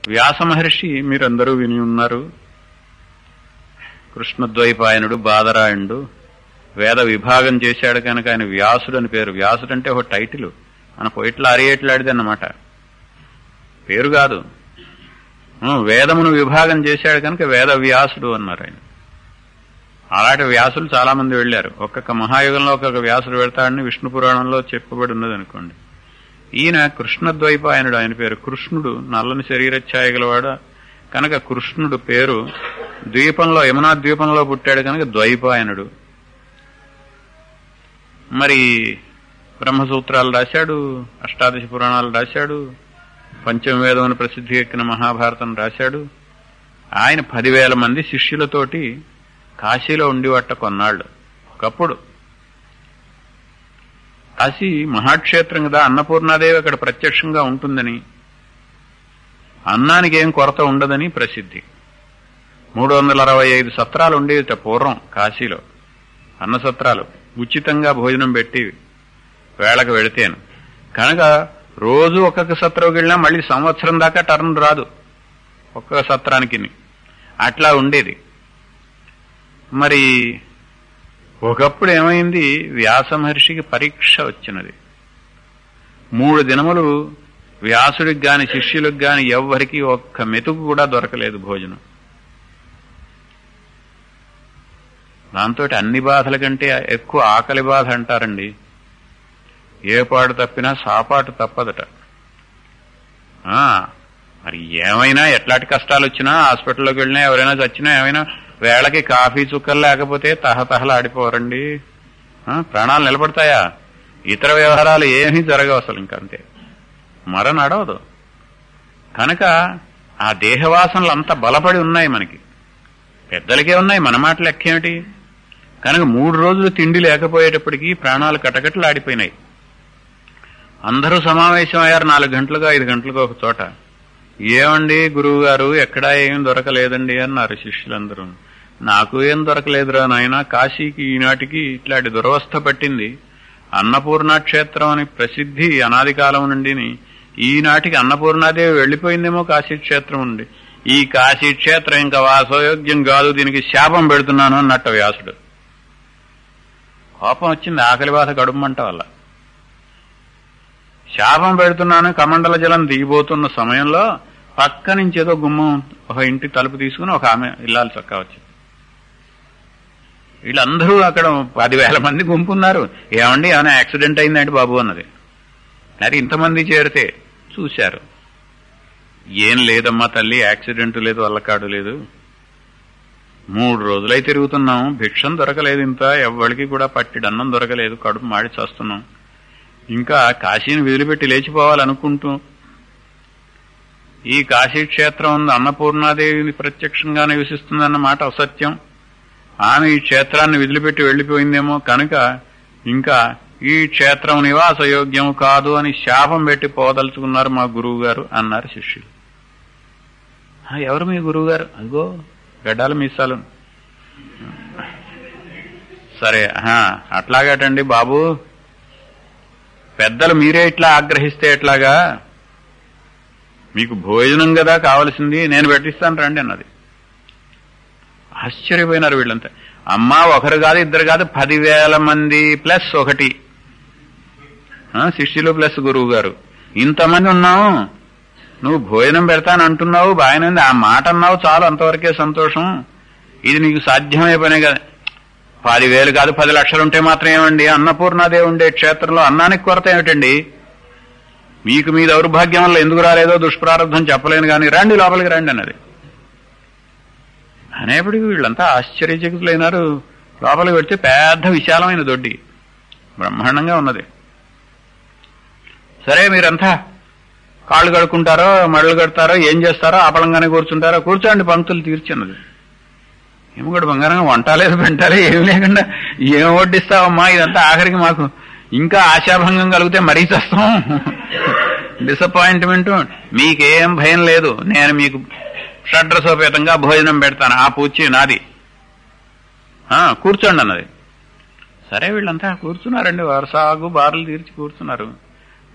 వ్యాస మహర్షి మీరందరూ విని ఉన్నారు కృష్ణద్వైపాయనుడు బాదరాయణుడు వేద విభాగం చేశాడు కనుక ఆయన వ్యాసుడు అని పేరు వ్యాసుడు అంటే ఒక టైటిల్ మన పొయిట్లా అరియేట్లాడిది అన్నమాట పేరు కాదు ఉం, వేదమును విభాగం చేశాడు కనుక వేద వ్యాసుడు అన్నారు ఆయన అలాంటి వ్యాసులు చాలా మంది వెళ్ళారు ఒక్కొక్క మహాయుగంలో ఒక్కొక్క వ్యాసుడు పెడతాడని విష్ణు పురాణంలో చెప్పబడి ఉన్నది అనుకోండి ఈయన కృష్ణద్వైపాయనుడు ఆయన పేరు కృష్ణుడు నల్లని శరీరఛాయ గలవాడు కనుక కృష్ణుడు పేరు ద్వీపంలో యమునా ద్వీపంలో పుట్టాడు కనుక ద్వైపాయనుడు మరి బ్రహ్మసూత్రాలు రాశాడు అష్టాదశ పురాణాలు రాశాడు పంచమవేదం అని ప్రసిద్ధి ఎక్కిన మహాభారతం రాశాడు ఆయన పదివేల మంది శిష్యులతోటి కాశీలో ఉండివట్ట కొన్నాళ్ళు ఒకప్పుడు కాశీ మహాక్షేత్రం కదా అన్నపూర్ణాదేవి అక్కడ ప్రత్యక్షంగా ఉంటుందని అన్నానికి ఏం కొరత ఉండదని ప్రసిద్ధి మూడు వందల అరవై ఐదు సత్రాలు ఉండేవిట పూర్వం కాశీలో అన్న సత్రాలు ఉచితంగా భోజనం పెట్టి వేళకు వెళితేను కనుక రోజు ఒక్కొక్క సత్రంకి వెళ్ళినా మళ్ళీ సంవత్సరం దాకా టర్న్ రాదు ఒక్కొక్క సత్రానికి అట్లా ఉండేది మరి ఒకప్పుడు ఏమైంది వ్యాస మహర్షికి పరీక్ష వచ్చినది మూడు దినములు వ్యాసుడికి గాని శిష్యులకు గాని ఎవ్వరికి ఒక్క మెతుకు కూడా దొరకలేదు భోజనం దాంతో అన్ని బాధల కంటే ఎక్కువ ఆకలి బాధ అంటారండి ఏ పాటు తప్పినా సాపాటు తప్పదట ఆ, మరి ఏమైనా ఎట్లాంటి కష్టాలు వచ్చినా హాస్పిటల్లోకి వెళ్ళినా ఎవరైనా చచ్చినా ఏమైనా వేళకి కాఫీ చుక్కలు లేకపోతే తహతహలాడిపోరండి ఆ, ప్రాణాలు నిలబడతాయా ఇతర వ్యవహారాలు ఏమీ జరగవు అసలు ఇంకంతే మర నడవదు కనుక ఆ దేహవాసనలు అంత బలపడి ఉన్నాయి మనకి పెద్దలకే ఉన్నాయి మన మాట లెక్కేమిటి కనుక మూడు రోజులు తిండి లేకపోయేటప్పటికీ ప్రాణాలు కటకటలాడిపోయినాయి అందరూ సమావేశం అయ్యారు నాలుగు గంటలుగా ఐదు గంటలుగా ఒక చోట ఏమండి గురువు గారు ఎక్కడా ఏం దొరకలేదండి అన్నారు శిష్యులందరూ నాకు ఏం దొరకలేదురా నాయన కాశీకి ఈనాటికి ఇట్లాంటి దురవస్థ పట్టింది అన్నపూర్ణ క్షేత్రం అని ప్రసిద్ధి అనాది కాలం నుండిని ఈనాటికి అన్నపూర్ణాదేవి వెళ్లిపోయిందేమో కాశీ క్షేత్రం ఉండి ఈ కాశీ క్షేత్రం ఇంకా వాసయోగ్యం కాదు దీనికి శాపం పెడుతున్నాను అన్నట్టు వ్యాసుడు కోపం వచ్చింది ఆకలి బాధ గడుమంట వల్ల శాపం పెడుతున్నాను కమండల జలం దిగిపోతున్న సమయంలో పక్క నుంచి ఏదో గుమ్మం ఒక ఇంటి తలుపు తీసుకుని ఒక ఆమె ఇల్లాలి చక్కా వచ్చింది వీళ్ళందరూ అక్కడ పదివేల మంది గుంపున్నారు ఏమండి ఏమైనా యాక్సిడెంట్ అయిందంటే బాబు అన్నది మరి ఇంతమంది చేరితే చూశారు ఏం లేదమ్మా తల్లి యాక్సిడెంట్ లేదు వల్లకాడు లేదు మూడు రోజులై తిరుగుతున్నాం భిక్షం దొరకలేదు ఇంత ఎవ్వడికి కూడా పట్టిడు అన్నం దొరకలేదు కడుపు మాడి చేస్తున్నాం ఇంకా కాశీని వదిలిపెట్టి లేచిపోవాలనుకుంటూ ఈ కాశీ క్షేత్రం ఉంది అన్నపూర్ణాదేవి ప్రత్యక్షంగా నివసిస్తుందన్న మాట అసత్యం ఆమె ఈ క్షేత్రాన్ని వదిలిపెట్టి వెళ్లిపోయిందేమో కనుక ఇంకా ఈ క్షేత్రం నివాసయోగ్యం కాదు అని శాపం పెట్టి పోదలుచుకున్నారు మా గురువు గారు అన్నారు శిష్యులు "ఆ, ఎవరు మీ గురువు గారు అదిగో గడ్డాలు మీసాలు సరే ఆహా, అట్లాగటండి బాబు పెద్దలు మీరే ఇట్లా ఆగ్రహిస్తే ఎట్లాగా మీకు భోజనం కదా కావలసింది నేను పెట్టిస్తాను రండి అన్నది ఆశ్చర్యపోయినారు వీళ్ళంతా అమ్మా ఒకరు కాదు ఇద్దరు కాదు పదివేల మంది ప్లస్ ఒకటి ఆ, శిష్యులు ప్లస్ గురువు గారు ఇంతమంది ఉన్నాము నువ్వు భోజనం పెడతాను అంటున్నావు బాగానే ఉంది ఆ మాట అన్నావు చాలు అంతవరకే సంతోషం ఇది నీకు సాధ్యమే పనే కదా పదివేలు కాదు పది లక్షలు ఉంటే మాత్రం ఏమండి అన్నపూర్ణాదేవి ఉండే క్షేత్రంలో అన్నానికి కొరత ఏమిటండి మీకు మీ దౌర్భాగ్యం వల్ల ఎందుకు రాలేదో దుష్ప్రారంభం చెప్పలేను కానీ రండి లోపలికి రండి అన్నది అనేప్పటికీ వీళ్ళంతా ఆశ్చర్యచకితులైనారు లోపలికి వెళ్తే పెద్ద విశాలమైన దొడ్డి బ్రహ్మాండంగా ఉన్నది సరే మీరంతా కాళ్ళు కడుక్కుంటారో మడలు కడతారో ఏం చేస్తారో ఆపలంగానే కూర్చుంటారో కూర్చోండి పంక్తులు తీర్చిన్నది ఏమి కూడా బంగారంగా వంట లేదు పెంట లేదు ఏమి లేకుండా ఏం వడ్డిస్తావమ్మా ఇదంతా ఆఖరికి మాకు ఇంకా ఆశాభంగం కలిగితే మరీ చేస్తాం డిసప్పాయింట్మెంట్ మీకేం భయం లేదు నేను మీకు షడ్రసోపేతంగా భోజనం పెడతాను ఆ పూచి నాది ఆ, కూర్చోండి అన్నది సరే వీళ్ళంతా కూర్చున్నారండి వరసాగు బారులు తీర్చి కూర్చున్నారు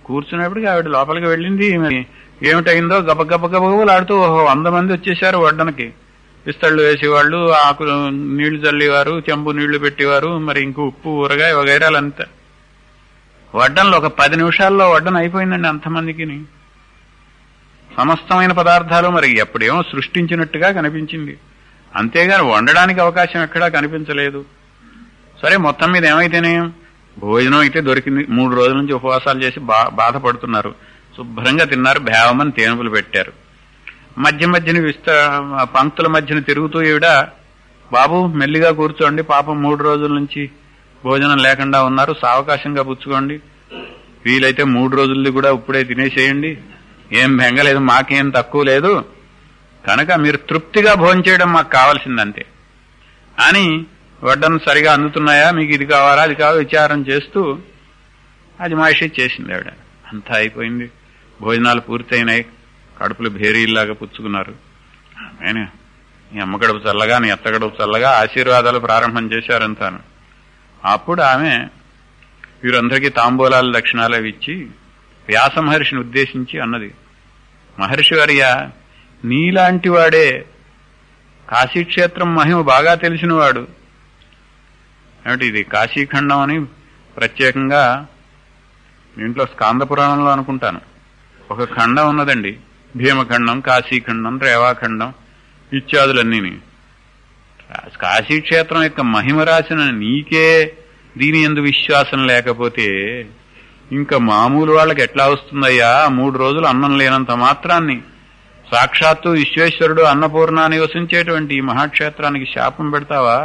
కూర్చున్నప్పటికి ఆవిడ లోపలికి వెళ్ళింది మరి ఏమిటైందో గబ గబ గబగబలాడుతూ ఓహో వంద మంది వచ్చేసారు వడ్డనకి పిస్తళ్ళు వేసేవాళ్ళు ఆకులు నీళ్లు చల్లేవారు చెంబు నీళ్లు పెట్టేవారు మరి ఇంకో ఉప్పు ఊరగాయ వగైరాలంతా వడ్డనలో ఒక పది నిమిషాల్లో వడ్డన అయిపోయిందండి అంతమందికి సమస్తమైన పదార్థాలు మరి ఎప్పుడేమో సృష్టించినట్టుగా కనిపించింది అంతేగాని వండడానికి అవకాశం ఎక్కడా కనిపించలేదు సరే మొత్తం మీద ఏమైతేనే భోజనం అయితే దొరికింది మూడు రోజుల నుంచి ఉపవాసాలు చేసి బా బాధపడుతున్నారు శుభ్రంగా తిన్నారు భేవమని తేనుపులు పెట్టారు మధ్య మధ్యన విస్త పంక్తుల మధ్యన తిరుగుతూ ఈవిడ బాబు మెల్లిగా కూర్చోండి పాపం మూడు రోజుల నుంచి భోజనం లేకుండా ఉన్నారు సావకాశంగా పుచ్చుకోండి వీలైతే మూడు రోజులది కూడా ఇప్పుడే తినేసేయండి ఏం బెంగలేదు మాకేం తక్కువ లేదు కనుక మీరు తృప్తిగా భోజనం చేయడం మాకు కావాల్సిందంతే అని వడ్డను సరిగా అందుతున్నాయా మీకు ఇది కావాలా అది కావాలి విచారం చేస్తూ అది మాషి చేసింది ఆవిడ అంతా అయిపోయింది భోజనాలు పూర్తయినాయి కడుపులు భేరీల్లాగా పుచ్చుకున్నారు ఆయన నీ అమ్మ గడుపు చల్లగా నీ అత్త గడుపు చల్లగా ఆశీర్వాదాలు ప్రారంభం చేశారంతాను అప్పుడు ఆమె వీరందరికీ తాంబూలాలు దక్షిణాలు అవి ఇచ్చి వ్యాస మహర్షిని ఉద్దేశించి అన్నది మహర్షి వర్య నీలాంటి వాడే కాశీక్షేత్రం మహిమ బాగా తెలిసినవాడు ఏమిటి ఇది కాశీఖండం అని ప్రత్యేకంగా దీంట్లో స్కాంద పురాణంలో అనుకుంటాను ఒక ఖండం ఉన్నదండి భీమఖండం కాశీఖండం రేవాఖండం ఇత్యాదులన్నీని కాశీక్షేత్రం యొక్క మహిమ రాసిన నీకే దీని ఎందు విశ్వాసం లేకపోతే ఇంకా మామూలు వాళ్ళకి ఎట్లా వస్తుందయ్యా మూడు రోజులు అన్నం లేనంత మాత్రాన్ని సాక్షాత్తు విశ్వేశ్వరుడు అన్నపూర్ణ నివసించేటువంటి ఈ మహాక్షేత్రానికి శాపం పెడతావా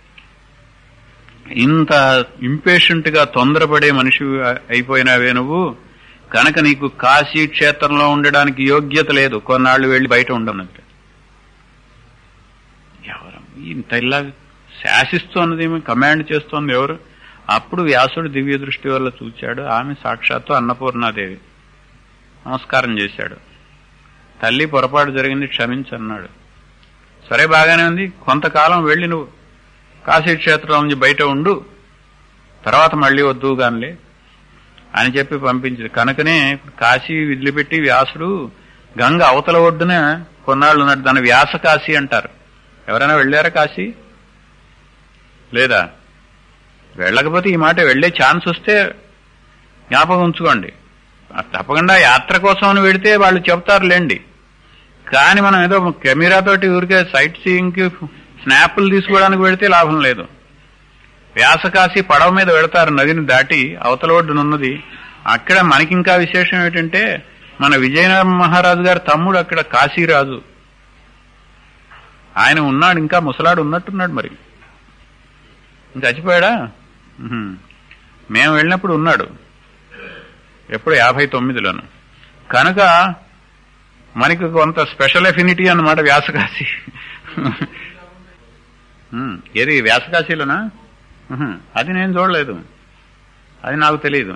ఇంత ఇంపేషెంట్ గా తొందరపడే మనిషి అయిపోయినావే నువ్వు కనుక నీకు కాశీ క్షేత్రంలో ఉండడానికి యోగ్యత లేదు కొన్నాళ్లు వెళ్లి బయట ఉండనంటే ఎవరు ఇంత ఇలా శాసిస్తోన్నది కమాండ్ చేస్తోంది ఎవరు అప్పుడు వ్యాసుడు దివ్య దృష్టి వల్ల చూచాడు ఆమె సాక్షాత్తు అన్నపూర్ణాదేవి నమస్కారం చేశాడు తల్లి పొరపాటు జరిగింది క్షమించన్నాడు సరే బాగానే ఉంది కొంతకాలం వెళ్ళి నువ్వు కాశీ క్షేత్రం నుంచి బయట ఉండు తర్వాత మళ్ళీ వద్దు గానిలే అని చెప్పి పంపించింది కనుకనే కాశీ వదిలిపెట్టి వ్యాసుడు గంగ అవతల ఒడ్డున కొన్నాళ్ళు ఉన్నాడు దాన్ని వ్యాస కాశీ అంటారు ఎవరైనా వెళ్ళారా కాశీ లేదా వెళ్ళకపోతే ఈ మాట వెళ్లే ఛాన్స్ వస్తే జ్ఞాపకం ఉంచుకోండి తప్పకుండా యాత్ర కోసం అని వెడితే వాళ్ళు చెప్తారులేండి కానీ మనం ఏదో కెమెరాతోటి ఊరికే సైట్ సీయింగ్ కి స్నాప్లు తీసుకోవడానికి వెడితే లాభం లేదు వ్యాసకాశి పడవ మీద వెడతారు నదిని దాటి అవతల ఒడ్డునున్నది అక్కడ మనకింకా విశేషం ఏంటంటే మన విజయనగర మహారాజు గారి తమ్ముడు అక్కడ కాశీరాజు ఆయన ఉన్నాడు ఇంకా ముసలాడు ఉన్నట్టున్నాడు మరి ఇంకా చచ్చిపోయాడా మేము వెళ్ళినప్పుడు ఉన్నాడు ఎప్పుడు యాభై తొమ్మిదిలోను కనుక మనకి కొంత స్పెషల్ ఎఫినిటీ అన్నమాట వ్యాసకాశి ఏది వ్యాసకాశీలోనా అది నేను చూడలేదు అది నాకు తెలియదు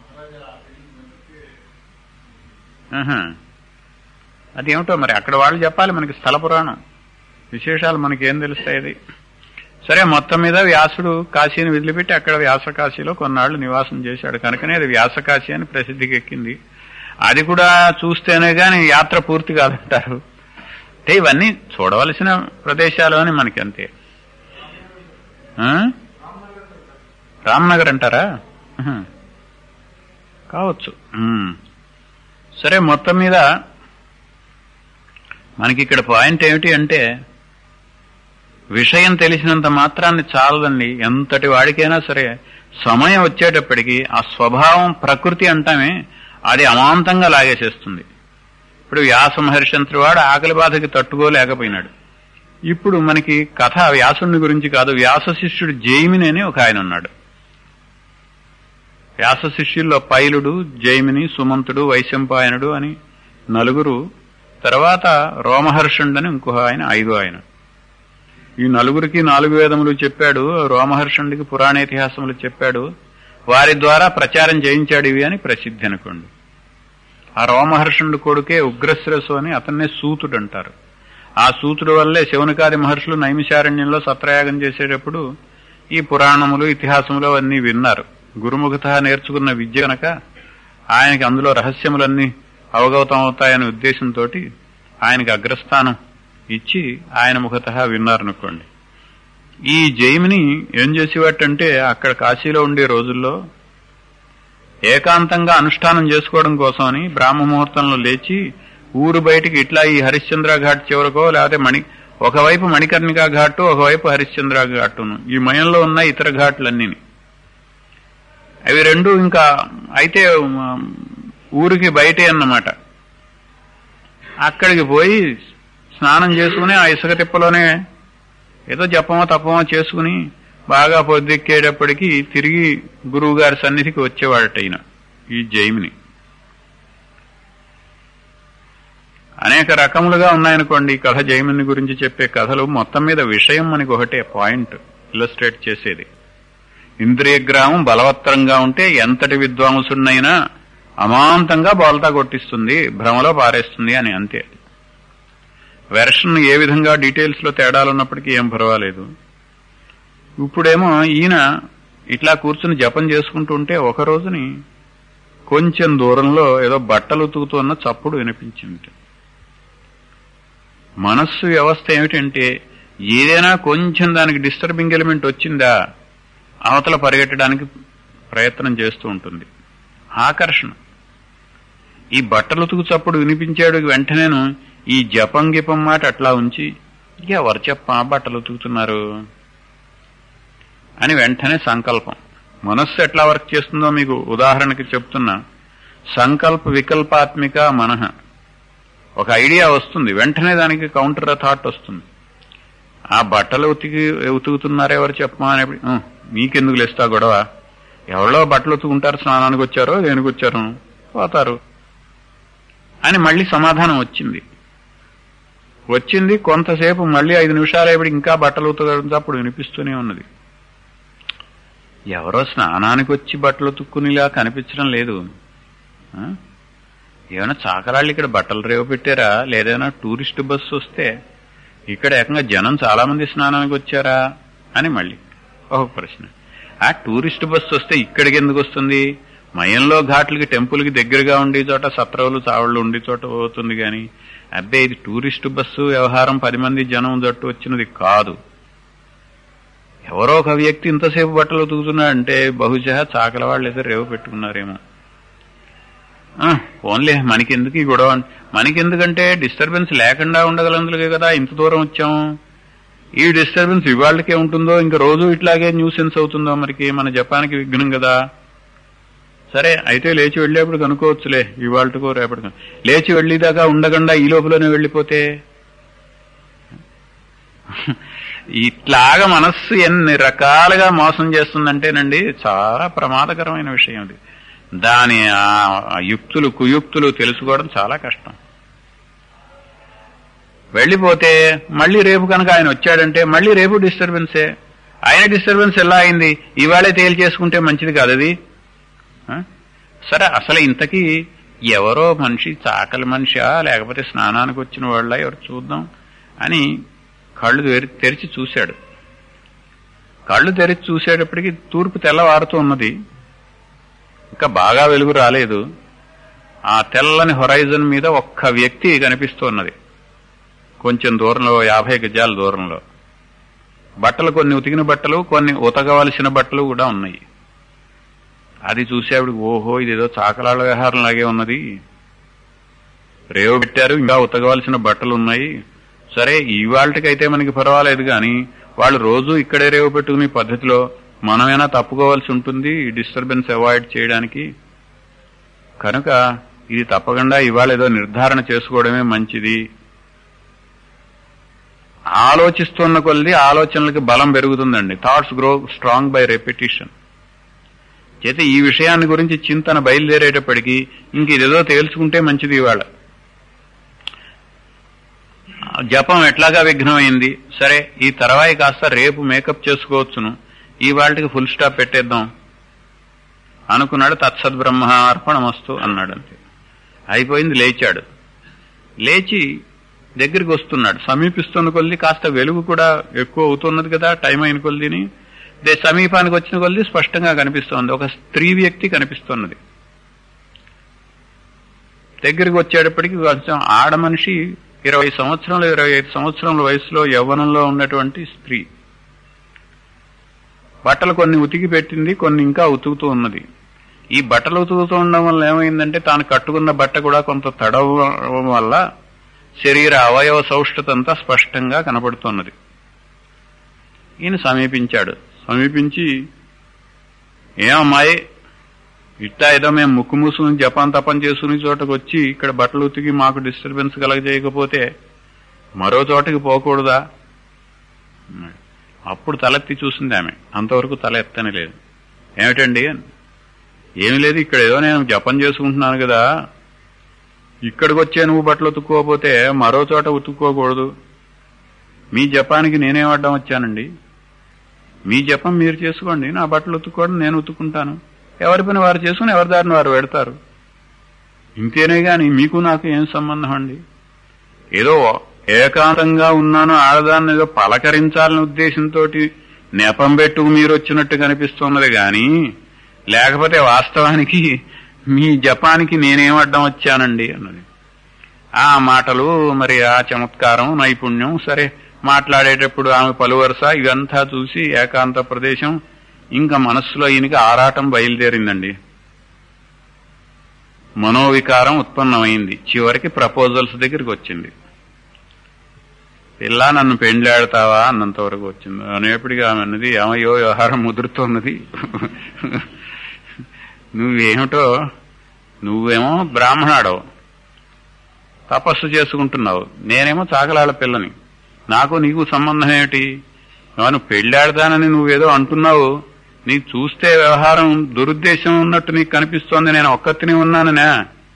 అది ఏమిటో మరి అక్కడ వాళ్ళు చెప్పాలి మనకి స్థల పురాణం విశేషాలు మనకి ఏం తెలుస్తాయి అది సరే మొత్తం మీద వ్యాసుడు కాశీని వదిలిపెట్టి అక్కడ వ్యాసకాశీలో కొన్నాళ్లు నివాసం చేశాడు కనుకనే అది వ్యాసకాశీ అని ప్రసిద్ధికి ఎక్కింది అది కూడా చూస్తేనే గాని యాత్ర పూర్తి కాదంటారు అంటే ఇవన్నీ చూడవలసిన ప్రదేశాలు అని మనకి అంతే రామ్నగర్ అంటారా కావచ్చు సరే మొత్తం మీద మనకి ఇక్కడ పాయింట్ ఏమిటి అంటే విషయం తెలిసినంత మాత్రాన్ని చాలదండి ఎంతటి వాడికైనా సరే సమయం వచ్చేటప్పటికి ఆ స్వభావం ప్రకృతి అంటామే అది అమాంతంగా లాగేసేస్తుంది ఇప్పుడు వ్యాస మహర్షంత్రి వాడు ఆకలి బాధకి తట్టుకోలేకపోయినాడు ఇప్పుడు మనకి కథ వ్యాసుని గురించి కాదు వ్యాస శిష్యుడు జైమిని అని ఒక ఆయన ఉన్నాడు వ్యాస శిష్యుల్లో పైలుడు జైమిని సుమంతుడు వైశంపాయనుడు అని నలుగురు తర్వాత రోమహర్షుడు అని ఇంకో ఆయన ఐదో ఆయన ఈ నలుగురికి నాలుగు వేదములు చెప్పాడు రోమహర్షుడికి పురాణేతిహాసములు చెప్పాడు వారి ద్వారా ప్రచారం చేయించాడు ఇవి అని ప్రసిద్ధి అనుకోండి ఆ రోమహర్షుడు కొడుకే ఉగ్రశ్రసు అని అతన్నే సూతుడు అంటారు ఆ సూతుడు వల్లే శివనకాది మహర్షులు నైమిషారణ్యంలో సత్రయాగం చేసేటప్పుడు ఈ పురాణములు ఇతిహాసములు అవన్నీ విన్నారు గురుముఖత నేర్చుకున్న విద్య కనుక ఆయనకి అందులో రహస్యములన్నీ అవగతం అవుతాయనే ఉద్దేశంతో ఆయనకి అగ్రస్థానం ఇచ్చి ఆయన ముఖత విన్నారనుకోండి ఈ జైమిని ఏం చేసేవాటంటే అక్కడ కాశీలో ఉండే రోజుల్లో ఏకాంతంగా అనుష్ఠానం చేసుకోవడం కోసమని బ్రాహ్మ ముహూర్తంలో లేచి ఊరు బయటికి ఇట్లా ఈ హరిశ్చంద్ర ఘాట్ చివరకో లేకపోతే మణి ఒకవైపు మణికర్ణికా ఘాటు ఒకవైపు హరిశ్చంద్ర ఘాటును ఈ మయంలో ఉన్న ఇతర ఘాట్లన్నీ అవి రెండు ఇంకా అయితే ఉమ్, ఊరికి బయటే అన్నమాట అక్కడికి పోయి స్నానం చేసుకుని ఆ ఇసుక తిప్పలోనే ఏదో జపమో తపమో చేసుకుని బాగా పొద్దుెక్కేటప్పటికి తిరిగి గురువు గారి సన్నిధికి వచ్చేవాడట ఈయన ఈ జైమిని అనేక రకములుగా ఉన్నాయనుకోండి ఈ కథ జైమిని గురించి చెప్పే కథలు మొత్తం మీద విషయం మనకి ఒకటే పాయింట్ ఇల్లస్ట్రేట్ చేసేది ఇంద్రియగ్రామం బలవత్తరంగా ఉంటే ఎంతటి విద్వాంసుడినైనా అమాంతంగా బోల్తా కొట్టిస్తుంది భ్రమలో పారేస్తుంది అని అంతే వెర్షన్ ఏ విధంగా డీటెయిల్స్ లో తేడాలున్నప్పటికీ ఏం పర్వాలేదు ఇప్పుడేమో ఈయన ఇట్లా కూర్చుని జపం చేసుకుంటూ ఉంటే ఒక రోజుని కొంచెం దూరంలో ఏదో బట్టలు ఉతుకుతున్న చప్పుడు వినిపించింది మనస్సు వ్యవస్థ ఏమిటంటే ఏదైనా కొంచెం దానికి డిస్టర్బింగ్ ఎలిమెంట్ వచ్చిందా అవతల పరిగెట్టడానికి ప్రయత్నం చేస్తూ ఉంటుంది ఆకర్షణ ఈ బట్టలు ఉతుకు చప్పుడు వినిపించాడు వెంటనేను ఈ జపం గిపం మాట అట్లా ఉంచి ఎవరు చెప్ప బట్టలు ఉతుకుతున్నారు అని వెంటనే సంకల్పం మనస్సు ఎట్లా వర్క్ చేస్తుందో మీకు ఉదాహరణకి చెప్తున్నా సంకల్ప వికల్పాత్మిక మనః ఒక ఐడియా వస్తుంది వెంటనే దానికి కౌంటర్ థాట్ వస్తుంది ఆ బట్టలు ఉతికి ఉతుకుతున్నారో ఎవరు చెప్పమా అనేప్పుడు "ఉం, మీకెందుకు లేస్తా గొడవ ఎవరో బట్టలు ఉతుకుంటారు స్నానానికి వచ్చారో దేనికి వచ్చారు పోతారు అని మళ్ళీ సమాధానం వచ్చింది వచ్చింది కొంతసేపు మళ్ళీ ఐదు నిమిషాలు అయిపోయి ఇంకా బట్టలు ఉతకడం అప్పుడు వినిపిస్తూనే ఉన్నది ఎవరో స్నానానికి వచ్చి బట్టలు ఉతుక్కునిలా కనిపించడం లేదు ఆ? ఏమైనా చాకరాళ్ళు ఇక్కడ బట్టలు రేవు పెట్టారా లేదైనా టూరిస్ట్ బస్సు వస్తే ఇక్కడ ఏకంగా జనం చాలా మంది స్నానానికి వచ్చారా అని మళ్ళీ ఒక ప్రశ్న ఆ టూరిస్ట్ బస్సు వస్తే ఇక్కడికి ఎందుకు వస్తుంది మయంలో ఘాట్లకి టెంపుల్కి దగ్గరగా ఉండే చోట సత్రవులు చావళ్ళు ఉండే చోట పోతుంది గాని అబ్బే ఇది టూరిస్ట్ బస్సు వ్యవహారం పది మంది జనం జట్టు వచ్చినది కాదు ఎవరో ఒక వ్యక్తి ఇంతసేపు బట్టలు ఉతుకుతున్నాడంటే బహుశా చాకల వాళ్ళు ఏదో రేవు పెట్టుకున్నారేమో ఆ, పోన్లే మనకెందుకు ఈ గొడవ మనకెందుకంటే డిస్టర్బెన్స్ లేకుండా ఉండగలందుకే కదా ఇంత దూరం వచ్చాము ఈ డిస్టర్బెన్స్ ఇవాళకే ఉంటుందో ఇంకా రోజు ఇట్లాగే న్యూసెన్స్ అవుతుందో మరికి మన జపానికి విఘ్నం కదా సరే అయితే లేచి వెళ్ళేప్పుడు కనుక్కోవచ్చులే ఇవాళకో రేపటికో లేచి వెళ్ళేదాకా ఉండకుండా ఈ లోపలనే వెళ్ళిపోతే ఇట్లాగా మనస్సు ఎన్ని రకాలుగా మోసం చేస్తుందంటేనండి చాలా ప్రమాదకరమైన విషయం ఇది దాని ఆ యుక్తులు కుయుక్తులు తెలుసుకోవడం చాలా కష్టం వెళ్ళిపోతే మళ్ళీ రేపు కనుక ఆయన వచ్చాడంటే మళ్ళీ రేపు డిస్టర్బెన్సే ఆయన డిస్టర్బెన్స్ ఎలా అయింది ఇవాళే తేల్చేసుకుంటే మంచిది కాదు అది ఆ? సరే అసలు ఇంతకీ ఎవరో మనిషి చాకలి మనిషా లేకపోతే స్నానానికి వచ్చిన వాళ్ళ ఎవరు చూద్దాం అని కళ్ళు తెరి- తెరిచి చూశాడు కళ్ళు తెరిచి చూసేటప్పటికి తూర్పు తెల్లవారుతూ ఉన్నది ఇంకా బాగా వెలుగు రాలేదు ఆ తెల్లని హొరైజన్ మీద ఒక్క వ్యక్తి కనిపిస్తున్నది కొంచెం దూరంలో యాభై గజాల దూరంలో బట్టలు కొన్ని ఉతికిన బట్టలు కొన్ని ఉతకవలసిన బట్టలు కూడా ఉన్నాయి అది చూసేవాడు ఓహో ఇదేదో చాకలాళ్ళ వ్యవహారం లాగే ఉన్నది రేవు పెట్టారు ఇంకా ఉతకవలసిన బట్టలు ఉన్నాయి సరే ఇవాళకైతే మనకి పర్వాలేదు కానీ వాళ్ళు రోజు ఇక్కడే రేవు పెట్టుకునే పద్ధతిలో మనమైనా తప్పుకోవాల్సి ఉంటుంది ఈ డిస్టర్బెన్స్ అవాయిడ్ చేయడానికి కనుక ఇది తప్పకుండా ఇవాళ ఏదో నిర్ధారణ చేసుకోవడమే మంచిది ఆలోచిస్తున్న కొద్ది ఆలోచనలకి బలం పెరుగుతుందండి thoughts grow strong by repetition చేత ఈ విషయాన్ని గురించి చింతన బయలుదేరేటప్పటికీ ఇంక ఇదేదో తేల్చుకుంటే మంచిది ఇవాళ జపం ఎట్లాగా విఘ్నమైంది సరే ఈ తర్వాయి కాస్త రేపు మేకప్ చేసుకోవచ్చును ఈ వాళ్ళకి ఫుల్ స్టాప్ పెట్టేద్దాం అనుకున్నాడు తత్సద్బ్రహ్మ అర్పణమస్తు అన్నాడు అంతే అయిపోయింది లేచాడు లేచి దగ్గరికి వస్తున్నాడు సమీపిస్తున్న కొద్ది కాస్త వెలుగు కూడా ఎక్కువ అవుతున్నది కదా టైం అయిన కొద్దిని దే సమీపానికి వచ్చిన కొద్ది స్పష్టంగా కనిపిస్తోంది ఒక స్త్రీ వ్యక్తి కనిపిస్తున్నది దగ్గరికి వచ్చేటప్పటికి కొంచెం ఆడ మనిషి ఇరవై సంవత్సరాలు ఇరవై ఐదు సంవత్సరాల వయసులో యవ్వనంలో ఉన్నటువంటి స్త్రీ బట్టలు కొన్ని ఉతికి పెట్టింది కొన్ని ఇంకా ఉతుకుతూ ఉన్నది ఈ బట్టలు ఉతుకుతూ ఉండడం వల్ల ఏమైందంటే తాను కట్టుకున్న బట్ట కూడా కొంత తడవడం వల్ల శరీర అవయవ సౌష్ఠత అంతా స్పష్టంగా కనపడుతున్నది ఈయన సమీపించాడు సమీపించి ఏమమ్మాయి ఇట్టా ఏదో మేము ముక్కు మూసుకుని జపాన్ తపం చేసుకుని చోటకు వచ్చి ఇక్కడ బట్టలు ఉతికి మాకు డిస్టర్బెన్స్ కలగజేయకపోతే మరో చోటకి పోకూడదా అన్నాడు. అప్పుడు తలెత్తి చూసింది ఆమె అంతవరకు తల ఎత్తని లేదు ఏమిటండి అని. ఏమి లేదు ఇక్కడ ఏదో నేను జపం చేసుకుంటున్నాను కదా ఇక్కడికి వచ్చే నువ్వు బట్టలు ఉతుక్కోకపోతే మరో చోట ఉతుక్కోకూడదు మీ జపానికి నేనేం అడ్డం వచ్చానండి మీ జపం మీరు చేసుకోండి నా బట్టలు ఉతుక్కోవడం నేను ఉతుక్కుంటాను ఎవరి పని వారు చేసుకుని ఎవరి దారిని వారు పెడతారు ఇంతేనే గాని మీకు నాకు ఏం సంబంధం అండి ఏదో ఏకాంతంగా ఉన్నాను ఆడదాన్ని ఏదో పలకరించాలనే ఉద్దేశంతో నెపం పెట్టుకు మీరు వచ్చినట్టు కనిపిస్తున్నది గాని లేకపోతే వాస్తవానికి మీ జపానికి నేనేం అడ్డం వచ్చానండి అన్నది ఆ మాటలు మరి ఆ చమత్కారం నైపుణ్యం సరే మాట్లాడేటప్పుడు ఆమె పలువరుస ఇదంతా చూసి ఏకాంత ప్రదేశం ఇంకా మనస్సులో ఈయనకి ఆరాటం బయలుదేరిందండి మనోవికారం ఉత్పన్నమైంది చివరికి ప్రపోజల్స్ దగ్గరికి వచ్చింది పిల్ల నన్ను పెండ్లాడతావా అన్నంత వరకు వచ్చింది అనేప్పటికీ ఆమె అన్నది ఏమయ్యో వ్యవహారం ముదురుతున్నది నువ్వేమిటో నువ్వేమో బ్రాహ్మణాడవు తపస్సు చేసుకుంటున్నావు నేనేమో చాకలాళ్ళ పిల్లని నాకు నీకు సంబంధం ఏమిటి నువ్వు పెళ్ళాడతానని నువ్వేదో అంటున్నావు నీకు చూస్తే వ్యవహారం దురుద్దేశం ఉన్నట్టు నీకు కనిపిస్తోంది నేను ఒక్కతిని ఉన్నాననే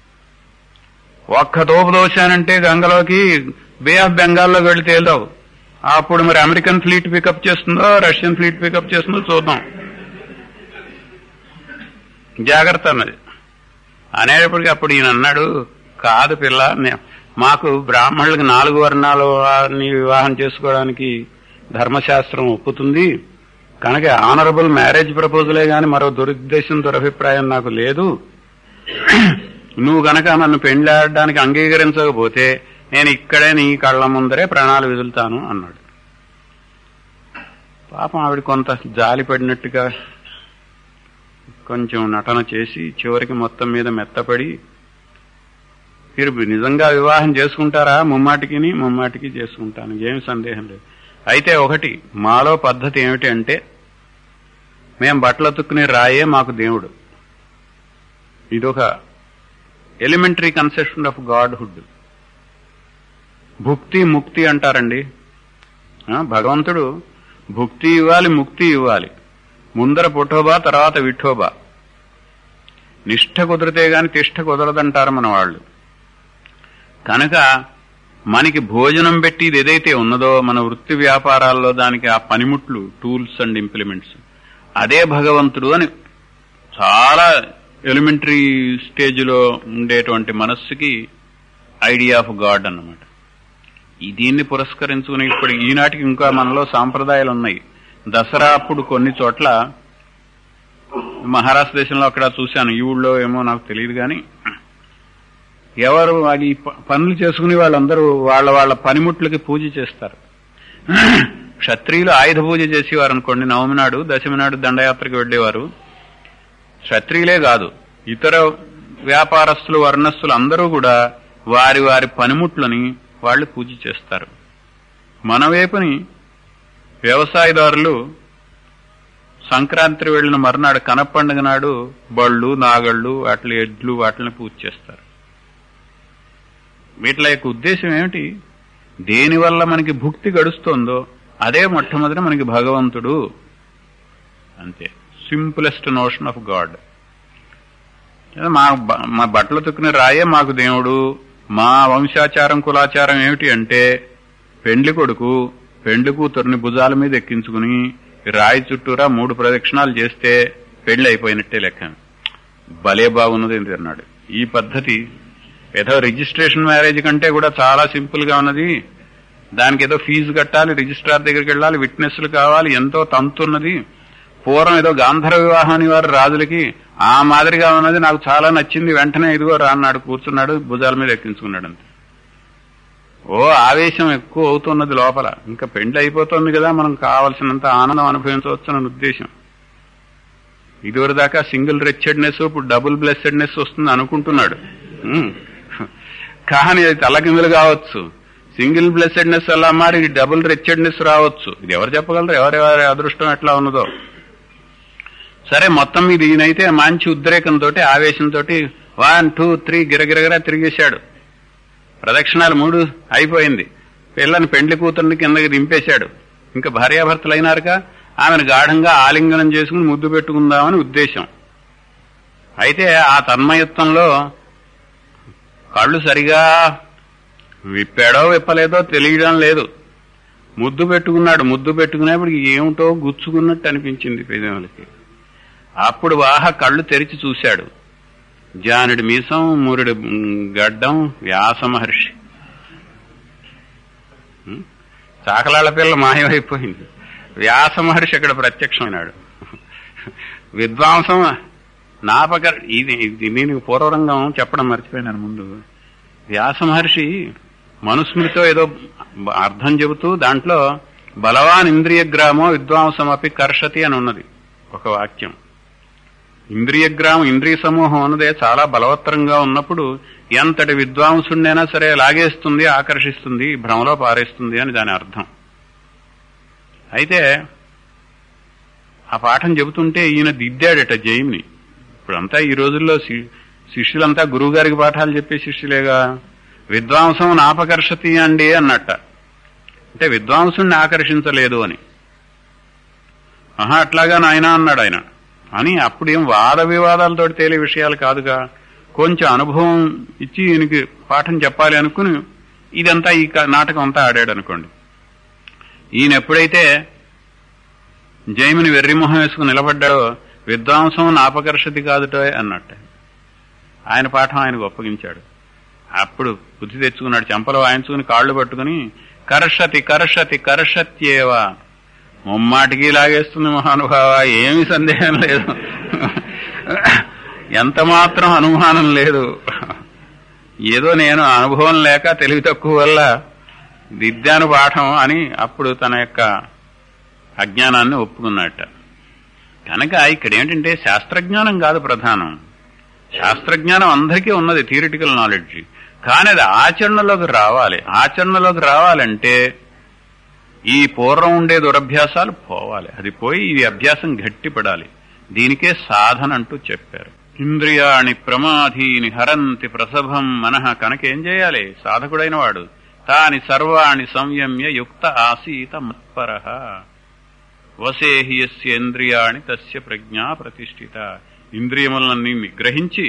ఒక్క తోపు దోశానంటే గంగలోకి బే ఆఫ్ బెంగాల్లో వెళ్ళి తేలుతావు అప్పుడు మరి అమెరికన్ ఫ్లీట్ పికప్ చేస్తుందో రష్యన్ ఫ్లీట్ పికప్ చేస్తుందో చూద్దాం జాగ్రత్త అన్నది అనేటప్పటికి అప్పుడు ఈయన అన్నాడు కాదు పిల్ల నే- మాకు బ్రాహ్మణులకు నాలుగు వర్ణాలు వారిని వివాహం చేసుకోవడానికి ధర్మశాస్త్రం ఒప్పుతుంది కనుక ఆనరబుల్ మ్యారేజ్ ప్రపోజలే గాని మరో దురుద్దేశం దురభిప్రాయం నాకు లేదు నువ్వు గనక నన్ను పెండ్లాడడానికి అంగీకరించకపోతే నేను ఇక్కడే నీ కళ్ళ ముందరే ప్రాణాలు విదులుతాను అన్నాడు పాపం ఆవిడ కొంత జాలి పడినట్టుగా కొంచెం నటన చేసి చివరికి మొత్తం మీద మెత్తపడి మీరు నిజంగా వివాహం చేసుకుంటారా ముమ్మాటికిని ముమ్మాటికి చేసుకుంటాను ఏమి సందేహం లేదు అయితే ఒకటి మాలో పద్ధతి ఏమిటి అంటే మేం బట్టలు అతుక్కునే రాయే మాకు దేవుడు ఇదొక ఎలిమెంటరీ కన్సెప్షన్ ఆఫ్ గాడ్హుడ్ భుక్తి ముక్తి అంటారండి ఆ, భగవంతుడు భుక్తి ఇవ్వాలి ముక్తి ఇవ్వాలి ముందర పుఠోబా తర్వాత విఠోబా నిష్ఠ కుదిరితే గాని తిష్ట కుదరదంటారు మన వాళ్ళు కనుక మనకి భోజనం పెట్టి ఇది ఏదైతే ఉన్నదో మన వృత్తి వ్యాపారాల్లో దానికి ఆ పనిముట్లు టూల్స్ అండ్ ఇంప్లిమెంట్స్ అదే భగవంతుడు అని చాలా ఎలిమెంటరీ స్టేజ్లో ఉండేటువంటి మనస్సుకి ఐడియా ఆఫ్ గాడ్ అన్నమాట ఈ దీన్ని పురస్కరించుకుని ఇప్పుడు ఈనాటికి ఇంకా మనలో సాంప్రదాయాలు ఉన్నాయి దసరా అప్పుడు కొన్ని చోట్ల మహారాష్ట్ర దేశంలో అక్కడ చూశాను ఈ ఊళ్ళో ఏమో నాకు తెలియదు కానీ ఎవరు అది ప- పనులు చేసుకుని వాళ్ళందరూ వాళ్ళ వాళ్ళ పనిముట్లకి పూజ చేస్తారు క్షత్రియులు ఆయుధ పూజ చేసేవారు అనుకోండి నవమి నాడు దశమి నాడు దండయాత్రకు వెళ్లేవారు క్షత్రియులే కాదు ఇతర వ్యాపారస్తులు వర్ణస్థులు అందరూ కూడా వారి వారి పనిముట్లని వాళ్ళు పూజ చేస్తారు మన వైపుని వ్యవసాయదారులు సంక్రాంతి వెళ్ళిన మర్నాడు కనపండుగ నాడు బళ్ళు నాగళ్ళు వాటి ఎడ్లు వాటిని పూజ చేస్తారు వీటి యొక్క ఉద్దేశం ఏమిటి దేనివల్ల మనకి భుక్తి గడుస్తోందో అదే మొట్టమొదటి మనకి భగవంతుడు అంతే సింపులెస్ట్ నోషన్ ఆఫ్ గాడ్ మా బ- మా బట్టలు తుక్కునే రాయే మాకు దేవుడు మా వంశాచారం కులాచారం ఏమిటి అంటే పెండ్లి కొడుకు పెండ్లి కూతుర్ని భుజాల మీద ఎక్కించుకుని రాయి చుట్టూరా మూడు ప్రదక్షిణాలు చేస్తే పెళ్లి అయిపోయినట్టే లెక్క భలే బాగున్నది అని అన్నాడు ఈ పద్ధతి ఏదో రిజిస్ట్రేషన్ మ్యారేజ్ కంటే కూడా చాలా సింపుల్ గా ఉన్నది దానికి ఏదో ఫీజు కట్టాలి రిజిస్ట్రార్ దగ్గరికి వెళ్ళాలి విట్నెస్లు కావాలి ఎంతో తంతున్నది పూర్వం ఏదో గాంధర్వ వివాహం అని వారు రాజులకి ఆ మాదిరిగా ఉన్నది నాకు చాలా నచ్చింది వెంటనే ఇదిగో రా అన్నాడు కూర్చున్నాడు భుజాల మీద ఎక్కించుకున్నాడు అంతే ఓ ఆవేశం ఎక్కువ అవుతున్నది లోపల ఇంకా పెండ్లి అయిపోతుంది కదా మనం కావలసినంత ఆనందం అనుభవించవచ్చునని ఉద్దేశం ఇదివరకు దాకా సింగిల్ రెచ్చెడ్నెస్ ఇప్పుడు డబుల్ బ్లెస్సెడ్నెస్ వస్తుంది అనుకుంటున్నాడు ఉమ్. కానీ అది తలకిందులు కావచ్చు సింగిల్ బ్లెస్సెడ్నెస్ అలా మారి డబుల్ రెచ్చెడ్నెస్ రావచ్చు ఇది ఎవరు చెప్పగలరు ఎవరెవరి అదృష్టం ఎట్లా ఉన్నదో సరే మొత్తం మీద ఈయనైతే మంచి ఉద్రేకంతో ఆవేశంతో వన్ టూ త్రీ గిరగిరగిరా తిరిగేశాడు ప్రదక్షిణాలు మూడు అయిపోయింది పిల్లని పెండ్లి కూతుర్ని కిందకి దింపేశాడు ఇంకా భార్యాభర్తలు అయినారుగా ఆమెను గాఢంగా ఆలింగనం చేసుకుని ముద్దు పెట్టుకుందామని ఉద్దేశం అయితే ఆ తన్మయత్వంలో కళ్ళు సరిగా విప్పాడో విప్పలేదో తెలియడం లేదు ముద్దు పెట్టుకున్నాడు ముద్దు పెట్టుకునేప్పుడు ఏమిటో గుచ్చుకున్నట్టు అనిపించింది పెదవులకి అప్పుడు వాహ కళ్ళు తెరిచి చూశాడు జానుడి మీసం మూరుడి గడ్డం వ్యాస మహర్షి ఉం? చాకలాళ్ళ పిల్ల మాయమైపోయింది వ్యాస మహర్షి అక్కడ ప్రత్యక్షమైనాడు విద్వాంసం నాపక ఇది ఇది నేను పూర్వరంగం చెప్పడం మర్చిపోయినాను ముందు వ్యాస మహర్షి మనుస్మృతితో ఏదో అర్థం చెబుతూ దాంట్లో బలవాన్ ఇంద్రియ గ్రామో విద్వాంసమపి కర్షతి అని ఉన్నది ఒక వాక్యం ఇంద్రియ గ్రామం ఇంద్రియ సమూహం అన్నదే చాలా బలవత్తరంగా ఉన్నప్పుడు ఎంతటి విద్వాంసుడినైనా సరే లాగేస్తుంది ఆకర్షిస్తుంది భ్రమలో పారేస్తుంది అని దాని అర్థం అయితే ఆ పాఠం చెబుతుంటే ఈయన దిద్దాడట జైమిని ఇప్పుడంతా ఈ రోజుల్లో శి- శిష్యులంతా గురువు గారికి పాఠాలు చెప్పే శిష్యులేగా విద్వాంసం నాపకర్షతి అండి అన్నట్ట అంటే విద్వాంసుణ్ణి ఆకర్షించలేదు అని ఆహా అట్లాగా నాయన అన్నాడు ఆయన అని అప్పుడేం వాద వివాదాలతో తేలే విషయాలు కాదుగా కొంచెం అనుభవం ఇచ్చి ఈయనకి పాఠం చెప్పాలి అనుకుని ఇదంతా ఈ క- నాటకం అంతా ఆడాడు అనుకోండి ఈయన ఎప్పుడైతే జైమిని వెర్రిమొహం వేసుకుని నిలబడ్డాడో విద్వాంసం నాపకర్షతి కాదుటో అన్నట్టు ఆయన పాఠం ఆయనకు ఒప్పగించాడు అప్పుడు బుద్ధి తెచ్చుకున్నాడు చెంపలు వాయించుకుని కాళ్ళు పట్టుకుని కర్షతి కర్షతి కర్షత్యేవా ముమ్మాటికి లాగేస్తుంది మహానుభావ ఏమీ సందేహం లేదు ఎంత మాత్రం అనుమానం లేదు ఏదో నేను అనుభవం లేక తెలివి తక్కువ వల్ల దిద్దాను పాఠం అని అప్పుడు తన యొక్క అజ్ఞానాన్ని ఒప్పుకున్నట్ట కనుక ఇక్కడ ఏంటంటే శాస్త్రజ్ఞానం కాదు ప్రధానం శాస్త్రజ్ఞానం అందరికీ ఉన్నది థియరిటికల్ నాలెడ్జ్ కానీ అది ఆచరణలోకి రావాలి ఆచరణలోకి రావాలంటే ఈ పూర్వం ఉండే దురభ్యాసాలు పోవాలి అది పోయి ఇది అభ్యాసం గట్టిపడాలి దీనికే సాధన అంటూ చెప్పారు ఇంద్రియాణి ప్రమాధీని హరంతి ప్రసభం మనః కనుక ఏం చేయాలి సాధకుడైన వాడు తాని సర్వాణి సంయమ్య యుక్త ఆసీత మత్పర వసేహి యస్యేంద్రియాణి తస్య ప్రజ్ఞా ప్రతిష్ఠిత ఇంద్రియములన్నీ నిగ్రహించి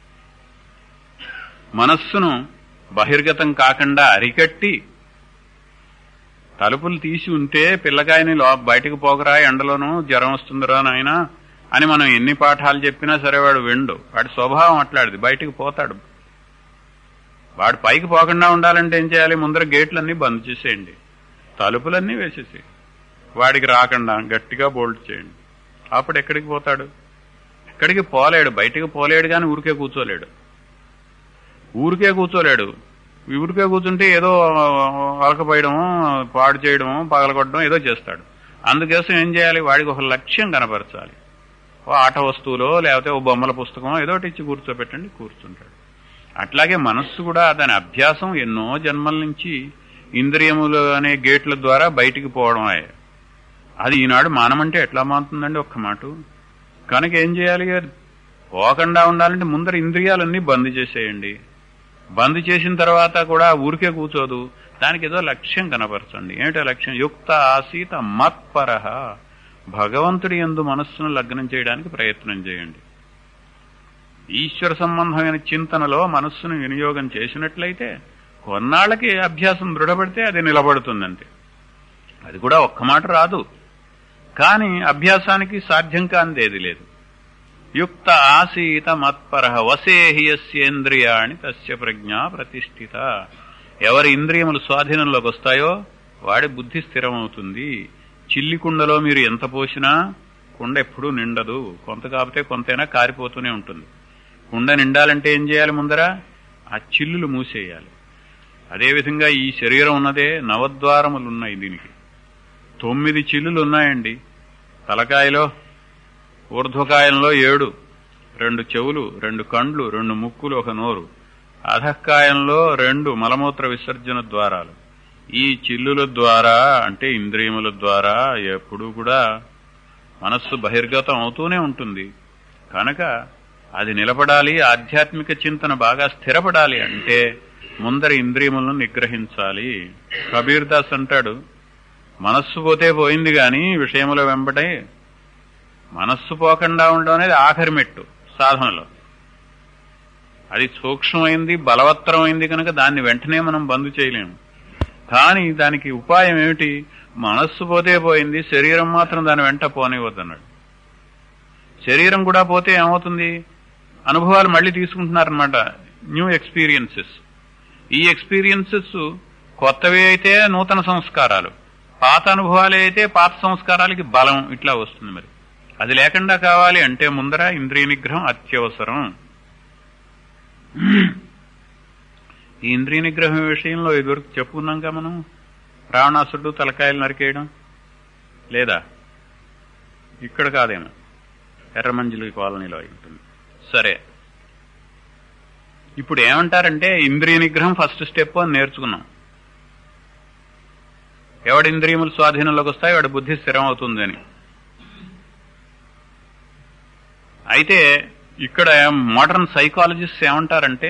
మనస్సును బహిర్గతం కాకుండా అరికట్టి తలుపులు తీసి ఉంటే పిల్లకాయని లో బయటకు పోకరా ఎండలోనూ జ్వరం వస్తుందిరా నాయన అని మనం ఎన్ని పాఠాలు చెప్పినా సరే వాడు విండు వాడి స్వభావం అట్లాడిది బయటకు పోతాడు వాడు పైకి పోకుండా ఉండాలంటే ఏం చేయాలి ముందర గేట్లన్నీ బంద్ చేసేయండి తలుపులన్నీ వేసేసి వాడికి రాకుండా గట్టిగా బోల్ట్ చేయండి అప్పుడు ఎక్కడికి పోతాడు ఎక్కడికి పోలేడు బయటికి పోలేడు కానీ ఊరికే కూర్చోలేడు ఊరికే కూర్చోలేడు ఊరికే కూర్చుంటే ఏదో అలకపోయడము పాడు చేయడము పగలగొట్టడం ఏదో చేస్తాడు అందుకోసం ఏం చేయాలి వాడికి ఒక లక్ష్యం కనపరచాలి ఓ ఆట వస్తువులో లేకపోతే ఓ బొమ్మల పుస్తకం ఏదో ఒకటి ఇచ్చి కూర్చోబెట్టండి కూర్చుంటాడు అట్లాగే మనస్సు కూడా దాని అభ్యాసం ఎన్నో జన్మల నుంచి ఇంద్రియములు అనే గేట్ల ద్వారా బయటికి పోవడం అది ఈనాడు మానమంటే ఎట్లా మారుతుందండి ఒక్క మాట కనుక ఏం చేయాలి పోకుండా ఉండాలంటే ముందర ఇంద్రియాలన్నీ బంద్ చేసేయండి బంద్ చేసిన తర్వాత కూడా ఊరికే కూర్చోదు దానికి ఏదో లక్ష్యం కనపరచండి ఏమిటో లక్ష్యం యుక్త ఆసీత మత్పరహ భగవంతుడి ఎందు మనస్సును లగ్నం చేయడానికి ప్రయత్నం చేయండి ఈశ్వర సంబంధమైన చింతనలో మనస్సును వినియోగం చేసినట్లయితే కొన్నాళ్ళకి అభ్యాసం దృఢపడితే అది నిలబడుతుందంతే అది కూడా ఒక్క మాట రాదు కానీ అభ్యాసానికి సాధ్యం కానిదేది లేదు యుక్త ఆసీత మత్పర వసేహి యస్యేంద్రియాణి తస్య ప్రజ్ఞ ప్రతిష్ఠిత ఎవరి ఇంద్రియములు స్వాధీనంలోకి వస్తాయో వాడి బుద్ధి స్థిరమవుతుంది చిల్లికుండలో మీరు ఎంత పోసినా కుండ ఎప్పుడూ నిండదు కొంత కాకపోతే కొంతైనా కారిపోతూనే ఉంటుంది కుండ నిండాలంటే ఏం చేయాలి ముందర ఆ చిల్లులు మూసేయాలి అదేవిధంగా ఈ శరీరం ఉన్నదే నవద్వారములు ఉన్నాయి దీనికి తొమ్మిది చిల్లులు ఉన్నాయండి తలకాయలో ఊర్ధ్వకాయంలో ఏడు రెండు చెవులు రెండు కండ్లు రెండు ముక్కులు ఒక నోరు అధకాయంలో రెండు మలమూత్ర విసర్జన ద్వారాలు ఈ చిల్లుల ద్వారా అంటే ఇంద్రియముల ద్వారా ఎప్పుడూ కూడా మనస్సు బహిర్గతం అవుతూనే ఉంటుంది కనుక అది నిలబడాలి ఆధ్యాత్మిక చింతన బాగా స్థిరపడాలి అంటే ముందర ఇంద్రియములను నిగ్రహించాలి కబీర్ దాస్ అంటాడు మనస్సు పోతే పోయింది గాని విషయముల వెంబడే మనస్సు పోకుండా ఉండడం అనేది ఆఖరి మెట్టు సాధనలో అది సూక్ష్మమైంది బలవత్తరమైంది కనుక దాన్ని వెంటనే మనం బంద్ చేయలేము కానీ దానికి ఉపాయం ఏమిటి మనస్సు పోతే పోయింది శరీరం మాత్రం దాని వెంట పోనివద్దన్నాడు శరీరం కూడా పోతే ఏమవుతుంది అనుభవాలు మళ్ళీ తీసుకుంటున్నారనమాట న్యూ ఎక్స్పీరియన్సెస్ ఈ ఎక్స్పీరియన్సెస్ కొత్తవి అయితే నూతన సంస్కారాలు పాత అనుభవాలు అయితే పాత సంస్కారాలకి బలం ఇట్లా వస్తుంది మరి అది లేకుండా కావాలి అంటే ముందర ఇంద్రియ నిగ్రహం అత్యవసరం ఈ ఇంద్రియ నిగ్రహం విషయంలో ఇదివరకు చెప్పుకున్నాంగా మనం రావణాసుడు తలకాయలు నరికేయడం లేదా ఇక్కడ కాదేమో ఎర్రమంజిలి కాలనీలో అయి ఉంటుంది సరే ఇప్పుడు ఏమంటారంటే ఇంద్రియ నిగ్రహం ఫస్ట్ స్టెప్ అని నేర్చుకున్నాం ఎవడి ఇంద్రియములు స్వాధీనంలోకి వస్తాయి వాడి బుద్ధి స్థిరం అవుతుంది అని అయితే ఇక్కడ మోడర్న్ సైకాలజిస్ట్ ఏమంటారంటే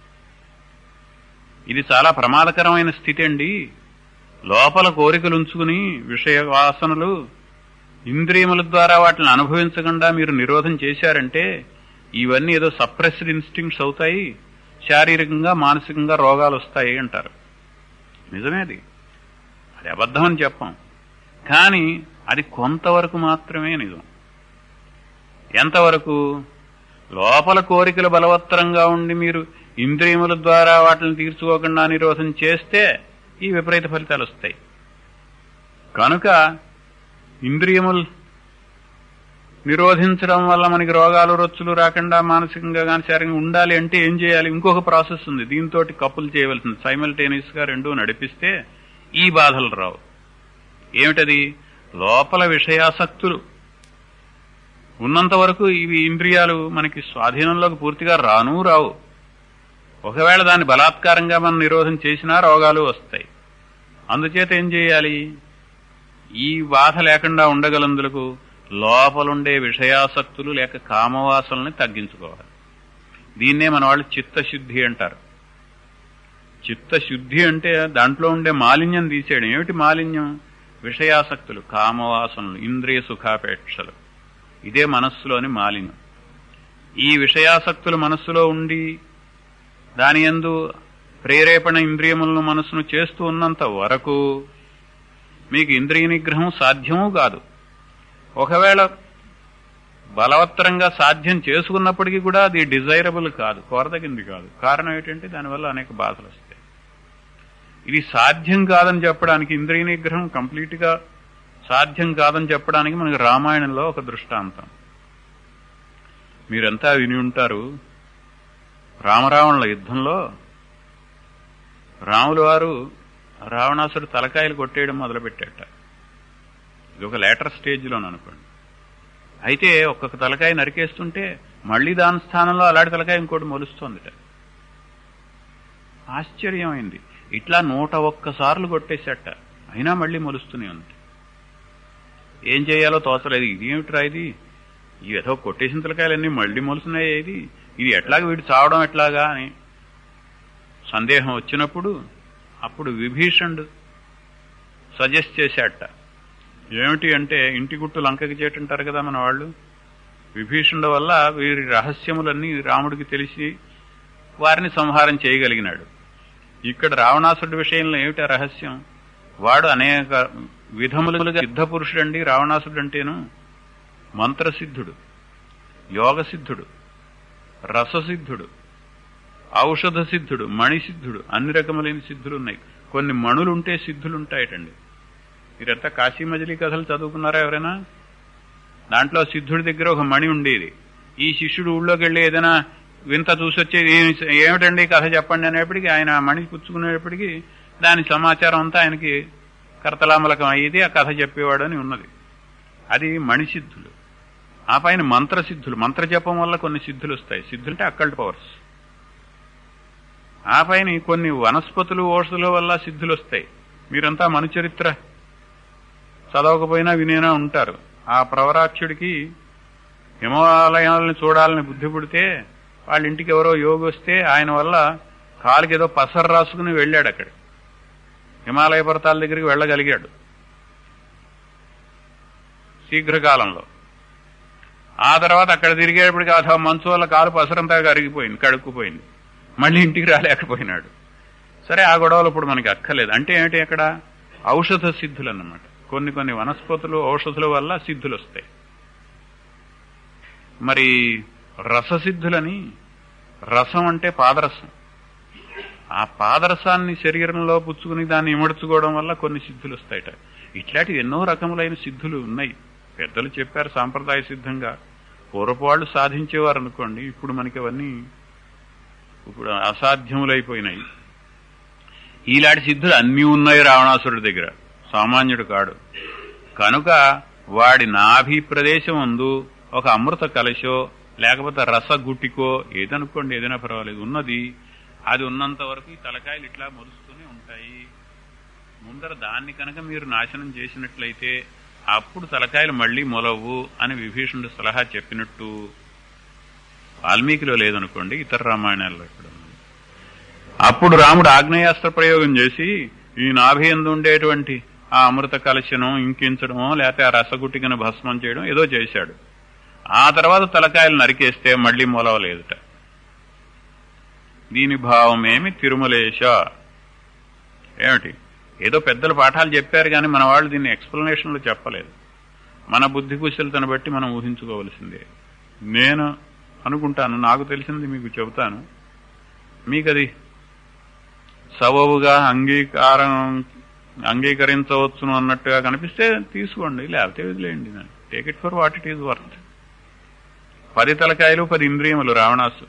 ఇది చాలా ప్రమాదకరమైన స్థితి అండి లోపల కోరికలు ఉంచుకుని విషయ వాసనలు ఇంద్రియముల ద్వారా వాటిని అనుభవించకుండా మీరు నిరోధం చేశారంటే ఇవన్నీ ఏదో సప్రెస్డ్ ఇన్స్టింక్ట్స్ అవుతాయి శారీరకంగా మానసికంగా రోగాలు వస్తాయి అంటారు నిజమేది అది అబద్ధం అని చెప్పం కానీ అది కొంతవరకు మాత్రమే నిజం ఎంతవరకు లోపల కోరికలు బలవత్తరంగా ఉండి మీరు ఇంద్రియముల ద్వారా వాటిని తీర్చుకోకుండా నిరోధం చేస్తే ఈ విపరీత ఫలితాలు వస్తాయి కనుక ఇంద్రియములు నిరోధించడం వల్ల మనకి రోగాలు రొచ్చులు రాకుండా మానసికంగా కానీ శారీరంగా ఉండాలి అంటే ఏం చేయాలి ఇంకొక ప్రాసెస్ ఉంది దీంతో కప్పులు చేయవలసింది సైమల్టేనియస్ గా రెండూ నడిపిస్తే ఈ బాధలు రావు ఏమిటది లోపల విషయాసక్తులు ఉన్నంత వరకు ఇవి ఇంద్రియాలు మనకి స్వాధీనంలోకి పూర్తిగా రాను రావు ఒకవేళ దాన్ని బలాత్కారంగా మనం నిరోధం చేసినా రోగాలు వస్తాయి అందుచేత ఏం చేయాలి ఈ బాధ లేకుండా ఉండగలందులకు లోపలుండే విషయాసక్తులు లేక కామవాసనల్ని తగ్గించుకోవాలి దీన్నే మన వాళ్ళు చిత్తశుద్ధి అంటారు చిత్తశుద్ధి అంటే దాంట్లో ఉండే మాలిన్యం తీసేయడం ఏమిటి మాలిన్యం విషయాసక్తులు కామవాసనలు ఇంద్రియ సుఖాపేక్షలు ఇదే మనస్సులోని మాలిన్యం ఈ విషయాసక్తులు మనస్సులో ఉండి దాని యందు ప్రేరేపణ ఇంద్రియములను మనస్సును చేస్తూ ఉన్నంత వరకు మీకు ఇంద్రియ నిగ్రహం సాధ్యమూ కాదు ఒకవేళ బలవత్తరంగా సాధ్యం చేసుకున్నప్పటికీ కూడా అది డిజైరబుల్ కాదు కోరదగింది కాదు కారణం ఏంటంటే దానివల్ల అనేక బాధలు వస్తాయి ఇది సాధ్యం కాదని చెప్పడానికి ఇంద్రియ నిగ్రహం కంప్లీట్ గా సాధ్యం కాదని చెప్పడానికి మనకి రామాయణంలో ఒక దృష్టాంతం మీరంతా విని ఉంటారు రామరావణుల యుద్ధంలో రాములు వారు రావణాసుడు తలకాయలు కొట్టేయడం మొదలుపెట్టాట ఇది ఒక లేటర్ స్టేజ్లో అనుకోండి అయితే ఒక్కొక్క తలకాయ నరికేస్తుంటే మళ్లీ దాని స్థానంలో అలాంటి తలకాయ ఇంకోటి మొలుస్తోందిట ఆశ్చర్యమైంది ఇట్లా నూట ఒక్కసార్లు కొట్టేశాట అయినా మళ్లీ మొలుస్తూనే ఉంది ఏం చేయాలో తోచలేదు ఇది ఏమిట్రా ఇది ఈ ఏదో కొట్టేసిన తలకాయలన్నీ మళ్లీ మొలుస్తున్నాయి ఇది ఇది ఎట్లాగా వీడు చావడం ఎట్లాగా అని సందేహం వచ్చినప్పుడు అప్పుడు విభీషణుడు సజెస్ట్ చేశాట ఏమిటి అంటే ఇంటి గుట్టు లంకకి చేటుంటారు కదా మన వాళ్ళు విభీషణుడు వల్ల వీరి రహస్యములన్నీ రాముడికి తెలిసి వారిని సంహారం చేయగలిగినాడు ఇక్కడ రావణాసుడి విషయంలో ఏమిటి ఆ రహస్యం వాడు అనేక విధములుగా సిద్ధ పురుషుడండి రావణాసుడు అంటేను మంత్రసిద్ధుడు యోగసిద్ధుడు రససిద్ధుడు ఔషధ సిద్ధుడు మణిసిద్ధుడు అన్ని రకములైన సిద్ధులు ఉన్నాయి కొన్ని మణులుంటే సిద్ధులుంటాయటండి మీరంతా కాశీ మజిలీ కథలు చదువుకున్నారా ఎవరైనా దాంట్లో సిద్ధుడి దగ్గర ఒక మణి ఉండేది ఈ శిష్యుడు ఊళ్ళోకి వెళ్ళి ఏదైనా వింత చూసొచ్చేది "ఏమి- ఏమిటండి కథ చెప్పండి అనేప్పటికీ ఆయన ఆ మణి పుచ్చుకునేప్పటికీ దాని సమాచారం అంతా ఆయనకి కర్తలామలకం అయ్యేది ఆ కథ చెప్పేవాడు అని ఉన్నది అది మణిసిద్ధులు ఆ పైన మంత్రసిద్ధులు మంత్రజపం వల్ల కొన్ని సిద్ధులు వస్తాయి సిద్ధులు అంటే అక్కల్ట్ పవర్స్ ఆ పైన కొన్ని వనస్పతులు ఓషధుల వల్ల సిద్ధులు వస్తాయి మీరంతా మనుచరిత్ర చదవకపోయినా వినేనా ఉంటారు ఆ ప్రవరాక్షుడికి హిమాలయాలను చూడాలని బుద్ధి పుడితే వాళ్ళ ఇంటికి ఎవరో యోగి వస్తే ఆయన వల్ల కాలుకి ఏదో పసరు రాసుకుని వెళ్ళాడు అక్కడ హిమాలయ పర్వతాల దగ్గరికి వెళ్ళగలిగాడు శీఘ్రకాలంలో ఆ తర్వాత అక్కడ తిరిగేటప్పటికి ఆ మంచు వల్ల కాలు పసరంతా కరిగిపోయింది కడుక్కుపోయింది మళ్ళీ ఇంటికి రాలేకపోయినాడు సరే ఆ గొడవలు ఇప్పుడు మనకి అక్కర్లేదు అంటే ఏమిటి అక్కడ ఔషధ సిద్ధులు అన్నమాట కొన్ని కొన్ని వనస్పతులు ఔషధుల వల్ల సిద్ధులు వస్తాయి మరి రససిద్ధులని రసం అంటే పాదరసం ఆ పాదరసాన్ని శరీరంలో పుచ్చుకుని దాన్ని ఇమడ్చుకోవడం వల్ల కొన్ని సిద్ధులు వస్తాయట ఇట్లాంటి ఎన్నో రకములైన సిద్ధులు ఉన్నాయి పెద్దలు చెప్పారు సాంప్రదాయ సిద్ధంగా పూర్వపు వాళ్ళు సాధించేవారు అనుకోండి ఇప్పుడు మనకి అవన్నీ ఇప్పుడు అసాధ్యములైపోయినాయి ఈలాంటి సిద్ధులు అన్నీ ఉన్నాయి రావణాసురుడి దగ్గర సామాన్యుడు కాడు కనుక వాడి నాభి ప్రదేశం అందు ఒక అమృత కలశో లేకపోతే రసగుట్టికో ఏదనుకోండి ఏదైనా పర్వాలేదు ఉన్నది అది ఉన్నంత వరకు ఈ తలకాయలు ఇట్లా మొలుస్తూనే ఉంటాయి ముందర దాన్ని కనుక మీరు నాశనం చేసినట్లయితే అప్పుడు తలకాయలు మళ్లీ మొలవు అని విభీషణుడు సలహా చెప్పినట్టు వాల్మీకిలో లేదనుకోండి ఇతర రామాయణాల్లో ఇక్కడ ఉంది. అప్పుడు రాముడు ఆగ్నేయాస్త్ర ప్రయోగం చేసి ఈ నాభి ఎందు ఉండేటువంటి ఆ అమృత కలశను ఇంకించడమో లేకపోతే ఆ రసగుట్టికను భస్మం చేయడం ఏదో చేశాడు ఆ తర్వాత తలకాయలు నరికేస్తే మళ్లీ మొలవలేదుట దీని భావమేమి తిరుమలేశ ఏమిటి ఏదో పెద్దల పాఠాలు చెప్పారు కానీ మన వాళ్ళు దీన్ని ఎక్స్ప్లెనేషన్లు చెప్పలేదు మన బుద్ధి కుశలతను బట్టి మనం ఊహించుకోవలసిందే నేను అనుకుంటాను నాకు తెలిసింది మీకు చెబుతాను మీకు అది సబబుగా అంగీకారం అంగీకరించవచ్చును అన్నట్టుగా కనిపిస్తే తీసుకోండి లేకపోతే వదిలేయండి take it for what it is worth పది తలకాయలు పది ఇంద్రియములు రావణాసు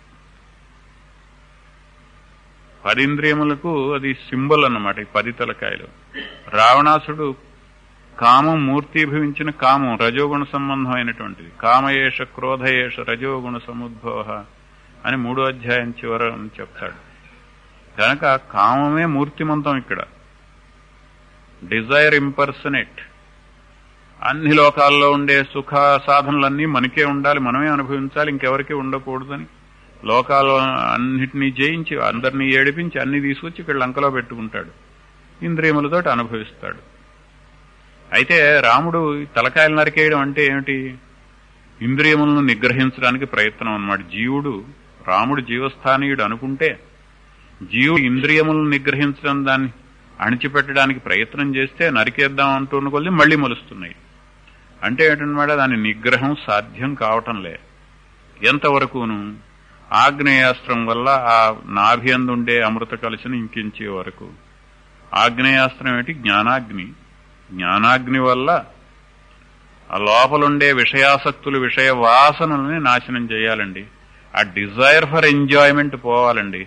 పది ఇంద్రియములకు అది సింబల్ అన్నమాట ఈ పది తలకాయలు రావణాసుడు కామం మూర్తీభవించిన కామం రజోగుణ సంబంధమైనటువంటిది కామయేష క్రోధయేష రజోగుణ సముద్భవ అని మూడో అధ్యాయం చివర చెప్తాడు కనుక కామమే మూర్తిమంతం ఇక్కడ డిజైర్ ఇంపర్సనేట్ అన్ని లోకాల్లో ఉండే సుఖ సాధనలన్నీ మనకే ఉండాలి మనమే అనుభవించాలి ఇంకెవరికి ఉండకూడదని లోకాలు అన్నిటినీ జయించి అందరినీ ఏడిపించి అన్ని తీసుకొచ్చి ఇక్కడ లంకలో పెట్టుకుంటాడు ఇంద్రియములతోటి అనుభవిస్తాడు అయితే రాముడు ఈ తలకాయలు నరికేయడం అంటే ఏమిటి ఇంద్రియములను నిగ్రహించడానికి ప్రయత్నం అన్నమాట జీవుడు రాముడు జీవస్థానీయుడు అనుకుంటే జీవుడు ఇంద్రియములను నిగ్రహించడం దాన్ని అణిచిపెట్టడానికి ప్రయత్నం చేస్తే నరికేద్దాం అంటున్న కొద్ది మళ్లీ మొలుస్తున్నాయి అంటే ఏంటన్నమాట దాని నిగ్రహం సాధ్యం కావటంలే ఎంతవరకును ఆగ్నేయాస్త్రం వల్ల ఆ నాభ్యందుండే అమృత కలశను ఇంకించే వరకు ఆగ్నేయాస్త్రం ఏంటి జ్ఞానాగ్ని జ్ఞానాగ్ని వల్ల ఆ లోపలుండే విషయాసక్తులు విషయ వాసనల్ని నాశనం చేయాలండి ఆ డిజైర్ ఫర్ ఎంజాయ్మెంట్ పోవాలండి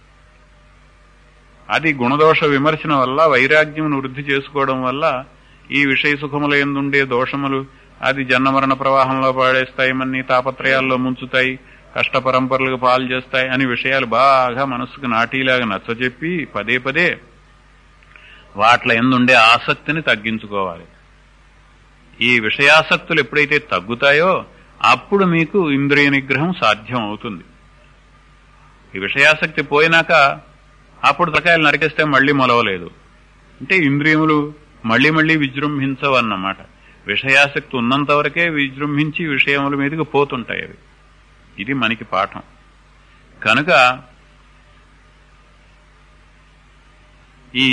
అది గుణదోష విమర్శన వల్ల వైరాగ్యం వృద్ధి చేసుకోవడం వల్ల ఈ విషయ సుఖముల ఎందుండే దోషములు అది జన్మమరణ ప్రవాహంలో పాడేస్తాయి మన్ని తాపత్రయాల్లో ముంచుతాయి కష్ట పరంపరలకు పాలు చేస్తాయి అని విషయాలు బాగా మనసుకు నాటీలాగా నచ్చజెప్పి పదే పదే వాట్ల ఎందుండే ఆసక్తిని తగ్గించుకోవాలి ఈ విషయాసక్తులు ఎప్పుడైతే తగ్గుతాయో అప్పుడు మీకు ఇంద్రియ నిగ్రహం సాధ్యం అవుతుంది ఈ విషయాసక్తి పోయినాక అప్పుడు తలకాయలు నరికేస్తే మళ్లీ మొలవలేదు అంటే ఇంద్రియములు మళ్లీ మళ్లీ విజృంభించవన్నమాట విషయాసక్తి ఉన్నంత వరకే విజృంభించి విషయముల మీదకి పోతుంటాయి అవి ఇది మనకి పాఠం కనుక ఈ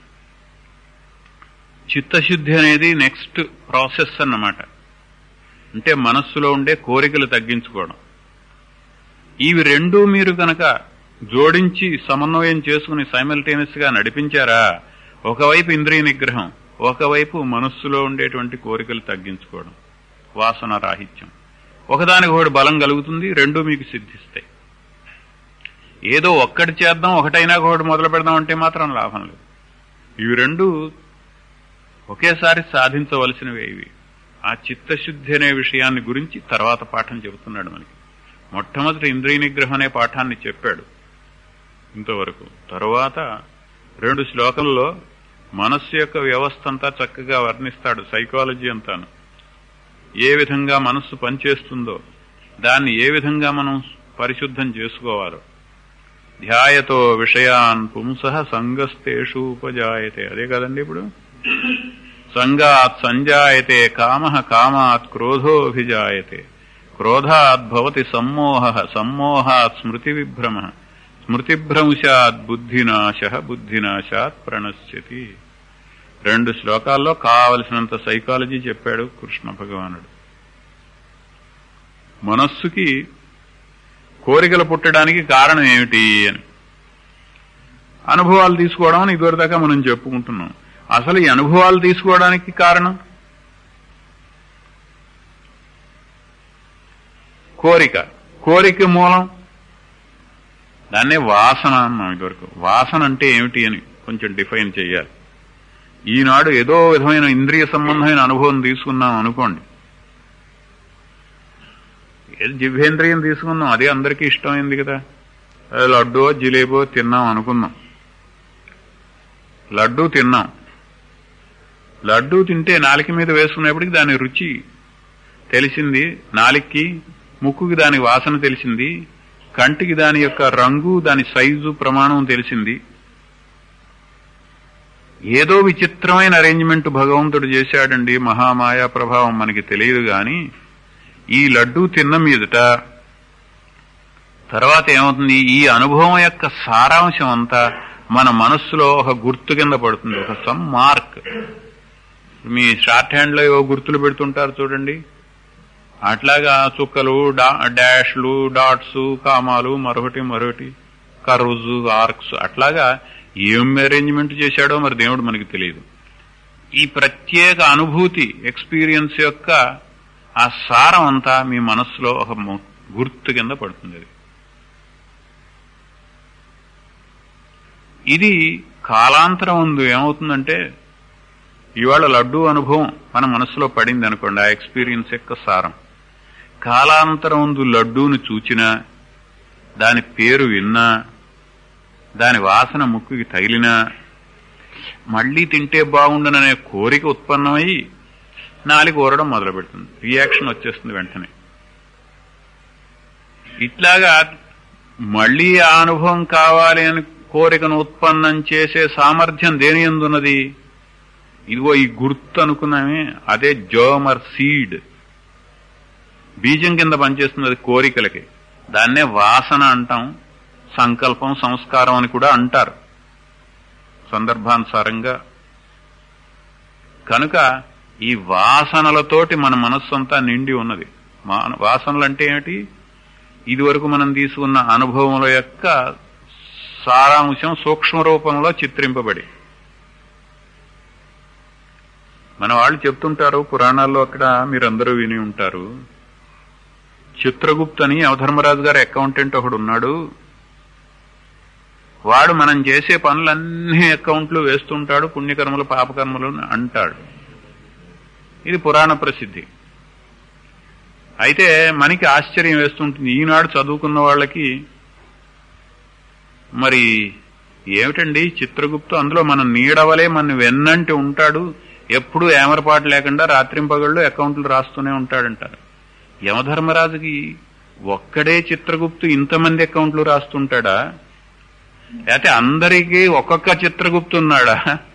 చిత్తశుద్ధి అనేది నెక్స్ట్ ప్రాసెస్ అన్నమాట అంటే మనస్సులో ఉండే కోరికలు తగ్గించుకోవడం ఇవి రెండూ మీరు కనుక జోడించి సమన్వయం చేసుకుని సైమల్టేనియస్ గా నడిపించారా ఒకవైపు ఇంద్రియ నిగ్రహం ఒకవైపు మనస్సులో ఉండేటువంటి కోరికలు తగ్గించుకోవడం వాసన రాహిత్యం ఒకదానికి ఒకటి బలం కలుగుతుంది రెండు మీకు సిద్ధిస్తాయి ఏదో ఒక్కటి చేద్దాం ఒకటైనా ఒకటి మొదలు పెడదాం అంటే మాత్రం లాభం లేదు ఇవి రెండు ఒకేసారి సాధించవలసినవి ఇవి ఆ చిత్తశుద్ధి అనే విషయాన్ని గురించి తర్వాత పాఠం చెబుతున్నాడు మనకి మొట్టమొదటి ఇంద్రియ నిగ్రహం అనే పాఠాన్ని చెప్పాడు ఇంతవరకు తరువాత రెండు శ్లోకంలో మనస్సు యొక్క వ్యవస్థ అంతా చక్కగా వర్ణిస్తాడు సైకాలజీ అంతాను ఏ విధంగా మనస్సు పనిచేస్తుందో దాన్ని ఏ విధంగా మనం పరిశుద్ధం చేసుకోవాలో ధ్యాయతో విషయాన్ పుంస సంగస్తేషు ఉపజాయతే అదే కదండి ఇప్పుడు సంగాత్ సంజాయతే కామ కామాత్ క్రోధోభిజాయతే క్రోధాత్ భవతి సమ్మోహ సమ్మోహాత్ స్మృతి విభ్రమ స్మృతిభ్రంశాత్ బుద్ధినాశ బుద్ధినాశాత్ ప్రణశ్యతి రెండు శ్లోకాల్లో కావలసినంత సైకాలజీ చెప్పాడు కృష్ణ భగవానుడు మనస్సుకి కోరికలు పుట్టడానికి కారణం ఏమిటి అని అనుభవాలు తీసుకోవడం అని ఇదివరదాకా మనం చెప్పుకుంటున్నాం అసలు ఈ అనుభవాలు తీసుకోవడానికి కారణం కోరిక కోరిక మూలం దాన్నే వాసన అన్నాం ఇదివరకు వాసన అంటే ఏమిటి అని కొంచెం డిఫైన్ చేయాలి ఈనాడు ఏదో విధమైన ఇంద్రియ సంబంధమైన అనుభవం తీసుకున్నాం అనుకోండి ఏది జివ్వేంద్రియం తీసుకున్నాం అదే అందరికీ ఇష్టమైంది కదా అదే లడ్డో జిలేబో తిన్నాం అనుకున్నాం లడ్డూ తిన్నాం లడ్డూ తింటే నాలిక మీద వేసుకునేప్పటికి దాని రుచి తెలిసింది నాలిక్కి ముక్కుకి దాని వాసన తెలిసింది కంటికి దాని యొక్క రంగు దాని సైజు ప్రమాణం తెలిసింది ఏదో విచిత్రమైన అరేంజ్మెంట్ భగవంతుడు చేశాడండి మహామాయా ప్రభావం మనకి తెలియదు గాని ఈ లడ్డూ తిన్న మీదట తర్వాత ఏమవుతుంది ఈ అనుభవం యొక్క సారాంశం అంతా మన మనస్సులో ఒక గుర్తు కింద పడుతుంది ఒక సమ్ మార్క్ మీ షార్ట్ హ్యాండ్ లో ఏవో గుర్తులు పెడుతుంటారు చూడండి అట్లాగా చుక్కలు డాష్లు డాట్స్ కామాలు మరొకటి మరొకటి కర్వ్స్ ఆర్క్స్ అట్లాగా ఏం అరేంజ్మెంట్ చేశాడో మరి దేవుడు మనకి తెలియదు ఈ ప్రత్యేక అనుభూతి ఎక్స్పీరియన్స్ యొక్క ఆ సారం అంతా మీ మనస్సులో ఒక గుర్తు కింద పడుతుంది అది ఇది కాలాంతరం ఉంది ఏమవుతుందంటే ఇవాళ లడ్డూ అనుభవం మన మనసులో పడింది అనుకోండి ఆ ఎక్స్పీరియన్స్ యొక్క సారం కాలాంతరం ముందు లడ్డూను చూచినా దాని పేరు విన్నా దాని వాసన ముక్కుకి తగిలినా మళ్లీ తింటే బాగుండననే కోరిక ఉత్పన్నమై నాలుగు ఊరడం మొదలు పెడుతుంది రియాక్షన్ వచ్చేస్తుంది వెంటనే ఇట్లాగా మళ్లీ ఆ అనుభవం కావాలి అని కోరికను ఉత్పన్నం చేసే సామర్థ్యం దేని ఎందున్నది ఇదిగో ఈ గుర్తు అనుకున్నామే అదే జోమర్ సీడ్ బీజం కింద పనిచేస్తుంది అది కోరికలకి దాన్నే వాసన అంటాం సంకల్పం సంస్కారం అని కూడా అంటారు సందర్భానుసారంగా కనుక ఈ వాసనలతోటి మన మనస్సు అంతా నిండి ఉన్నది వాసనలు అంటే ఏమిటి ఇదివరకు మనం తీసుకున్న అనుభవముల యొక్క సారాంశం సూక్ష్మ రూపంలో చిత్రింపబడి మన వాళ్ళు చెప్తుంటారు పురాణాల్లో అక్కడ మీరందరూ విని ఉంటారు చిత్రగుప్త్ అని అవధర్మరాజు గారి అకౌంటెంట్ ఒకడు ఉన్నాడు వాడు మనం చేసే పనులన్నీ అకౌంట్లు వేస్తుంటాడు పుణ్యకర్మలు పాపకర్మలు అంటాడు ఇది పురాణ ప్రసిద్ధి అయితే మనకి ఆశ్చర్యం వేస్తుంటుంది ఈనాడు చదువుకున్న వాళ్ళకి మరి ఏమిటండి చిత్రగుప్తు అందులో మన నీడవలే మన వెన్నంటి ఉంటాడు ఎప్పుడూ ఏమరపాటు లేకుండా రాత్రింపగళ్ళు అకౌంట్లు రాస్తూనే ఉంటాడంటారు యమధర్మరాజుకి ఒక్కడే చిత్రగుప్తు ఇంతమంది అకౌంట్లు రాస్తుంటాడా లేకపోతే అందరికీ ఒక్కొక్క చిత్రగుప్తు ఉన్నాడా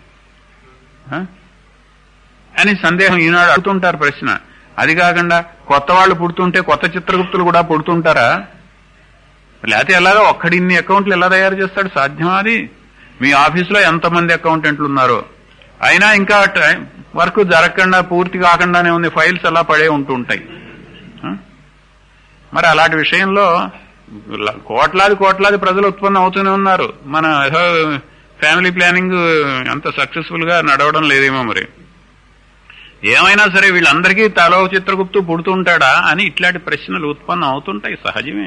అని సందేహం ఈనాడు అడుగుతుంటారు ప్రశ్న అది కాకుండా కొత్త వాళ్ళు పుడుతుంటే కొత్త చిత్రగుప్తులు కూడా పుడుతుంటారా లేకపోతే ఎలాగా ఒక్కడిన్ని అకౌంట్లు ఎలా తయారు చేస్తాడు సాధ్యమా అది మీ ఆఫీసులో ఎంతమంది అకౌంటెంట్లు ఉన్నారో అయినా ఇంకా వర్క్ జరగకుండా పూర్తి కాకుండానే ఉంది ఫైల్స్ అలా పడే ఉంటూ ఉంటాయి మరి అలాంటి విషయంలో కోట్లాది కోట్లాది ప్రజలు ఉత్పన్నం అవుతూనే ఉన్నారు మన ఫ్యామిలీ ప్లానింగ్ అంత సక్సెస్ఫుల్ గా నడవడం లేదేమో మరి ఏమైనా సరే వీళ్ళందరికీ తలో చిత్రగుప్తు పుడుతుంటాడా అని ఇట్లాంటి ప్రశ్నలు ఉత్పన్నం అవుతుంటాయి సహజమే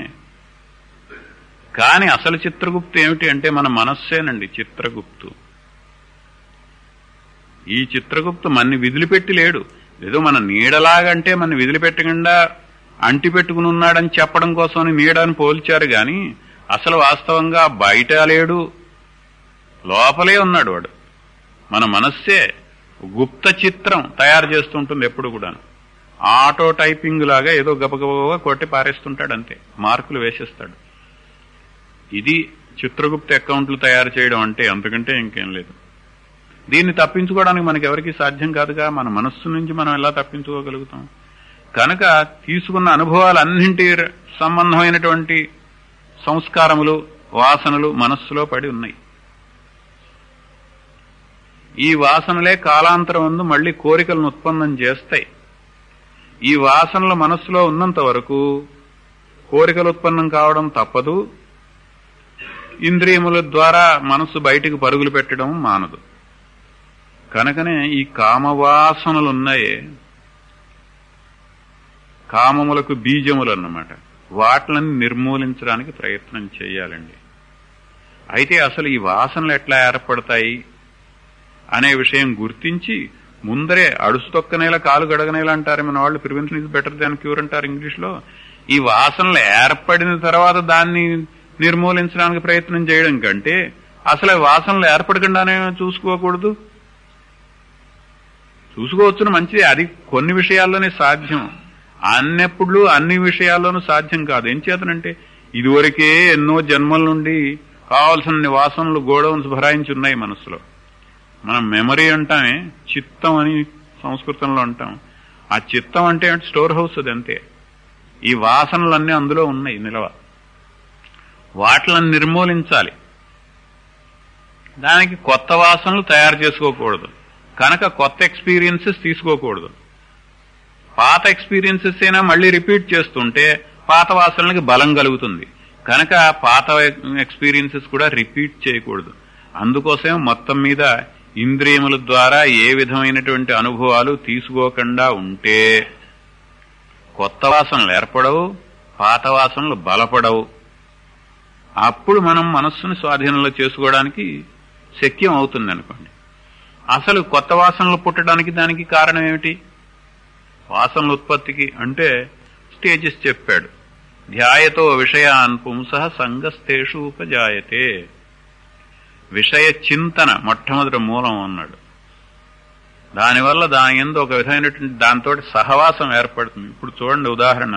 కానీ అసలు చిత్రగుప్తు ఏమిటి అంటే మన మనస్సేనండి చిత్రగుప్తు ఈ చిత్రగుప్తు మన్ని విదిలిపెట్టి లేడు ఏదో మన నీడలాగంటే మన విదిలిపెట్టకుండా అంటి పెట్టుకుని ఉన్నాడని చెప్పడం కోసం నీడని పోల్చారు గాని అసలు వాస్తవంగా బయట లేడు లోపలే ఉన్నాడు వాడు మన మనస్సే గుప్త చిత్రం తయారు చేస్తుంటుంది ఎప్పుడు కూడా ఆటో టైపింగ్ లాగా ఏదో గబగబగా కొట్టి పారేస్తుంటాడు అంతే మార్కులు వేసేస్తాడు ఇది చిత్రగుప్త అకౌంట్లు తయారు చేయడం అంటే అంతకంటే ఇంకేం లేదు దీన్ని తప్పించుకోవడానికి మనకి ఎవరికి సాధ్యం కాదుగా మన మనస్సు నుంచి మనం ఎలా తప్పించుకోగలుగుతాం కనుక తీసుకున్న అనుభవాలన్నింటి సంబంధమైనటువంటి సంస్కారములు వాసనలు మనస్సులో పడి ఉన్నాయి ఈ వాసనలే కాలాంతరం ముందు మళ్లీ కోరికలను ఉత్పన్నం చేస్తాయి ఈ వాసనలు మనస్సులో ఉన్నంత వరకు కోరికలు ఉత్పన్నం కావడం తప్పదు ఇంద్రియముల ద్వారా మనస్సు బయటికి పరుగులు పెట్టడం మానదు కనుకనే ఈ కామవాసనలున్నాయే కామములకు బీజములు అన్నమాట వాటిని నిర్మూలించడానికి ప్రయత్నం చేయాలండి అయితే అసలు ఈ వాసనలు ఎట్లా ఏర్పడతాయి అనే విషయం గుర్తించి ముందరే అడుసు తొక్కనేల కాలు గడగనేల అంటారు మన వాళ్ళు prevention is better than cure అంటారు ఇంగ్లీష్ లో ఈ వాసనలు ఏర్పడిన తర్వాత దాన్ని నిర్మూలించడానికి ప్రయత్నం చేయడం కంటే అసలు ఈ వాసనలు ఏర్పడకుండానే చూసుకోకూడదు చూసుకోవచ్చును మంచిది అది కొన్ని విషయాల్లోనే సాధ్యం అన్నెప్పుడు అన్ని విషయాల్లోనూ సాధ్యం కాదు ఏం చేతనంటే ఇదివరకే ఎన్నో జన్మల నుండి కావలసిన వాసనలు గోడౌన్స్ భరాయించి ఉన్నాయి మనసులో మనం మెమరీ అంటామే చిత్తం అని సంస్కృతంలో అంటాం ఆ చిత్తం అంటే స్టోర్ హౌస్ అది అంతే ఈ వాసనలన్నీ అందులో ఉన్నాయి నిలవ వాటిని నిర్మూలించాలి దానికి కొత్త వాసనలు తయారు చేసుకోకూడదు కనుక కొత్త ఎక్స్పీరియన్సెస్ తీసుకోకూడదు పాత ఎక్స్పీరియన్సెస్ అయినా మళ్ళీ రిపీట్ చేస్తుంటే పాత వాసనలకి బలం కలుగుతుంది కనుక పాత ఎక్స్పీరియన్సెస్ కూడా రిపీట్ చేయకూడదు అందుకోసం మొత్తం మీద ఇంద్రియముల ద్వారా ఏ విధమైనటువంటి అనుభవాలు తీసుకోకుండా ఉంటే కొత్త వాసనలు ఏర్పడవు పాత వాసనలు బలపడవు అప్పుడు మనం మనస్సుని స్వాధీనంలో చేసుకోవడానికి శక్యం అవుతుంది అనుకోండి అసలు కొత్త వాసనలు పుట్టడానికి దానికి కారణం ఏమిటి వాసనల ఉత్పత్తికి అంటే స్టేజెస్ చెప్పాడు ధ్యాయతో విషయాన్ పుంస సంగస్తేషు ఉపజాయతే విషయ చింతన మొట్టమొదటి మూలం అన్నాడు దానివల్ల దాని ఎందు ఒక విధమైనటువంటి దాంతో సహవాసం ఏర్పడుతుంది ఇప్పుడు చూడండి ఉదాహరణ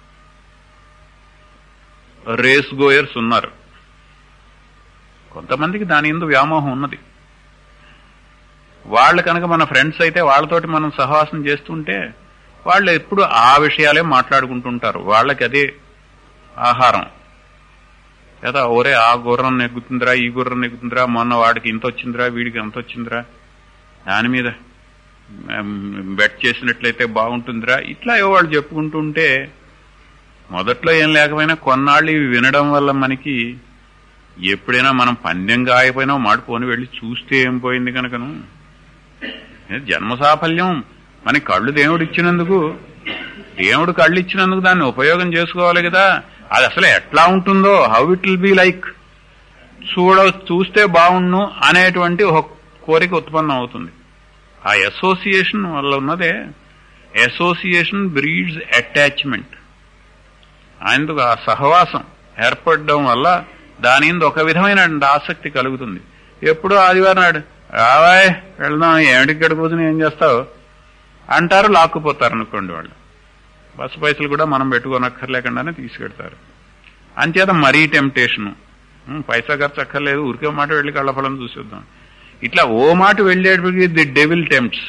రేస్ గోయర్స్ ఉన్నారు కొంతమందికి దాని ఎందు వ్యామోహం ఉన్నది వాళ్ళు కనుక మన ఫ్రెండ్స్ అయితే వాళ్ళతోటి మనం సహవాసం చేస్తుంటే వాళ్ళు ఎప్పుడు ఆ విషయాలే మాట్లాడుకుంటుంటారు వాళ్ళకి అదే ఆహారం లేదా ఒరే ఆ గుర్రం నెగ్గుతుందిరా ఈ గుర్రం నెగ్గుతుందిరా మొన్న వాడికి ఇంత వచ్చిందిరా వీడికి ఎంత వచ్చిందిరా దాని మీద బెట్ చేసినట్లయితే బాగుంటుందిరా ఇట్లా ఏవో వాళ్ళు చెప్పుకుంటుంటే మొదట్లో ఏం లేకపోయినా కొన్నాళ్ళు ఇవి వినడం వల్ల మనకి ఎప్పుడైనా మనం పందెంగా అయిపోయినా మాడిపోని వెళ్ళి చూస్తే ఏం పోయింది కనుకను జన్మ సాఫల్యం మన కళ్ళు దేవుడు ఇచ్చినందుకు దేవుడు కళ్ళు ఇచ్చినందుకు దాన్ని ఉపయోగం చేసుకోవాలి కదా అది అసలు ఎట్లా ఉంటుందో how it will be like చూడ చూస్తే బాగుండు అనేటువంటి ఒక కోరిక ఉత్పన్నం అవుతుంది ఆ అసోసియేషన్ వల్ల ఉన్నదే అసోసియేషన్ బ్రీడ్స్ అటాచ్మెంట్ ఆయనకు ఆ సహవాసం ఏర్పడడం వల్ల దాని ఒక విధమైన ఆసక్తి కలుగుతుంది ఎప్పుడో ఆదివారం నాడు రావాయ్ వెళ్దాం ఏమిటి ఇక్కడ కూర్చుని ఏం చేస్తావు అంటారు లాక్కుపోతారు అనుకోండి వాళ్ళు బస్సు పైసలు కూడా మనం పెట్టుకోనక్కర్లేకుండానే తీసుకెడతారు అంచేత మరీ టెంప్టేషను పైసా ఖర్చు అక్కర్లేదు ఊరికే మాట వెళ్ళి కళ్ళఫలం చూసేద్దాం ఇట్లా ఓ మాట వెళ్ళేటప్పటికి ది డెవిల్ టెంప్ట్స్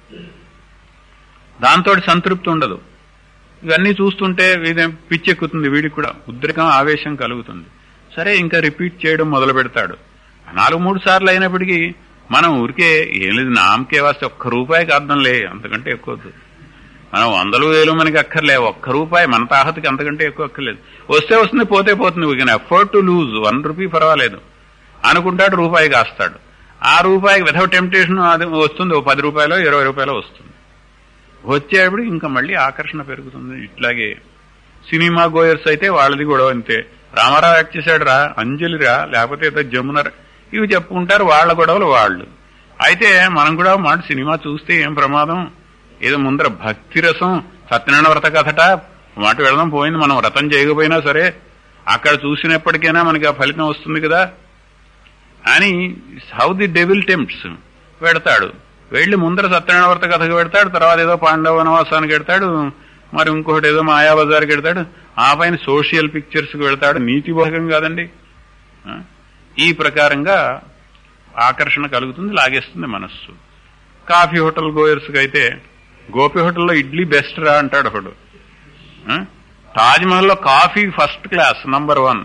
దాంతో సంతృప్తి ఉండదు ఇవన్నీ చూస్తుంటే వీదేం పిచ్చెక్కుతుంది వీడికి కూడా ఉద్రేకం ఆవేశం కలుగుతుంది సరే ఇంకా రిపీట్ చేయడం మొదలు పెడతాడు నాలుగు మూడు సార్లు అయినప్పటికీ మనం ఊరికే ఏం లేదు నామకే వస్తే ఒక్క రూపాయికి అర్థం లే అంతకంటే ఎక్కువ మనం వందలు వేలు మనకి అక్కర్లే ఒక్క రూపాయి మన తాహతకి అంతకంటే ఎక్కువ అక్కర్లేదు వస్తే వస్తుంది పోతే పోతుంది we can afford to lose one rupee పర్వాలేదు అనుకుంటాడు రూపాయి కాస్తాడు ఆ రూపాయికి విధవ టెంప్టేషన్ అది వస్తుంది ఓ పది రూపాయలు ఇరవై రూపాయలు వస్తుంది వచ్చేప్పుడు ఇంకా మళ్ళీ ఆకర్షణ పెరుగుతుంది ఇట్లాగే సినిమా గోయర్స్ అయితే వాళ్ళది కూడా అంతే రామారావు యాక్ట్ చేశాడు రా అంజలి రా లేకపోతే ఏదో జమున రా. ఇవి చెప్పుకుంటారు వాళ్ళ గొడవలు వాళ్ళు అయితే మనం కూడా మాట సినిమా చూస్తే ఏం ప్రమాదం ఏదో ముందర భక్తి రసం సత్యనారాయణ వ్రత కథట మాట వెళదాం పోయింది మనం వ్రతం చేయకపోయినా సరే అక్కడ చూసినప్పటికైనా మనకి ఆ ఫలితం వస్తుంది కదా అని హౌ ది డెవిల్ టెంప్ట్స్ పెడతాడు వెళ్లి ముందర సత్యనారాయణ వ్రత కథకు పెడతాడు తర్వాత ఏదో పాండవ వనవాసానికి పెడతాడు మరి ఇంకొకటి ఏదో మాయాబజార్కి పెడతాడు ఆ పైన సోషల్ పిక్చర్స్ కి వెళ్తాడు నీతి భోగం కాదండి ఆ? ఈ ప్రకారంగా ఆకర్షణ కలుగుతుంది లాగేస్తుంది మనస్సు కాఫీ హోటల్ గోయర్స్ అయితే గోపి హోటల్లో ఇడ్లీ బెస్ట్ రా అంటాడు ఒకడు ఆ? తాజ్ మహల్లో coffee first class number one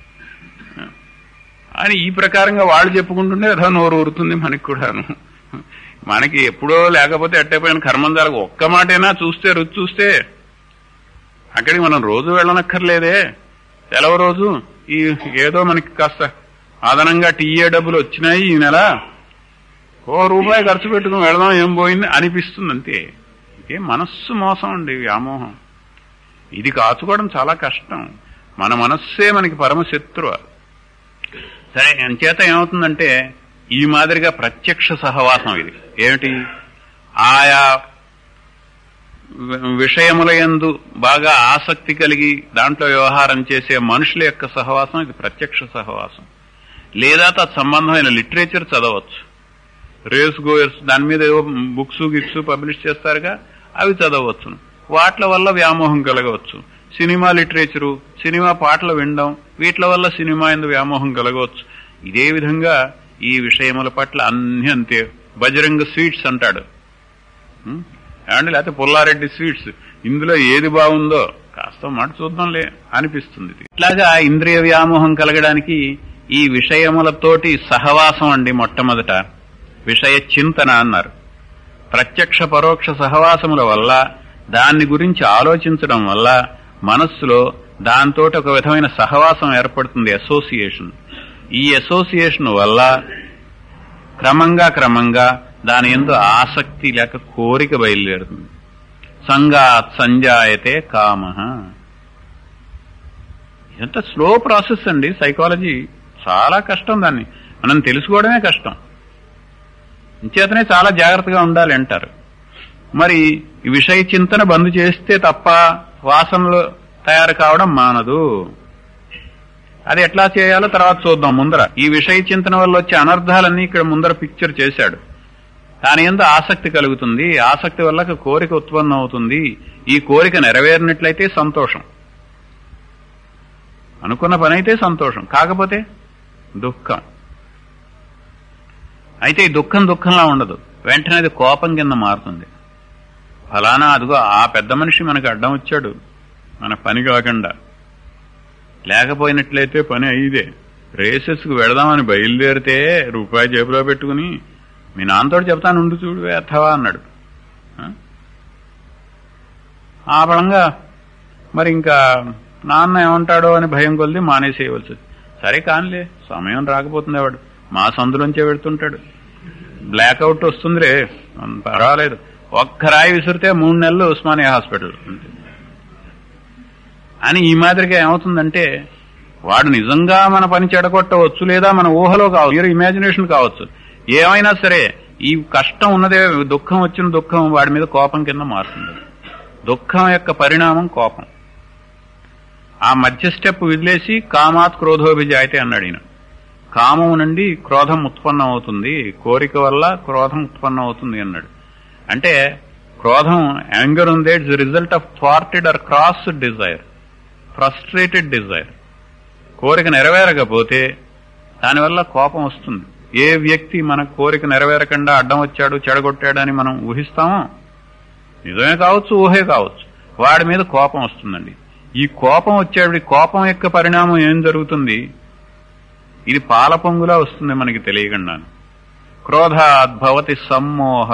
అని ఈ ప్రకారంగా వాళ్ళు చెప్పుకుంటుంటే అదో నోరు ఊరుతుంది మనకి కూడాను మనకి ఎప్పుడో లేకపోతే అట్టేపోయిన కర్మందాలకు ఒక్క మాటైనా చూస్తే రుచి చూస్తే అక్కడికి మనం రోజు వెళ్ళనక్కర్లేదే సెలవు రోజు ఈ ఏదో మనకి కాస్త అదనంగా టీఏ డబ్బులు వచ్చినాయి ఈ నెల ఓ రూపాయి ఖర్చు పెట్టుకుని వెళదాం ఏం పోయింది అనిపిస్తుంది అంతే ఇదే మనస్సు మోసం అండి వ్యామోహం ఇది కాచుకోవడం చాలా కష్టం మన మనస్సే మనకి పరమశత్రువు సరే అంచేత ఏమవుతుందంటే ఈ మాదిరిగా ప్రత్యక్ష సహవాసం ఇది ఏమిటి ఆయా వి- విషయముల యందు బాగా ఆసక్తి కలిగి దాంట్లో వ్యవహారం చేసే మనుషుల యొక్క సహవాసం ఇది ప్రత్యక్ష సహవాసం లేదా తత్సంబంధమైన లిటరేచర్ చదవచ్చు రేస్ గోయర్స్ దాని మీద ఏవో బుక్స్ గిక్స్ పబ్లిష్ చేస్తారుగా అవి చదవచ్చు వాట్ల వల్ల వ్యామోహం కలగవచ్చు సినిమా లిటరేచరు సినిమా పాటలు వినడం వీటి వల్ల సినిమా ఎందు వ్యామోహం కలగవచ్చు ఇదే విధంగా ఈ విషయముల పట్ల అన్ని అంతే బజరంగ స్వీట్స్ అంటాడు ఉం? ఏమండి లేకపోతే పుల్లారెడ్డి స్వీట్స్ ఇందులో ఏది బాగుందో కాస్త మాట చూద్దాంలే అనిపిస్తుంది ఇది. ఇట్లాగా ఇంద్రియ వ్యామోహం కలగడానికి ఈ విషయములతోటి సహవాసం అండి మొట్టమొదట విషయ చింతన అన్నారు ప్రత్యక్ష పరోక్ష సహవాసముల వల్ల దాన్ని గురించి ఆలోచించడం వల్ల మనస్సులో దాంతో ఒక విధమైన సహవాసం ఏర్పడుతుంది అసోసియేషన్ ఈ అసోసియేషన్ వల్ల క్రమంగా క్రమంగా దాని ఎందు ఆసక్తి లేక కోరిక బయలుదేరుతుంది సంగాత్ సంజాయతే కామ ఎంత స్లో ప్రాసెస్ అండి సైకాలజీ చాలా కష్టం దాన్ని మనం తెలుసుకోవడమే కష్టం ఇంచేతనే చాలా జాగ్రత్తగా ఉండాలి అంటారు మరి ఈ విషయ చింతన బంద్ చేస్తే తప్ప వాసనలు తయారు కావడం మానదు అది ఎట్లా చేయాలో తర్వాత చూద్దాం ముందర ఈ విషయ చింతన వల్ల వచ్చే అనర్థాలన్నీ ఇక్కడ ముందర పిక్చర్ చేశాడు దాని ఎందు ఆసక్తి కలుగుతుంది ఆసక్తి వల్ల ఒక కోరిక ఉత్పన్నం అవుతుంది ఈ కోరిక నెరవేరినట్లయితే సంతోషం అనుకున్న పని అయితే సంతోషం కాకపోతే దుఃఖం అయితే ఈ దుఃఖం దుఃఖంలా ఉండదు వెంటనే అది కోపం కింద మారుతుంది ఫలానా అదిగో ఆ పెద్ద మనిషి మనకు అడ్డం వచ్చాడు మన పని కాకుండా లేకపోయినట్లయితే పని అయ్యిదే రేసెస్కు వెళదామని బయలుదేరితే రూపాయి జేబులో పెట్టుకుని మీ నాన్నతో చెప్తాను ఉండు చూడు అథవా అన్నాడు ఆ? ఆ బలంగా మరి ఇంకా నాన్న ఏమంటాడో అని భయం కొలిది మానేసేయవలసి వచ్చింది. సరే కానిలే సమయం రాకపోతుంది వాడు మా సందులోంచే పెడుతుంటాడు బ్లాక్అవుట్ వస్తుందిరే ఉమ్, పర్వాలేదు ఒక్క రాయి విసిరితే మూడు నెలలు ఉస్మానియా హాస్పిటల్ అంతే. అని ఈ మాదిరిగా ఏమవుతుందంటే వాడు నిజంగా మన పని చెడగొట్టవచ్చు లేదా మన ఊహలో కావచ్చు మీరు ఇమాజినేషన్ కావచ్చు ఏమైనా సరే ఈ కష్టం ఉన్నదే దుఃఖం వచ్చిన దుఃఖం వాడి మీద కోపం కింద మారుతుంది దుఃఖం యొక్క పరిణామం కోపం ఆ మధ్య స్టెప్ వదిలేసి కామాత్ క్రోధోభిజాయితే అన్నాడు ఈయన కామం నుండి క్రోధం ఉత్పన్నం అవుతుంది కోరిక వల్ల క్రోధం ఉత్పన్నం అవుతుంది అన్నాడు అంటే క్రోధం యాంగర్ ఉంది it's result of thwarted or cross desire frustrated desire కోరిక నెరవేరకపోతే దానివల్ల కోపం వస్తుంది ఏ వ్యక్తి మన కోరిక నెరవేరకుండా అడ్డం వచ్చాడు చెడగొట్టాడని మనం ఊహిస్తామో నిజమే కావచ్చు ఊహే కావచ్చు వాడి మీద కోపం వస్తుందండి ఈ కోపం వచ్చేవి కోపం యొక్క పరిణామం ఏం జరుగుతుంది ఇది పాల పొంగులా వస్తుంది మనకి తెలియకుండా క్రోధాద్భవతి సమ్మోహ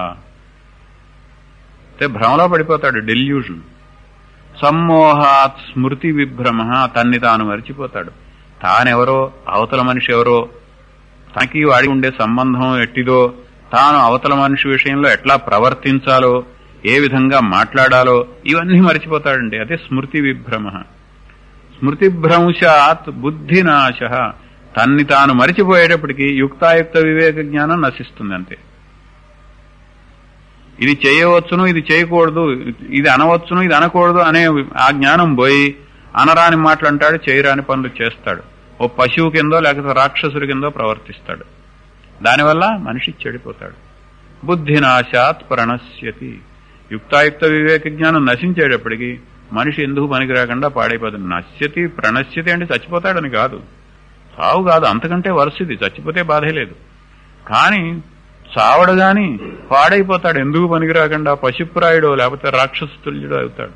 అంటే భ్రమలో పడిపోతాడు డెల్యూషన్ సమ్మోహాత్ స్మృతి విభ్రమ తన్ని తాను మరిచిపోతాడు తానెవరో అవతల మనిషి ఎవరో తనకి వాడి ఉండే సంబంధం ఎట్టిదో తాను అవతల మనిషి విషయంలో ఎట్లా ప్రవర్తించాలో ఏ విధంగా మాట్లాడాలో ఇవన్నీ మర్చిపోతాడండి అదే స్మృతి విభ్రమ స్మృతి భ్రంశాత్ బుద్ధినాశ తన్ని తాను మరిచిపోయేటప్పటికి యుక్తాయుక్త వివేక జ్ఞానం నశిస్తుంది అంతే ఇది చేయవచ్చును ఇది చేయకూడదు ఇది అనవచ్చును ఇది అనకూడదు అనే ఆ జ్ఞానం పోయి అనరాని మాటలు అంటాడు చేయరాని పనులు చేస్తాడు ఓ పశువు కిందో లేకపోతే రాక్షసుడి కిందో ప్రవర్తిస్తాడు దానివల్ల మనిషి చెడిపోతాడు బుద్ధినాశాత్ ప్రణశ్యతి యుక్తాయుక్త వివేక జ్ఞానం నశించేటప్పటికి మనిషి ఎందుకు పనికి రాకుండా పాడైపోతుంది నశ్యతి ప్రణశ్యతి అంటే చచ్చిపోతాడని కాదు సావు కాదు అంతకంటే వరుసది చచ్చిపోతే బాధే లేదు కానీ చావడు గాని పాడైపోతాడు ఎందుకు పనికి రాకుండా పశుప్రాయుడో లేకపోతే రాక్షసుతుల్యుడో అవుతాడు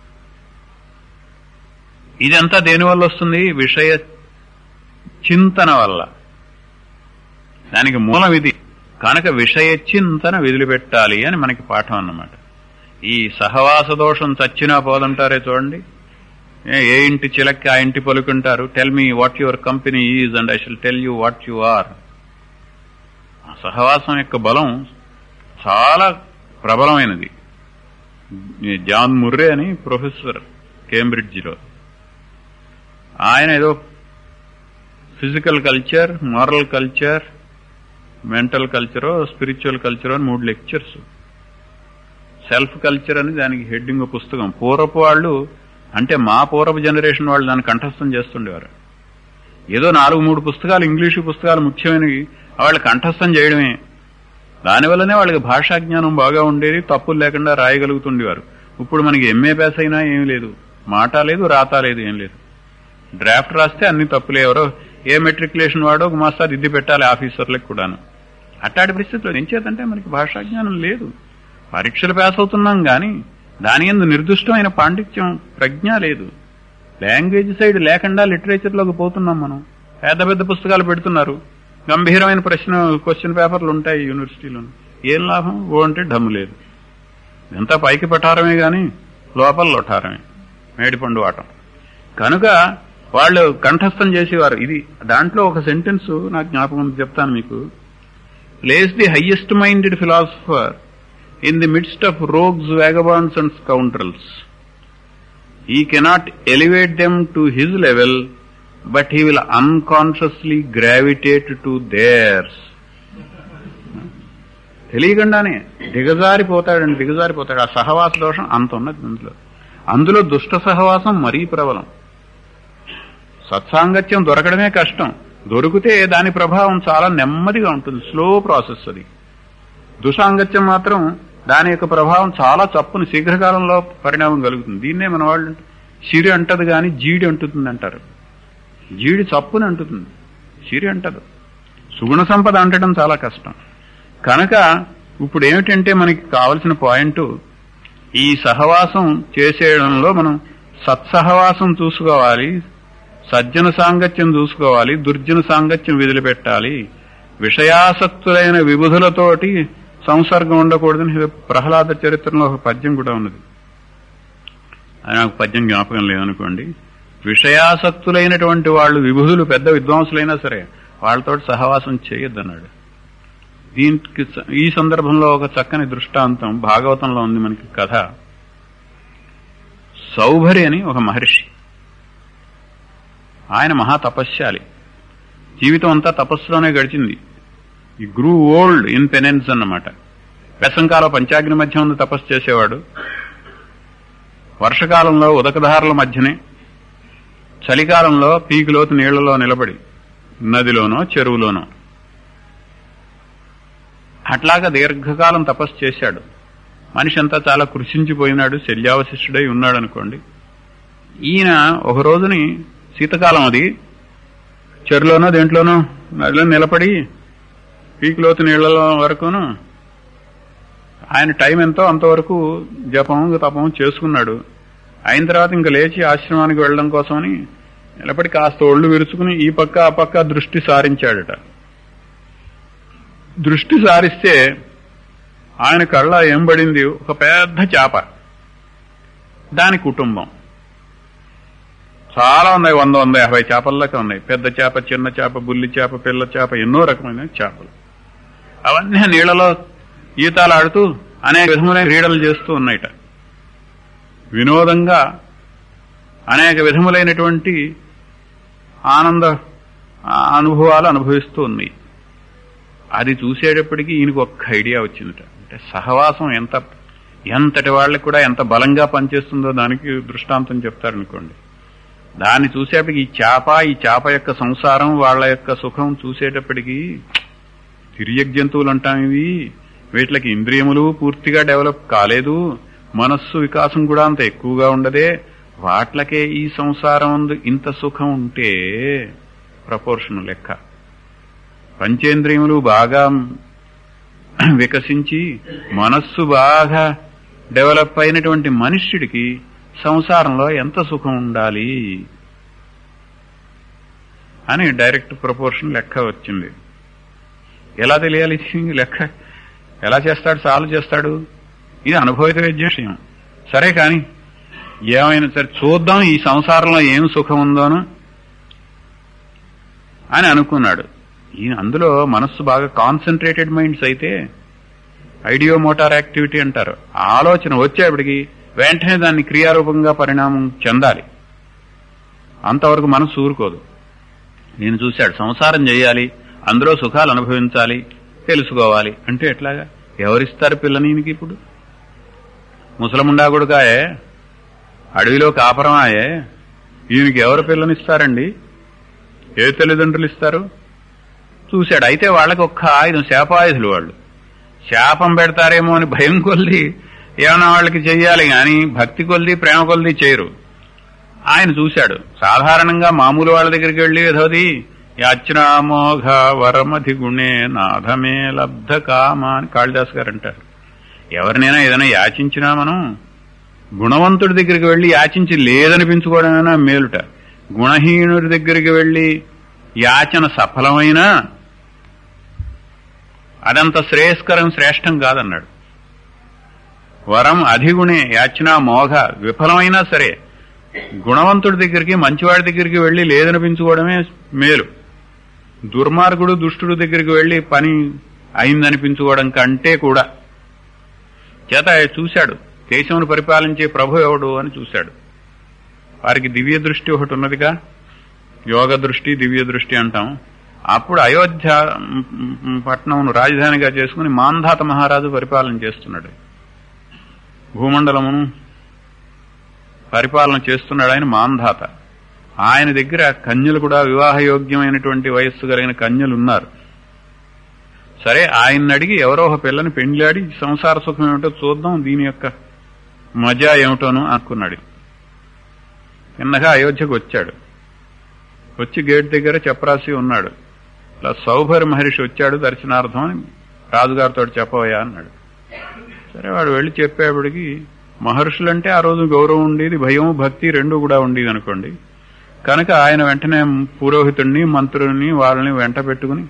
ఇదంతా దేనివల్ల వస్తుంది విషయ చింతన వల్ల దానికి మూలం ఇది కనుక విషయ చింతన వదిలిపెట్టాలి అని మనకి పాఠం అన్నమాట ఈ సహవాస దోషం చచ్చినా పోదంటారే చూడండి ఏ- ఏ ఇంటి చిలక్కి ఆ ఇంటి పలుకుంటారు tell me what your company is and I shall tell you what you are ఆ సహవాసం యొక్క బలం చాలా ప్రబలమైనది ఈ జాన్ ముర్రే అని ప్రొఫెసర్ కేంబ్రిడ్జిలో ఆయన ఏదో physical culture moral culture mental కల్చరో స్పిరిచువల్ కల్చరో అని మూడు లెక్చర్స్ సెల్ఫ్ కల్చర్ అని దానికి హెడ్డింగ్ పుస్తకం పూర్వపు వాళ్ళు అంటే మా పూర్వపు జనరేషన్ వాళ్ళు దాన్ని కంఠస్థం చేస్తుండేవారు ఏదో నాలుగు మూడు పుస్తకాలు ఇంగ్లీషు పుస్తకాలు ముఖ్యమైనవి వాళ్ళు కంఠస్థం చేయడమే దానివల్లనే వాళ్ళకి భాషా జ్ఞానం బాగా ఉండేది తప్పులు లేకుండా రాయగలుగుతుండేవారు ఇప్పుడు మనకి ఎంఏ పాస్ అయినా ఏం లేదు మాట లేదు రాత లేదు ఏం లేదు డ్రాఫ్ట్ రాస్తే అన్ని తప్పులే ఎవరో ఏ మెట్రికులేషన్ వాడో ఒక మాస్టర్ దిద్ది పెట్టాలి ఆఫీసర్లకు కూడాను అట్టాటి పరిస్థితిలో ఏం చేతంటే మనకి భాషా జ్ఞానం లేదు పరీక్షలు పాస్ అవుతున్నాం గాని దాని ఎందు నిర్దిష్టమైన పాండిత్యం ప్రజ్ఞ లేదు లాంగ్వేజ్ సైడ్ లేకుండా లిటరేచర్లోకి పోతున్నాం మనం పెద్ద పెద్ద పుస్తకాలు పెడుతున్నారు గంభీరమైన ప్రశ్న క్వశ్చన్ పేపర్లు ఉంటాయి యూనివర్సిటీలో ఏం లాభం ఓ అంటే డమ్ము లేదు ఇదంతా పైకి పఠారమే గాని లోపల లొఠారమే మేడిపండు ఆటం కనుక వాళ్ళు కంఠస్థం చేసేవారు ఇది దాంట్లో ఒక సెంటెన్స్ నాకు జ్ఞాపకం ఉంది, చెప్తాను మీకు place the highest minded philosopher in the midst of rogues vagabonds and scoundrels he cannot elevate them to his level, but he will unconsciously gravitate to theirs. తెలియకుండానే దిగజారిపోతాడండి దిగజారిపోతాడు ఆ సహవాస దోషం అంత ఉన్నది అందులో అందులో దుష్ట సహవాసం మరీ ప్రబలం సత్సాంగత్యం దొరకడమే కష్టం దొరికితే దాని ప్రభావం చాలా నెమ్మదిగా ఉంటుంది స్లో ప్రాసెస్ అది దుసాంగత్యం మాత్రం దాని యొక్క ప్రభావం చాలా చప్పుని శీఘ్రకాలంలో పరిణామం కలుగుతుంది దీన్నే మన వాళ్ళు సిరి అంటది కానీ జీడి అంటుతుంది అంటారు జీడి చప్పుని అంటుతుంది సిరి అంటదు సుగుణ సంపద అంటడం చాలా కష్టం కనుక ఇప్పుడు ఏమిటంటే మనకి కావలసిన పాయింట్ ఈ సహవాసం చేసేయడంలో మనం సత్సహవాసం చూసుకోవాలి సజ్జన సాంగత్యం చూసుకోవాలి దుర్జన సాంగత్యం వదిలిపెట్టాలి విషయాసక్తులైన విబుధులతోటి సంసర్గం ఉండకూడదని ప్రహ్లాద చరిత్రలో ఒక పద్యం కూడా ఉన్నది అది నాకు పద్యం జ్ఞాపకం లేదనుకోండి విషయాసక్తులైనటువంటి వాళ్ళు విభుధులు పెద్ద విద్వాంసులైనా సరే వాళ్ళతో సహవాసం చేయొద్దన్నాడు దీనికి స- ఈ సందర్భంలో ఒక చక్కని దృష్టాంతం భాగవతంలో ఉంది మనకి కథ సౌభరి అని ఒక మహర్షి ఆయన మహా తపస్శాలి జీవితం అంతా తపస్సులోనే గడిచింది ఈ గ్రూ ఓల్డ్ ఇన్ పెనెన్స్ అన్నమాట వేసంకాల పంచాగ్ని మధ్య ఉంది తపస్సు చేసేవాడు వర్షకాలంలో ఉదకధారల మధ్యనే చలికాలంలో పీకిలోతు నీళ్లలో నిలబడి నదిలోనో చెరువులోనో అట్లాగా దీర్ఘకాలం తపస్సు చేశాడు మనిషి అంతా చాలా కృషించిపోయినాడు శల్యావశిష్ఠుడై ఉన్నాడు అనుకోండి ఈయన ఒక రోజుని శీతకాలం అది చెరులోనో దేంట్లోనో నదిలో నిలబడి పీకిలోతు నీళ్లలో వరకును ఆయన టైం ఎంతో అంతవరకు జపం తపం చేసుకున్నాడు అయిన తర్వాత ఇంకా లేచి ఆశ్రమానికి వెళ్ళడం కోసమని నిలబడి కాస్త ఒళ్ళు విరుచుకుని ఈ పక్క ఆ పక్క దృష్టి సారించాడట దృష్టి సారిస్తే ఆయన కళ్ళ ఏం పడింది ఒక పెద్ద చేప దాని కుటుంబం చాలా ఉన్నాయి వంద వంద యాభై చేపల్లాగా ఉన్నాయి పెద్ద చేప చిన్న చేప బుల్లి చేప పిల్ల చేప ఎన్నో రకమైన చేపలు అవన్నీ నీళ్లలో ఈతాలాడుతూ అనేక విధములైన క్రీడలు చేస్తూ ఉన్నాయిట వినోదంగా అనేక విధములైనటువంటి ఆనంద ఆ, అనుభవాలు అనుభవిస్తూ ఉన్నాయి అది చూసేటప్పటికీ ఈయనకు ఒక్క ఐడియా వచ్చిందట అంటే సహవాసం ఎంత ఎంతటి వాళ్ళకి కూడా ఎంత బలంగా పనిచేస్తుందో దానికి దృష్టాంతం చెప్తారనుకోండి దాన్ని చూసేప్పటికి ఈ చేప ఈ చేప యొక్క సంసారం వాళ్ళ యొక్క సుఖం చూసేటప్పటికి తిరియక్ జంతువులు అంటాం ఇవి వీటికి ఇంద్రియములు పూర్తిగా డెవలప్ కాలేదు మనస్సు వికాసం కూడా అంత ఎక్కువగా ఉండదే వాట్లకే ఈ సంసారం ఉంది ఇంత సుఖం ఉంటే ప్రపోర్షన్ లెక్క పంచేంద్రియములు బాగా వికసించి మనస్సు బాగా డెవలప్ అయినటువంటి మనుష్యుడికి సంసారంలో ఎంత సుఖం ఉండాలి అని డైరెక్ట్ ప్రపోర్షన్ లెక్క వచ్చింది ఎలా తెలియాలి ఇది లెక్క ఎలా చేస్తాడు సాల్వ్ చేస్తాడు ఇది అనుభవిత విషయం సరే కాని ఏమైనా సరే చూద్దాం ఈ సంసారంలో ఏం సుఖం ఉందోను అని అనుకున్నాడు ఈయన అందులో మనస్సు బాగా కాన్సన్ట్రేటెడ్ మైండ్స్ అయితే ఐడియో మోటార్ యాక్టివిటీ అంటారు ఆ ఆలోచన వచ్చేప్పటికి వెంటనే దాన్ని క్రియారూపంగా పరిణామం చెందాలి అంతవరకు మనసు ఊరుకోదు నేను చూశాడు సంసారం చేయాలి అందులో సుఖాలు అనుభవించాలి తెలుసుకోవాలి అంటే ఎట్లాగా ఎవరిస్తారు పిల్లని ఈయనకి ఇప్పుడు ముసలముండా కొడుకాయే అడవిలో కాపరమాయే ఈయనకి ఎవరు పిల్లనిస్తారండి ఏ తల్లిదండ్రులు ఇస్తారు చూశాడు అయితే వాళ్ళకి ఒక్క ఆయుధం శాపాయుధులు వాళ్ళు శాపం పెడతారేమో అని భయం కొద్ది ఏమైనా వాళ్ళకి చెయ్యాలి గాని భక్తి కొద్ది ప్రేమ కొద్ది చేయరు ఆయన చూశాడు సాధారణంగా మామూలు వాళ్ళ దగ్గరికి వెళ్లి ఏదోది యాచనామోఘ వరమధి గుణే నాథమే లబ్ధ కామ అని కాళిదాస్ గారు అంటారు ఎవరినైనా ఏదైనా యాచించినా మనం గుణవంతుడి దగ్గరికి వెళ్లి యాచించి లేదనిపించుకోవడమైనా మేలుట గుణహీనుడి దగ్గరికి వెళ్లి యాచన సఫలమైనా అదంత శ్రేయస్కరం శ్రేష్టం కాదన్నాడు వరం అధిగుణే యాచన మోఘ విఫలమైనా సరే గుణవంతుడి దగ్గరికి మంచివాడి దగ్గరికి వెళ్లి లేదనిపించుకోవడమే మేలు దుర్మార్గుడు దుష్టుడు దగ్గరికి వెళ్లి పని అయిందనిపించుకోవడం కంటే కూడా చేత చూశాడు దేశమును పరిపాలించే ప్రభు ఎవడు అని చూశాడు వారికి దివ్య దృష్టి ఒకటి ఉన్నదిగా యోగ దృష్టి దివ్య దృష్టి అంటాం అప్పుడు అయోధ్య పట్నం రాజధానిగా చేసుకుని మాంధాత మహారాజు పరిపాలన చేస్తున్నాడు భూమండలమును పరిపాలన చేస్తున్నాడు ఆయన మాంధాత ఆయన దగ్గర కన్యలు కూడా వివాహయోగ్యమైనటువంటి వయస్సు కలిగిన కన్యలు ఉన్నారు సరే ఆయన్ని అడిగి ఎవరో ఒక పిల్లని పెండ్లాడి సంసార సుఖం ఏమిటో చూద్దాం దీని యొక్క మజా ఏమిటోను అనుకున్నాడు చిన్నగా అయోధ్యకు వచ్చాడు వచ్చి గేట్ దగ్గర చెప్పరాసి ఉన్నాడు ఇలా సౌభరి మహర్షి వచ్చాడు దర్శనార్థం అని రాజుగారితో చెప్పవయ్యా అన్నాడు సరే వాడు వెళ్లి చెప్పేప్పటికి మహర్షులంటే ఆ రోజు గౌరవం ఉండేది భయం భక్తి రెండు కూడా ఉండేది అనుకోండి కనుక ఆయన వెంటనే పురోహితుడిని మంత్రుల్ని వాళ్ళని వెంట పెట్టుకుని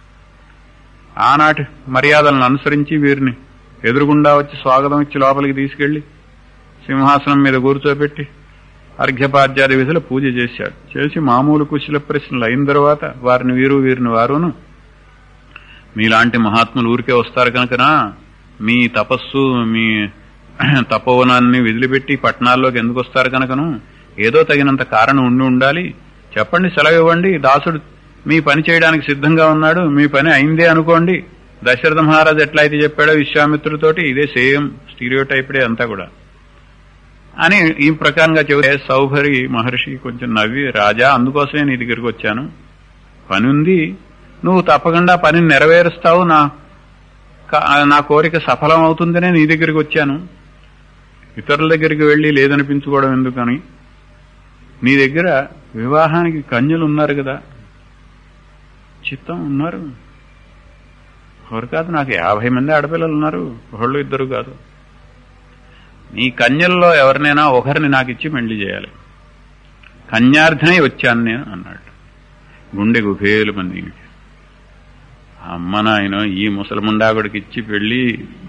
ఆనాటి మర్యాదలను అనుసరించి వీరిని ఎదురుగుండా వచ్చి స్వాగతం ఇచ్చి లోపలికి తీసుకెళ్లి సింహాసనం మీద కూర్చోబెట్టి అర్ఘ్యపాద్యాది విధులు పూజ చేశాడు చేసి మామూలు కుశల ప్రశ్నలు అయిన తర్వాత వారిని వీరు వీరిని వారును మీలాంటి మహాత్ములు ఊరికే వస్తారు కనుకనా మీ తపస్సు మీ తపోవనాన్ని వదిలిపెట్టి పట్టణాల్లోకి ఎందుకు వస్తారు కనుకను ఏదో తగినంత కారణం ఉండి ఉండాలి చెప్పండి సెలవు ఇవ్వండి దాసుడు మీ పని చేయడానికి సిద్ధంగా ఉన్నాడు మీ పని అయిందే అనుకోండి దశరథ మహారాజు ఎట్లయితే చెప్పాడో విశ్వామిత్రుడితోటి ఇదే సేమ్ స్టీరియో టైప్డే అంతా కూడా అని ఈ ప్రకారంగా చెబితే సౌభరి మహర్షి కొంచెం నవ్వి రాజా అందుకోసమే నీ దగ్గరికి వచ్చాను పని ఉంది నువ్వు తప్పకుండా పనిని నెరవేరుస్తావు నా నా కోరిక సఫలం అవుతుందనే నీ దగ్గరికి వచ్చాను ఇతరుల దగ్గరికి వెళ్లి లేదనిపించుకోవడం ఎందుకని నీ దగ్గర వివాహానికి కన్యలు ఉన్నారు కదా చిత్తం ఉన్నారు ఎవరు కాదు నాకు యాభై మంది ఆడపిల్లలు ఉన్నారు ఒకళ్ళు ఇద్దరు కాదు నీ కన్యల్లో ఎవరినైనా ఒకరిని నాకు ఇచ్చి పెళ్లి చేయాలి కన్యార్థనై వచ్చాను నేను అన్నాడు గుండె గుఫేలు మంది అమ్మ నాయన ఈ ముసలముండాగుడికి ఇచ్చి పెళ్లి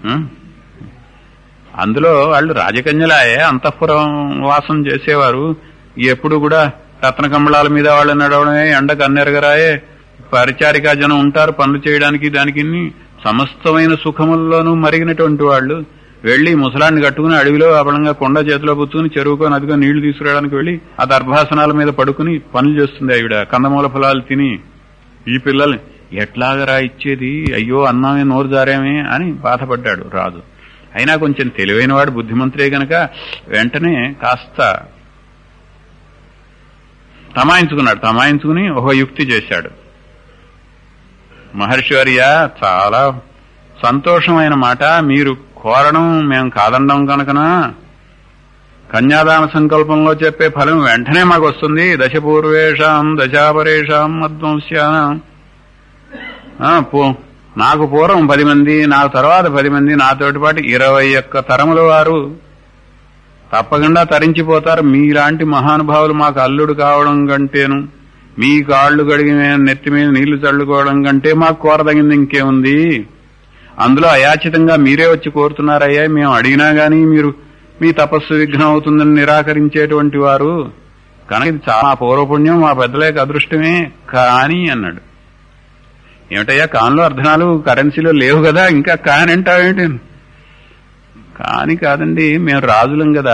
అందులో వాళ్ళు రాజకన్యలాయే అంతఃపురం వాసం చేసేవారు ఎప్పుడు కూడా రత్న కమ్మళాల మీద వాళ్ళు నడవడమే ఎండ కన్నెరగరాయే పరిచారికా జనం ఉంటారు పనులు చేయడానికి దానికి సమస్తమైన సుఖముల్లోనూ మరిగినటువంటి వాళ్ళు వెళ్లి ముసలాన్ని కట్టుకుని అడవిలో అబలంగా కొండ చేతిలో పుచ్చుకుని చెరువుకో నదిగా నీళ్లు తీసుకురావడానికి వెళ్లి ఆ దర్భాసనాల మీద పడుకుని పనులు చేస్తుంది ఆవిడ కందమూల ఫలాలు తిని ఈ పిల్లల్ని ఎట్లాగరా ఇచ్చేది అయ్యో అన్నామే నోరు జారామే అని బాధపడ్డాడు రాజు అయినా కొంచెం తెలివైన వాడు బుద్ధిమంతుడే గనక వెంటనే కాస్త తమాయించుకున్నాడు తమాయించుకుని ఒక యుక్తి చేశాడు మహర్షి వర్య చాలా సంతోషమైన మాట మీరు కోరడం మేము కాదనడం కనుకనా కన్యాదాన సంకల్పంలో చెప్పే ఫలం వెంటనే మాకు వస్తుంది దశపూర్వేషాం దశాపరేషాం మధ్వంశ్యానం ఆ, పూ- నాకు పూర్వం పది మంది నాకు తర్వాత పది మంది నాతోటి పాటు ఇరవై ఒక్క తరముల వారు తప్పకుండా తరించిపోతారు మీలాంటి మహానుభావులు మాకు అల్లుడు కావడం కంటేను మీ కాళ్ళు కడిగి మేము నెత్తి మీద నీళ్లు చల్లుకోవడం కంటే మాకు కోరదగింది ఇంకేముంది అందులో అయాచితంగా మీరే వచ్చి కోరుతున్నారయ్యా మేము అడిగినా గానీ మీరు మీ తపస్సు విఘ్నం అవుతుందని నిరాకరించేటువంటి వారు కనుక ఇది చాలా పూర్వపుణ్యం మా పెద్దలేక అదృష్టమే కాని అన్నాడు ఏమిటయ్యా కాన్లో అర్థనాలు కరెన్సీలో లేవు కదా ఇంకా కాని అంటావేంటి కాని కాదండి మేము రాజులం కదా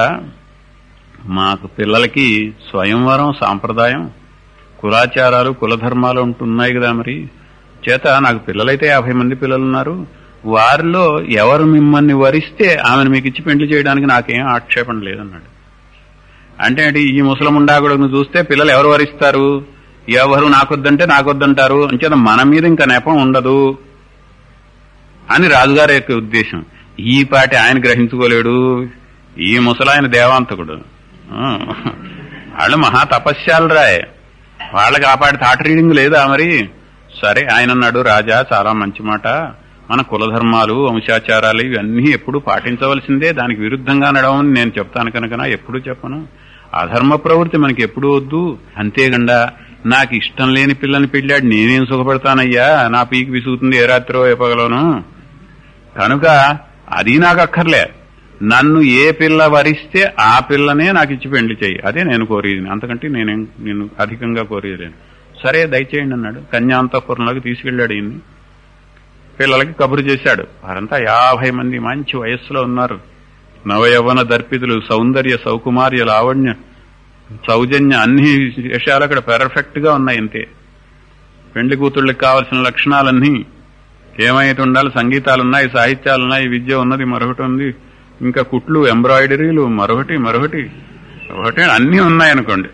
మాకు పిల్లలకి స్వయంవరం సాంప్రదాయం కులాచారాలు కులధర్మాలు ఉంటున్నాయి కదా మరి చేత నాకు పిల్లలైతే యాభై మంది పిల్లలు ఉన్నారు వారిలో ఎవరు మిమ్మల్ని వరిస్తే ఆమెను మీకు ఇచ్చి పెండ్లి చేయడానికి నాకేం ఆక్షేపణ లేదన్నాడు అంటే ఏంటి ఈ ముసలముండాగుడును చూస్తే పిల్లలు ఎవరు వరిస్తారు ఎవరు నాకొద్దంటే నాకొద్దంటారు అంచేత మన మీద ఇంకా నెపం ఉండదు అని రాజుగారి యొక్క ఉద్దేశం ఈ పాటి ఆయన గ్రహించుకోలేడు ఈ ముసలాయన దేవాంతకుడు ఆ, వాళ్ళు మహా తపస్యాలు రాయ్ వాళ్ళకి ఆ పాటి థాట్ రీడింగ్ లేదా మరి సరే ఆయన అన్నాడు రాజా చాలా మంచి మాట మన కులధర్మాలు వంశాచారాలు ఇవన్నీ ఎప్పుడు పాటించవలసిందే దానికి విరుద్ధంగా నడవని నేను చెప్తాను కనుక ఎప్పుడు చెప్పను అధర్మ ప్రవృత్తి మనకి ఎప్పుడు వద్దు అంతేగండా నాకు ఇష్టం లేని పిల్లని పెళ్ళాడు నేనేం సుఖపడతానయ్యా నా పీకి విసుగుతుంది ఏ రాత్రో ఏ పగలోను కనుక అది నాకు అక్కర్లే నన్ను ఏ పిల్ల వరిస్తే ఆ పిల్లనే నాకు ఇచ్చి పెళ్లి చెయ్యి అదే నేను కోరేది అంతకంటే నేనేం నేను అధికంగా కోరేయలేను సరే దయచేయండి అన్నాడు కన్యాంతపురంలోకి తీసుకెళ్లాడు ఈయన్ని పిల్లలకి కబురు చేశాడు వారంతా యాభై మంది మంచి వయస్సులో ఉన్నారు నవయవన దర్పితులు సౌందర్య సౌకుమార్య లావణ్య సౌజన్య అన్ని విషయాలు అక్కడ పెర్ఫెక్ట్ గా ఉన్నాయి అంతే పెండ్లి కూతుళ్ళకి కావలసిన లక్షణాలన్నీ ఏమైతే ఉండాలి సంగీతాలున్నాయి సాహిత్యాలున్నాయి విద్య ఉన్నది మరొకటి ఉంది ఇంకా కుట్లు ఎంబ్రాయిడరీలు మరొకటి మరొకటి ఒకటి అన్నీ ఉన్నాయనుకోండి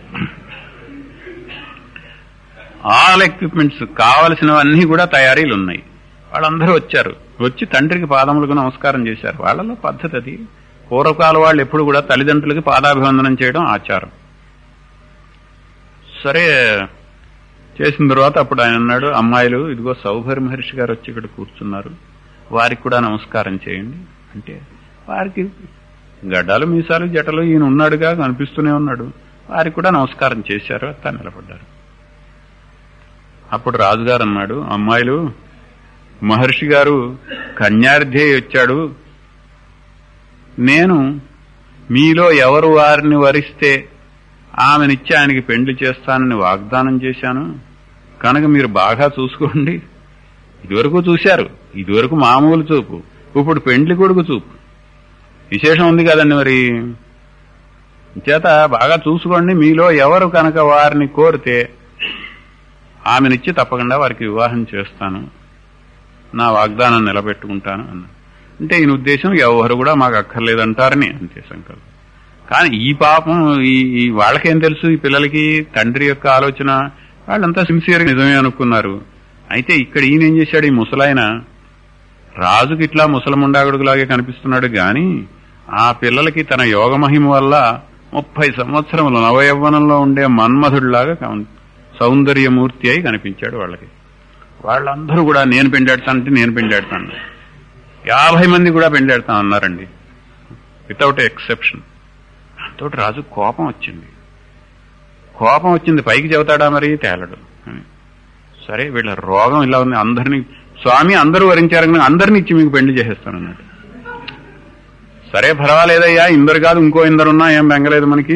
ఆల్ ఎక్విప్మెంట్స్ కావలసినవన్నీ కూడా తయారీలు ఉన్నాయి వాళ్ళందరూ వచ్చారు వచ్చి తండ్రికి పాదములకు నమస్కారం చేశారు వాళ్ళలో పద్ధతి అది పూర్వకాల వాళ్ళు ఎప్పుడు కూడా తల్లిదండ్రులకి పాదాభివందనం చేయడం ఆచారం సరే చేసిన తర్వాత అప్పుడు ఆయన అన్నాడు అమ్మాయిలు ఇదిగో సౌభరి మహర్షి గారు వచ్చి ఇక్కడ కూర్చున్నారు వారికి కూడా నమస్కారం చేయండి అంటే వారికి గడ్డాలు మీసాలు జటలు ఈయన ఉన్నాడుగా కనిపిస్తూనే ఉన్నాడు వారికి కూడా నమస్కారం చేశారు తను నిలబడ్డారు అప్పుడు రాజుగారు అన్నాడు అమ్మాయిలు మహర్షి గారు కన్యార్థి వచ్చాడు నేను మీలో ఎవరు వారిని వరిస్తే ఆమెనిచ్చి ఆయనకి పెండ్లి చేస్తానని వాగ్దానం చేశాను కనుక మీరు బాగా చూసుకోండి ఇదివరకు చూశారు ఇదివరకు మామూలు చూపు ఇప్పుడు పెండ్లి కొడుకు చూపు విశేషం ఉంది కదండి మరి చేత బాగా చూసుకోండి మీలో ఎవరు కనుక వారిని కోరితే ఆమెనిచ్చి తప్పకుండా వారికి వివాహం చేస్తాను నా వాగ్దానం నిలబెట్టుకుంటాను అన్న అంటే ఈయన ఉద్దేశం ఎవరు కూడా మాకు అక్కర్లేదంటారని అంతే సంకల్పం కానీ ఈ పాపం ఈ ఈ వాళ్ళకేం తెలుసు ఈ పిల్లలకి తండ్రి యొక్క ఆలోచన వాళ్ళంతా సిన్సియర్ నిజమే అనుకున్నారు అయితే ఇక్కడ ఈయన ఏం చేశాడు ఈ ముసలాయన రాజుకి ఇట్లా ముసలముండాగుడులాగే కనిపిస్తున్నాడు గాని ఆ పిల్లలకి తన యోగ మహిమ వల్ల ముప్పై సంవత్సరములు నవయవ్వనంలో ఉండే మన్మధుడిలాగా కన్- సౌందర్యమూర్తి అయి కనిపించాడు వాళ్ళకి వాళ్ళందరూ కూడా నేను పెండాడతానంటే నేను పెండాడతాను యాభై మంది కూడా పెండాడతాను అన్నారండి వితౌట్ ఎక్సెప్షన్ దాంతో రాజు కోపం వచ్చింది కోపం వచ్చింది పైకి చెబుతాడా మరి తేలడు అని. సరే వీళ్ళ రోగం ఇలా ఉంది అందరినీ స్వామి అందరూ వరించారు కానీ అందరిని ఇచ్చి మీకు పెళ్లి చేసేస్తానన్నాడు సరే పర్వాలేదయ్యా ఇందరు కాదు ఇంకో ఇందరున్నా ఏం బెంగలేదు మనకి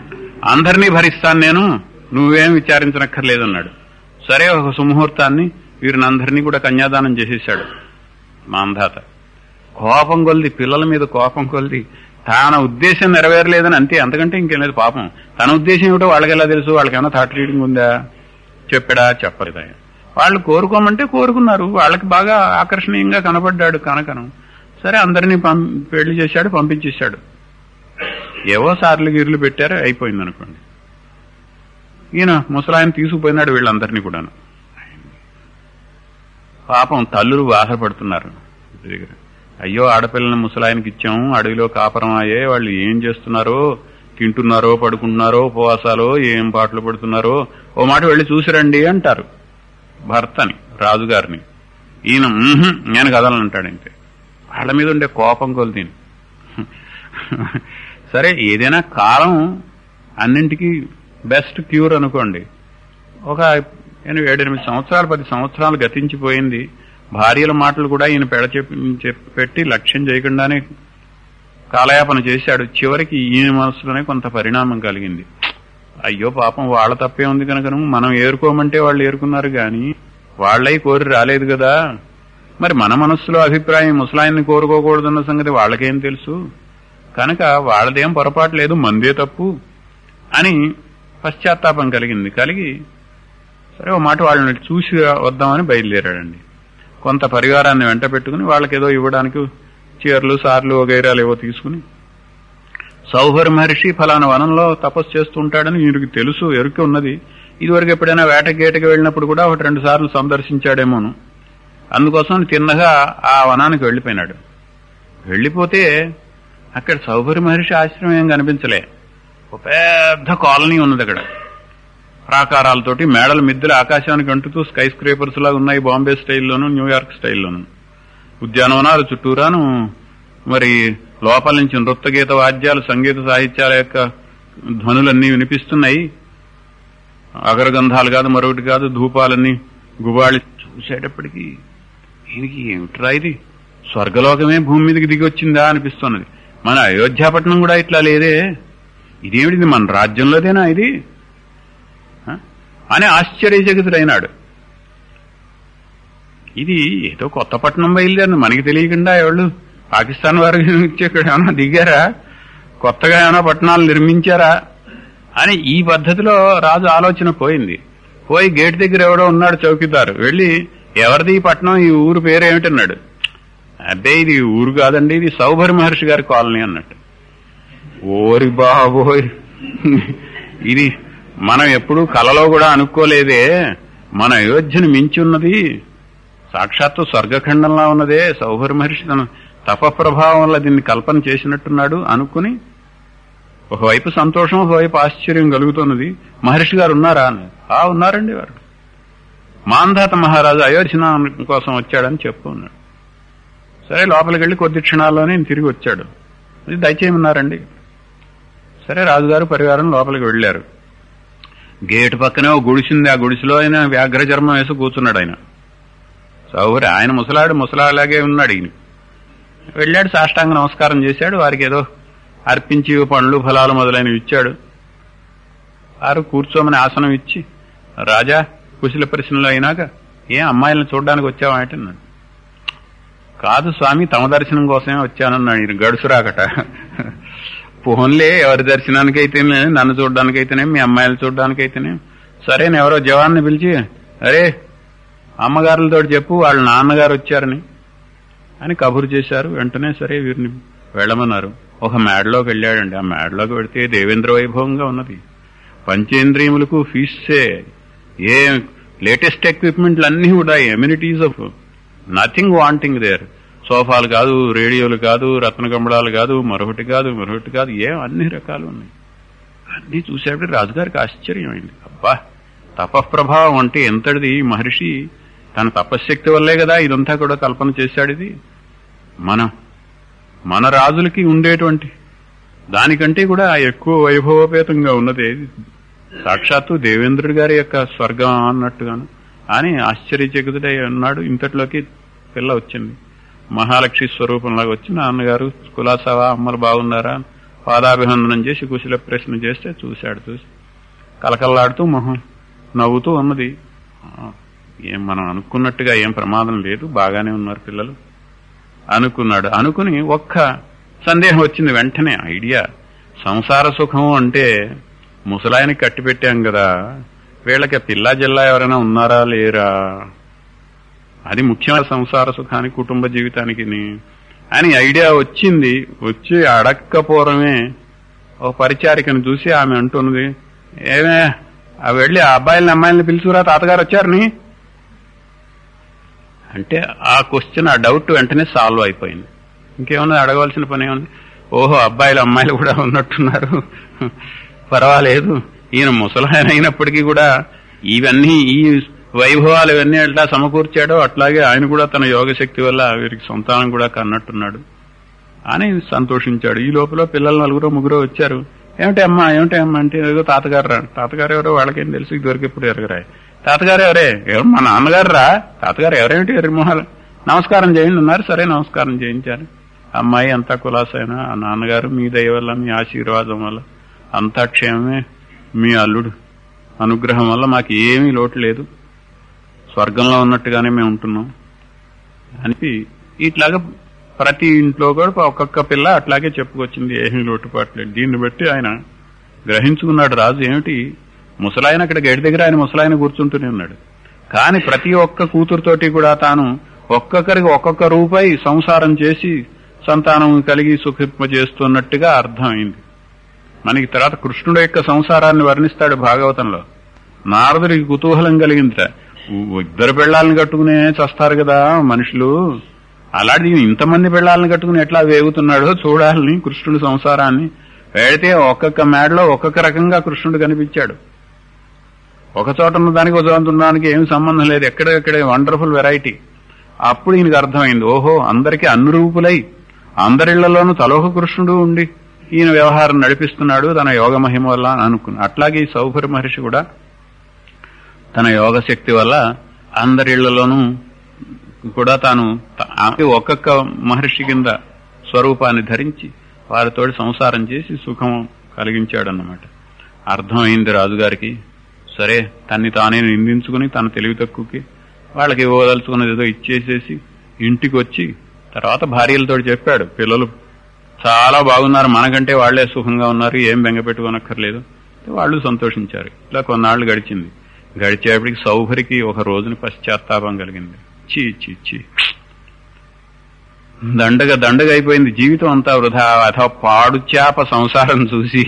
అందరినీ భరిస్తాను నేను నువ్వేం విచారించనక్కర్లేదన్నాడు సరే ఒక సుముహూర్తాన్ని వీరినందరినీ కూడా కన్యాదానం చేసేశాడు మాంధాత కోపం కొలిది పిల్లల మీద కోపం కొలిది తన ఉద్దేశం నెరవేరలేదని అంతే అంతకంటే ఇంకేం లేదు పాపం తన ఉద్దేశం ఏమిటో వాళ్ళకి ఎలా తెలుసు వాళ్ళకేమైనా థాట్ రీడింగ్ ఉందా చెప్పాడా చెప్పలేదు ఆయన వాళ్ళు కోరుకోమంటే కోరుకున్నారు వాళ్ళకి బాగా ఆకర్షణీయంగా కనపడ్డాడు కనకను సరే అందరినీ పం పెళ్లి చేశాడు పంపించేశాడు ఏవో సార్లు గిర్లు పెట్టారు అయిపోయింది అనుకోండి ఈయన ముసలాయన తీసుకుపోయినాడు వీళ్ళందరినీ కూడాను పాపం తల్లులు బాధపడుతున్నారు ఇంటి దగ్గర అయ్యో ఆడపిల్లని ముసలాయనకి ఇచ్చాము అడవిలో కాపరం అయ్యే వాళ్ళు ఏం చేస్తున్నారో తింటున్నారో పడుకుంటున్నారో ఉపవాసాలో ఏం పాటలు పడుతున్నారో ఓ మాట వెళ్ళి చూసిరండి అంటారు భర్తని రాజుగారిని ఈయన "ఉహుం, నేను కదలనంటాడు అంతే వాళ్ళ మీద ఉండే కోపం కొలితీని సరే ఏదైనా కాలం అన్నింటికి బెస్ట్ క్యూర్ అనుకోండి ఒక నేను ఏడెనిమిది సంవత్సరాలు పది సంవత్సరాలు గతించిపోయింది భార్యల మాటలు కూడా ఈయన పెడ పెట్టి లక్ష్యం చేయకుండానే కాలయాపన చేశాడు చివరికి ఈయన మనసులోనే కొంత పరిణామం కలిగింది అయ్యో పాపం వాళ్ళ తప్పే ఉంది కనుక మనం ఏరుకోమంటే వాళ్ళు ఏరుకున్నారు గాని వాళ్ళై కోరి రాలేదు కదా మరి మన మనస్సులో అభిప్రాయం ముసలాయన్ని కోరుకోకూడదన్న సంగతి వాళ్ళకేం తెలుసు కనుక వాళ్ళదేం పొరపాటు లేదు మందే తప్పు అని పశ్చాత్తాపం కలిగింది కలిగి సరే ఓ మాట వాళ్ళని చూసి వద్దామని బయలుదేరాడండి కొంత పరివారాన్ని వెంట పెట్టుకుని వాళ్ళకేదో ఇవ్వడానికి చీరలు సార్లు వగైరాలు ఏవో తీసుకుని సౌహర్ మహర్షి ఫలానా వనంలో తపస్సు చేస్తూ ఉంటాడని వీరికి తెలుసు ఎరుక ఉన్నది ఇదివరకు ఎప్పుడైనా వేటగేటకి వెళ్ళినప్పుడు కూడా ఒకటి రెండు సార్లు సందర్శించాడేమోను అందుకోసం తిన్నగా ఆ వనానికి వెళ్లిపోయినాడు వెళ్లిపోతే అక్కడ సౌభరి మహర్షి ఆశ్రమం ఏం కనిపించలే ఒక పెద్ద కాలనీ ఉన్నది అక్కడ ప్రాకారాలతోటి మేడల మిద్దెలు ఆకాశానికి అంటుతూ స్కై స్క్రేపర్స్ లాగా ఉన్నాయి బాంబే స్టైల్లోను న్యూయార్క్ స్టైల్లోను ఉద్యానవనాలు చుట్టూరాను మరి లోపల నుంచి నృత్య గీత వాద్యాలు సంగీత సాహిత్యాల యొక్క ధ్వనులన్నీ వినిపిస్తున్నాయి అగరగంధాలు కాదు మరొకటి కాదు ధూపాలన్నీ గుబాళి చూసేటప్పటికి దీనికి ఏమిట్రా ఇది స్వర్గలోకమే భూమి మీదకి దిగి వచ్చిందా అనిపిస్తున్నది మన అయోధ్యాపట్నం కూడా ఇట్లా లేదే ఇదేమిటిది మన రాజ్యంలోదేనా ఇది ఆ? అని ఆశ్చర్యచకితుడైనాడు ఇది ఏదో కొత్త పట్టణం బయలుదేరింది మనకి తెలియకుండా ఎవళ్ళు పాకిస్తాన్ వారు నుంచి ఇక్కడ ఏమైనా దిగారా కొత్తగా ఏమైనా పట్టణాలు నిర్మించారా అని ఈ పద్ధతిలో రాజు ఆలోచన పోయింది పోయి గేట్ దగ్గర ఎవడో ఉన్నాడు చౌకీదారు వెళ్ళి ఎవరిది ఈ పట్టణం ఈ ఊరు పేరు ఏమిటన్నాడు అబ్బే ఇది ఊరు కాదండి ఇది సౌభరి మహర్షి గారి కాలనీ అన్నట్టు ఓరి బాబోయ్ ఇది మనం ఎప్పుడు కలలో కూడా అనుకోలేదే మన అయోధ్యను మించి ఉన్నది సాక్షాత్తు స్వర్గఖండంలా ఉన్నదే సౌభరి మహర్షి తన తపప్రభావం వల్ల దీన్ని కల్పన చేసినట్టున్నాడు అనుకుని ఒకవైపు సంతోషం ఒకవైపు ఆశ్చర్యం కలుగుతున్నది మహర్షి గారు ఉన్నారా అని ఆ ఉన్నారండి వారు మాంధాత మహారాజు అయోధ్యనాం కోసం వచ్చాడని చెప్పు ఉన్నాడు సరే లోపలికి వెళ్ళి కొద్ది క్షణాల్లోనే ఈయన తిరిగి వచ్చాడు ఇది దయచేయమన్నారండి సరే రాజుగారు పరివారం లోపలికి వెళ్ళారు గేటు పక్కనే ఓ గుడిసింది ఆ గుడిసెలో ఆయన వ్యాఘ్ర చర్మం వేసి కూర్చున్నాడు ఆయన సౌరి ఆయన ముసలాడు ముసలాలాగే ఉన్నాడు ఈయన వెళ్ళాడు సాష్టాంగ నమస్కారం చేశాడు వారికి ఏదో అర్పించి పండ్లు ఫలాలు మొదలైనవి ఇచ్చాడు వారు కూర్చోమని ఆసనం ఇచ్చి రాజా కుశల ప్రశ్నలు అయినాక ఏ అమ్మాయిలను చూడడానికి వచ్చావా అంటే అన్నాడు కాదు స్వామి తమ దర్శనం కోసమే వచ్చానన్నాడు ఈయన గడుసురాకట పోన్లే ఎవరి దర్శనానికైతేనే నన్ను చూడడానికైతేనే మీ అమ్మాయిలు చూడడానికైతేనే సరే నేను ఎవరో జవాన్ని పిలిచి అరే అమ్మగారులతో చెప్పు వాళ్ళ నాన్నగారు వచ్చారని అని కబురు చేశారు వెంటనే సరే వీరిని వెళ్ళమన్నారు ఒక మేడలోకి వెళ్ళాడండి ఆ మేడలోకి వెళితే దేవేంద్ర వైభవంగా ఉన్నది పంచేంద్రియములకు ఫీస్సే ఏ లేటెస్ట్ ఎక్విప్మెంట్లు అన్నీ కూడా amenities of nothing wanting there సోఫాలు కాదు రేడియోలు కాదు రత్న గంబడాలు కాదు మరొకటి కాదు మరొకటి కాదు ఏం అన్ని రకాలు ఉన్నాయి అన్ని చూసేప్పుడు రాజుగారికి ఆశ్చర్యమైంది అబ్బా తపఃప్రభావం అంటే ఎంతటిది ఈ మహర్షి తన తపశ్శక్తి వల్లే కదా ఇదంతా కూడా కల్పన చేశాడు ఇది మన మన రాజులకి ఉండేటువంటి దానికంటే కూడా ఎక్కువ వైభవపేతంగా ఉన్నది సాక్షాత్తు దేవేంద్రుడి గారి యొక్క స్వర్గం అన్నట్టుగాను అని ఆశ్చర్యచకితుడై ఉన్నాడు ఇంతట్లోకి పిల్ల వచ్చింది మహాలక్ష్మి స్వరూపంలాగా వచ్చి నాన్నగారు కులాసావా అమ్మలు బాగున్నారా పాదాభివందనం చేసి కుశల ప్రశ్న చేస్తే చూశాడు చూసి కలకల్లాడుతూ మొహం నవ్వుతూ ఉన్నది ఆ, ఏం మనం అనుకున్నట్టుగా ఏం ప్రమాదం లేదు బాగానే ఉన్నారు పిల్లలు అనుకున్నాడు అనుకుని ఒక్క సందేహం వచ్చింది వెంటనే ఐడియా సంసార సుఖం అంటే ముసలాయనికి కట్టి పెట్టాం కదా వీళ్ళకి పిల్లా జిల్లా ఎవరైనా ఉన్నారా లేరా అది ముఖ్యమైన సంసార సుఖానికి కుటుంబ జీవితానికి అని ఐడియా వచ్చింది వచ్చి అడక్కపోవడమే ఒక పరిచారికను చూసి ఆమె అంటున్నది ఏమే ఆ వెళ్ళి ఆ అబ్బాయిలని అమ్మాయిలని పిలుచురా తాతగారు వచ్చారని అంటే ఆ క్వశ్చన్ ఆ డౌట్ వెంటనే సాల్వ్ అయిపోయింది ఇంకేమన్నా అడగవలసిన పని ఏముంది ఓహో అబ్బాయిలు అమ్మాయిలు కూడా ఉన్నట్టున్నారు పర్వాలేదు ఈయన ముసలాయన అయినప్పటికీ కూడా ఇవన్నీ ఈ వైభవాలు ఇవన్నీ ఎట్లా సమకూర్చాడో అట్లాగే ఆయన కూడా తన యోగ శక్తి వల్ల వీరికి సంతానం కూడా కన్నట్టున్నాడు అని సంతోషించాడు ఈ లోపల పిల్లలు నలుగురు ముగ్గురు వచ్చారు ఏమిటి అమ్మా ఏమిటి అమ్మా అంటే ఏదో తాతగారు రా తాతగారు ఎవరో వాళ్ళకేం తెలుసు ఇదివరకు ఎప్పుడు ఎరగరాయి తాతగారు ఎవరే ఎవరు మా నాన్నగారు రా తాతగారు ఎవరేమిటి ఎర్రమొహాలు నమస్కారం చేయండి ఉన్నారు సరే నమస్కారం చేయించారు అమ్మాయి అంతా కులాసైన ఆ నాన్నగారు మీ దయ వల్ల మీ ఆశీర్వాదం వల్ల అంతా క్షేమమే మీ అల్లుడు అనుగ్రహం వల్ల మాకు ఏమీ లోటు లేదు స్వర్గంలో ఉన్నట్టుగానే మేము ఉంటున్నాం అని ఇట్లాగా ప్రతి ఇంట్లో కూడా ఒక్కొక్క పిల్ల అట్లాగే చెప్పుకొచ్చింది ఏమీ లోటుపాటు లేదు దీన్ని బట్టి ఆయన గ్రహించుకున్నాడు రాజు ఏమిటి ముసలాయన అక్కడ గడి దగ్గర ఆయన ముసలాయన కూర్చుంటూనే ఉన్నాడు కానీ ప్రతి ఒక్క కూతురుతోటి కూడా తాను ఒక్కొక్కరికి ఒక్కొక్క రూపాయి సంసారం చేసి సంతానం కలిగి సుఖింపజేస్తున్నట్టుగా అర్థమైంది మనకి తర్వాత కృష్ణుడు యొక్క సంసారాన్ని వర్ణిస్తాడు భాగవతంలో నారదుడికి కుతూహలం కలిగిందిట ఇద్దరు పెళ్లాలను కట్టుకునే చస్తారు కదా మనుషులు అలాంటి ఇంతమంది పెళ్లాలను కట్టుకుని ఎట్లా వేగుతున్నాడో చూడాలని కృష్ణుడి సంసారాన్ని వెళితే ఒక్కొక్క మేడలో ఒక్కొక్క రకంగా కృష్ణుడు కనిపించాడు ఒక చోట ఉన్న దానికి ఒక చోట ఉన్నదానికి ఏమి సంబంధం లేదు ఎక్కడెక్కడే వండర్ఫుల్ వెరైటీ అప్పుడు ఈయనకు అర్థమైంది ఓహో అందరికీ అనురూపులై అందరిళ్లలోనూ తలోక కృష్ణుడు ఉండి ఈయన వ్యవహారం నడిపిస్తున్నాడు తన యోగ మహిమ వల్ల అని అనుకున్నాడు అట్లాగే ఈ సౌభరి మహర్షి కూడా తన యోగ శక్తి వల్ల అందరిళ్లలోనూ కూడా తాను ఒక్కొక్క మహర్షి కింద స్వరూపాన్ని ధరించి వారితోటి సంసారం చేసి సుఖం కలిగించాడన్నమాట అర్థమైంది రాజుగారికి సరే తన్ని తానే నిందించుకుని తన తెలివి తక్కువకి వాళ్ళకి ఇవ్వదలుచుకున్నది ఏదో ఇచ్చేసేసి ఇంటికి వచ్చి తర్వాత భార్యలతో చెప్పాడు పిల్లలు చాలా బాగున్నారు మనకంటే వాళ్లే సుఖంగా ఉన్నారు ఏం బెంగ పెట్టుకోనక్కర్లేదు వాళ్ళు సంతోషించారు ఇలా కొన్నాళ్లు గడిచింది గడిచేపటికి సౌభరికి ఒక రోజుని పశ్చాత్తాపం కలిగింది చీ చీ చీ దండగ దండగ అయిపోయింది జీవితం అంతా వృధా అథవా పాడు చేప సంసారం చూసి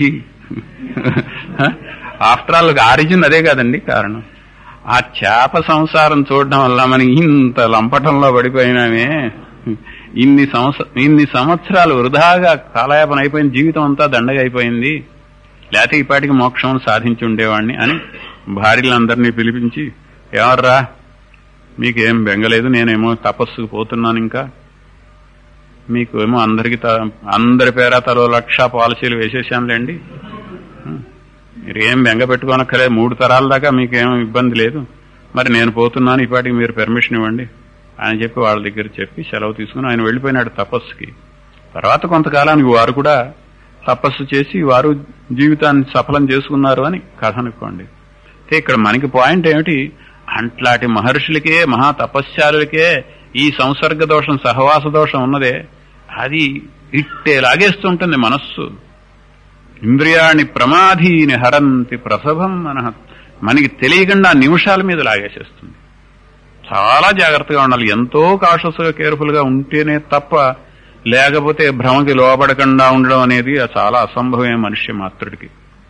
ఆఫ్టర్ ఆల్ ఆరిజిన్ అదే కదండి కారణం ఆ చేప సంసారం చూడడం వల్ల మనకి ఇంత లంపటంలో పడిపోయినామే ఇన్ని సంవత్సర ఇన్ని సంవత్సరాలు వృధాగా కాలయాపన అయిపోయింది జీవితం అంతా దండగా అయిపోయింది లేకపోతే ఇప్పటికి మోక్షం సాధించి ఉండేవాడిని అని భార్యలందరినీ పిలిపించి ఎవర్రా మీకేం బెంగలేదు నేనేమో తపస్సుకు పోతున్నాను ఇంకా మీకు ఏమో అందరికి అందరి పేర తలో లక్ష పాలసీలు వేసేసానులేండి మీరు ఏం బెంగ పెట్టుకోనక్కర్లేదు మూడు తరాల దాకా మీకేం ఇబ్బంది లేదు మరి నేను పోతున్నాను ఇప్పటికి మీరు పెర్మిషన్ ఇవ్వండి అని చెప్పి వాళ్ళ దగ్గర చెప్పి సెలవు తీసుకుని ఆయన వెళ్ళిపోయినాడు తపస్సుకి తర్వాత కొంతకాలానికి వారు కూడా తపస్సు చేసి వారు జీవితాన్ని సఫలం చేసుకున్నారు అని కథ అనుకోండి అయితే ఇక్కడ మనకి పాయింట్ ఏమిటి అట్లాంటి మహర్షులకే మహా తపస్యాలులకే ఈ సంసర్గ దోషం సహవాస దోషం ఉన్నదే అది ఇట్టే లాగేస్తుంటుంది మనస్సు ఇంద్రియాణి ప్రమాధీని హరంతి ప్రసభం మన మనకి తెలియకుండా నిమిషాల మీద లాగేసేస్తుంది చాలా జాగ్రత్తగా ఉండాలి ఎంతో కాషస్గా కేర్ఫుల్ గా ఉంటేనే తప్ప లేకపోతే భ్రమకి లోబడకుండా ఉండడం అనేది చాలా అసంభవమే మనిషి మాత్రుడికి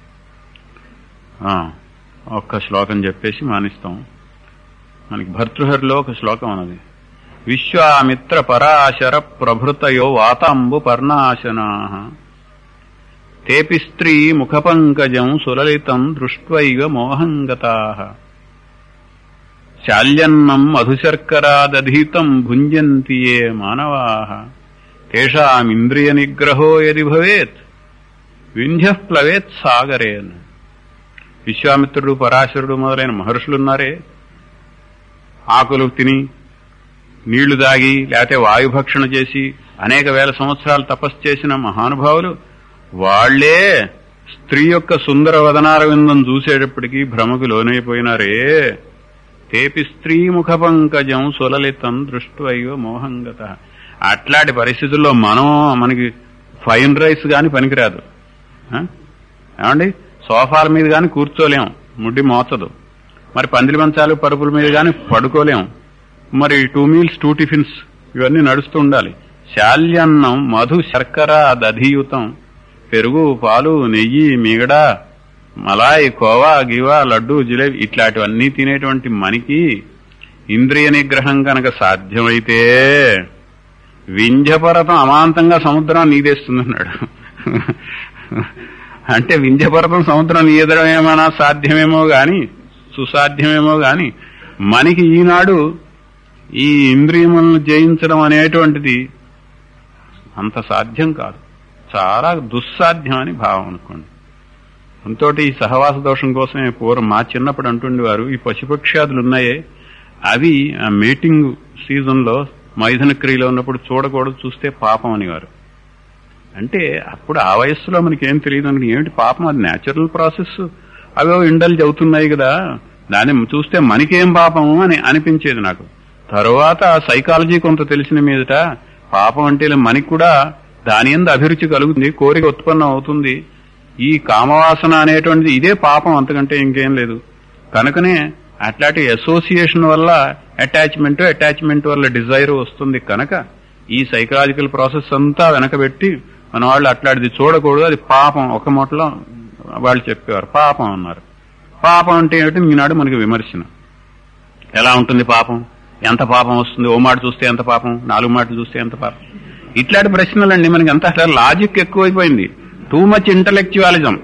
ఒక్క శ్లోకం చెప్పేసి మానిస్తాం మనకి భర్తృహరిలో ఒక శ్లోకం ఉన్నది విశ్వామిత్ర పరాశర ప్రభృతయో వాతాంబు పర్ణాశనా తేపి స్త్రీ ముఖపంకజం సులలితం దృష్ట్వైవ మోహంగతా శాల్యన్నం మధుశర్కరాదధీతం భుంజంతి ఏ మానవా తేషామింద్రియ నిగ్రహో యది భవేత్ వింధ్య ప్లవేత్ సాగరేన్ విశ్వామిత్రుడు పరాశరుడు మొదలైన మహర్షులున్నారే ఆకులు తిని నీళ్లు దాగి లేకపోతే వాయుభక్షణ చేసి అనేక వేల సంవత్సరాలు తపస్సు చేసిన మహానుభావులు వాళ్లే స్త్రీ యొక్క సుందర వదనార విందం చూసేటప్పటికీ భ్రమకు లోనైపోయినారే తేపి స్త్రీ ముఖ పంకజం సులలితం దృష్ట్వైవ మోహంగత అట్లాంటి పరిస్థితుల్లో మనం మనకి ఫైన్ రైస్ గాని పనికిరాదు ఆ? ఏమండి సోఫాల మీద గాని కూర్చోలేం ముడ్డి మోచదు మరి పందిరి మంచాలు పరుపుల మీద గాని పడుకోలేం మరి టూ మీల్స్ టూ టిఫిన్స్ ఇవన్నీ నడుస్తూ ఉండాలి శాల్యన్నం మధు శర్కర దధియుతం పెరుగు పాలు నెయ్యి మిగడ మలాయి కోవా గివా లడ్డు జిలేబీ ఇట్లాంటివన్నీ తినేటువంటి మనకి ఇంద్రియ నిగ్రహం కనుక సాధ్యమైతే వింధ్యపర్వతం అమాంతంగా సముద్రం నీదేస్తుందన్నాడు అంటే వింధ్యపర్వతం సముద్రం నీదడం ఏమైనా సాధ్యమేమో గాని సుసాధ్యమేమో గాని మనకి ఈనాడు ఈ ఇంద్రియములను జయించడం అనేటువంటిది అంత సాధ్యం కాదు చాలా దుస్సాధ్యం అని భావం అనుకోండి అంతోటి ఈ సహవాస దోషం కోసమే పూర్వం మా చిన్నప్పుడు అంటుండేవారు ఈ పశుపక్ష్యాదులు ఉన్నాయే అవి ఆ మీటింగ్ సీజన్ లో మైథున క్రియలో ఉన్నప్పుడు చూడకూడదు చూస్తే పాపం అనేవారు అంటే అప్పుడు ఆ వయస్సులో మనకేం తెలియదు అనుకుని ఏమిటి పాపం అది న్యాచురల్ ప్రాసెస్ అవో ఇండల్జ్ అవుతున్నాయి కదా దాన్ని చూస్తే మనకేం పాపము అని అనిపించేది నాకు తరువాత సైకాలజీ కొంత తెలిసిన మీదట పాపం అంటే మనకి కూడా దాని ఎందు అభిరుచి కలుగుతుంది కోరిక ఉత్పన్నం అవుతుంది ఈ కామవాసన అనేటువంటిది ఇదే పాపం అంతకంటే ఇంకేం లేదు కనుకనే అట్లాంటి అసోసియేషన్ వల్ల అటాచ్మెంట్ అటాచ్మెంట్ వల్ల డిజైర్ వస్తుంది కనుక ఈ సైకలాజికల్ ప్రాసెస్ అంతా వెనకబెట్టి మన వాళ్ళు అట్లాంటిది చూడకూడదు అది పాపం ఒక మూటలో వాళ్ళు చెప్పేవారు పాపం అన్నారు పాపం అంటే ఏమిటి ఈనాడు మనకి విమర్శన ఎలా ఉంటుంది పాపం ఎంత పాపం వస్తుంది ఓ మాట చూస్తే ఎంత పాపం నాలుగు మాటలు చూస్తే ఎంత పాపం ఇట్లాంటి ప్రశ్నలండి మనకి అంత అసలు లాజిక్ ఎక్కువైపోయింది టూ మచ్ ఇంటలెక్చువాలిజం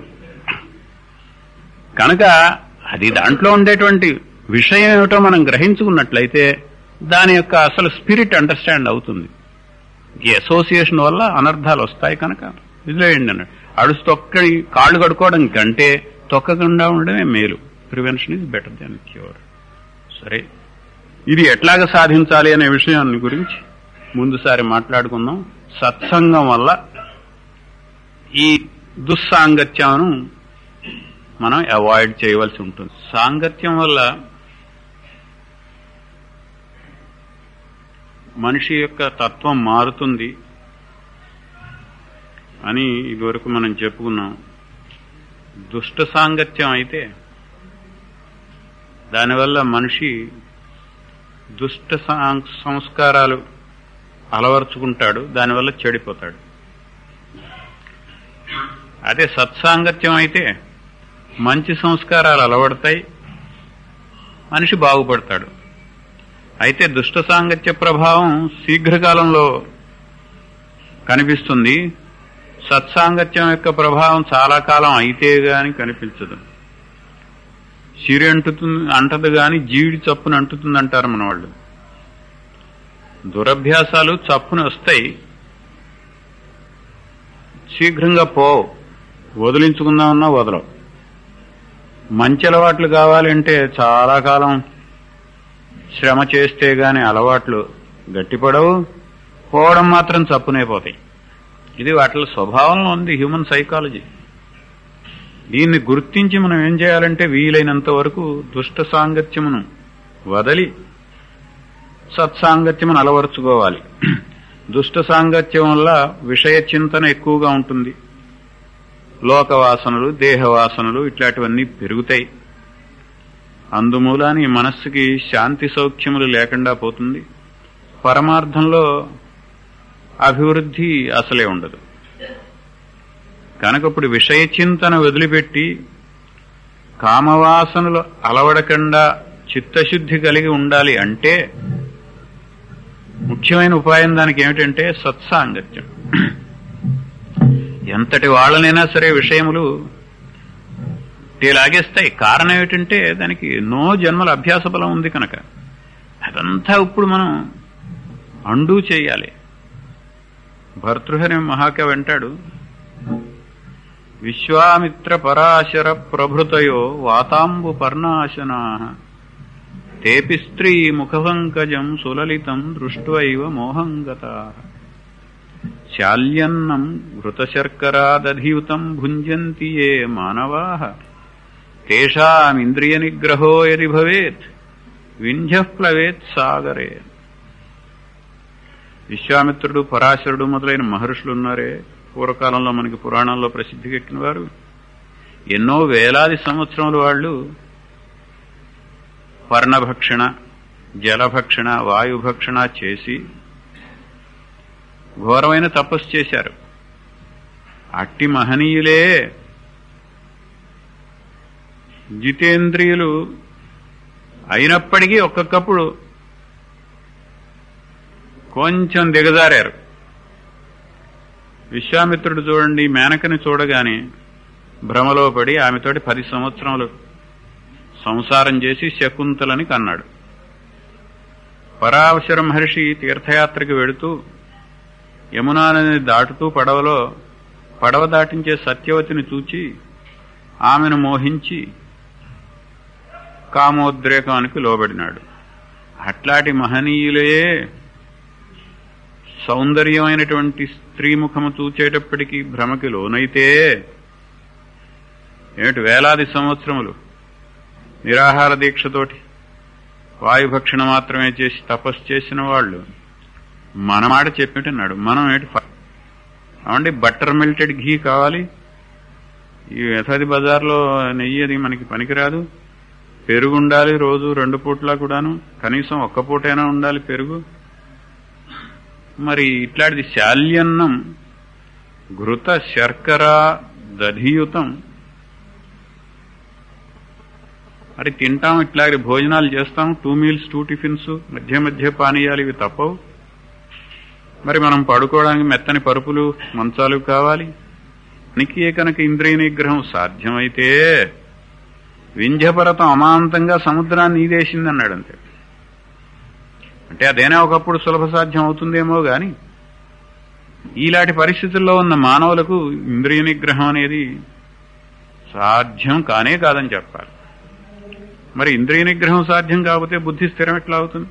కనుక అది దాంట్లో ఉండేటువంటి విషయం ఏమిటో మనం గ్రహించుకున్నట్లయితే దాని యొక్క అసలు స్పిరిట్ అండర్స్టాండ్ అవుతుంది ఈ అసోసియేషన్ వల్ల అనర్థాలు వస్తాయి కనుక ఇదిలేయండి అన్నాడు అడుసు తొక్కడి కాళ్ళు కడుక్కోవడం కంటే తొక్కకుండా ఉండడమే మేలు prevention is better than cure సరే ఇది ఎట్లాగ సాధించాలి అనే విషయాన్ని గురించి ముందుసారి మాట్లాడుకుందాం సత్సంగం వల్ల ఈ దుస్సాంగత్యాన్ని మనం అవాయిడ్ చేయవలసి ఉంటుంది సాంగత్యం వల్ల మనిషి యొక్క తత్వం మారుతుంది అని ఇదివరకు మనం చెప్పుకున్నాం దుష్ట సాంగత్యం అయితే దానివల్ల మనిషి దుష్ట సాం- సంస్కారాలు అలవర్చుకుంటాడు దానివల్ల చెడిపోతాడు అదే సత్సాంగత్యం అయితే మంచి సంస్కారాలు అలవడతాయి మనిషి బాగుపడతాడు అయితే దుష్ట సాంగత్య ప్రభావం శీఘ్రకాలంలో కనిపిస్తుంది సత్సాంగత్యం యొక్క ప్రభావం చాలా కాలం అయితే గాని కనిపించదు సిరి అంటుతుంది అంటదు గాని జీడి చప్పున అంటుతుంది అంటారు మన వాళ్ళు దురభ్యాసాలు చప్పున వస్తాయి శీఘ్రంగా పోవు వదిలించుకుందామన్నా వదలవు మంచి అలవాట్లు కావాలంటే చాలా కాలం శ్రమ చేస్తే గాని అలవాట్లు గట్టిపడవు పోవడం మాత్రం చప్పునైపోతాయి ఇది వాటి స్వభావంలో ఉంది హ్యూమన్ సైకాలజీ దీన్ని గుర్తించి మనం ఏం చేయాలంటే వీలైనంత వరకు దుష్ట సాంగత్యమును వదలి సత్సాంగత్యమును అలవరుచుకోవాలి దుష్ట సాంగత్యం వల్ల విషయ చింతన ఎక్కువగా ఉంటుంది లోకవాసనలు దేహవాసనలు ఇట్లాంటివన్నీ పెరుగుతాయి అందుమూలాని మనస్సుకి శాంతి సౌఖ్యములు లేకుండా పోతుంది పరమార్థంలో అభివృద్ధి అసలే ఉండదు కనుక ఇప్పుడు విషయ చింతన వదిలిపెట్టి కామవాసనలు అలవడకుండా చిత్తశుద్ధి కలిగి ఉండాలి అంటే ముఖ్యమైన ఉపాయం దానికి ఏమిటంటే సత్సాంగత్యం ఎంతటి వాళ్ళనైనా సరే విషయములు టీ లాగేస్తాయి కారణం ఏమిటంటే దానికి నో జన్మల అభ్యాస బలం ఉంది కనుక అదంతా ఇప్పుడు మనం అండూ చేయాలి భర్తృహరి మహాకవి అంటాడు విశ్వామిత్ర పరాశర ప్రభృతయో వాతాంబు పర్ణాశనా తేపి స్త్రీ ముఖపంకజం సులలితం దృష్ట్వైవ మోహంగత శాల్యన్నం ఘృతశర్కరాదధియుతం భుంజంతి ఏ మానవా తేషామింద్రియ నిగ్రహో యది భవేత్ వింధ్య ప్లవేత్ సాగరే విశ్వామిత్రుడు పరాశరుడు మొదలైన మహర్షులు ఉన్నారే పూర్వకాలంలో మనకి పురాణంలో ప్రసిద్ధికెక్కిన వారు ఎన్నో వేలాది సంవత్సరములు వాళ్ళు పర్ణభక్షణ జలభక్షణ వాయుభక్షణ చేసి ఘోరమైన తపస్సు చేశారు అట్టి మహనీయులే జితేంద్రియులు అయినప్పటికీ ఒక్కొక్కప్పుడు కొంచెం దిగజారారు విశ్వామిత్రుడు చూడండి మేనకని చూడగానే భ్రమలో పడి ఆమెతోటి పది సంవత్సరములు సంసారం చేసి శకుంతలని కన్నాడు పరావశర మహర్షి తీర్థయాత్రకి వెడుతూ యమునా నదిని దాటుతూ పడవలో పడవ దాటించే సత్యవతిని చూచి ఆమెను మోహించి కామోద్రేకానికి లోబడినాడు అట్లాంటి మహనీయులే సౌందర్యమైనటువంటి స్త్రీ ముఖము చూచేటప్పటికీ భ్రమకి లోనైతే ఏమిటి వేలాది సంవత్సరములు నిరాహార దీక్షతోటి వాయుభక్షణ మాత్రమే చేసి తపస్సు చేసిన వాళ్ళు మన మాట చెప్పినట్టున్నాడు మనం ఏంటి అవండి బట్టర్ మెల్టెడ్ ఘీ కావాలి ఈ యథాది బజార్లో నెయ్యి అది మనకి పనికిరాదు పెరుగు ఉండాలి రోజు రెండు పూట్లా కూడాను కనీసం ఒక్క పూటైనా ఉండాలి పెరుగు మరి ఇట్లాంటిది శాల్యన్నం ఘృత శర్కర దధియుతం మరి తింటాం ఇట్లాంటి భోజనాలు చేస్తాం టూ మీల్స్ టూ టిఫిన్స్ మధ్య మధ్య పానీయాలు ఇవి తప్పవు మరి మనం పడుకోవడానికి మెత్తని పరుపులు మంచాలు కావాలి మనకి కనుక ఇంద్రియ నిగ్రహం సాధ్యమైతే వింధ్యపర్వతం అమాంతంగా సముద్రాన్ని ఈదేసిందన్నాడు అంతే అంటే అదేనా ఒకప్పుడు సులభ సాధ్యం అవుతుందేమో గాని ఈలాంటి పరిస్థితుల్లో ఉన్న మానవులకు ఇంద్రియ నిగ్రహం అనేది సాధ్యం కానే కాదని చెప్పాలి మరి ఇంద్రియ నిగ్రహం సాధ్యం కాకపోతే బుద్ధి స్థిరం ఎట్లా అవుతుంది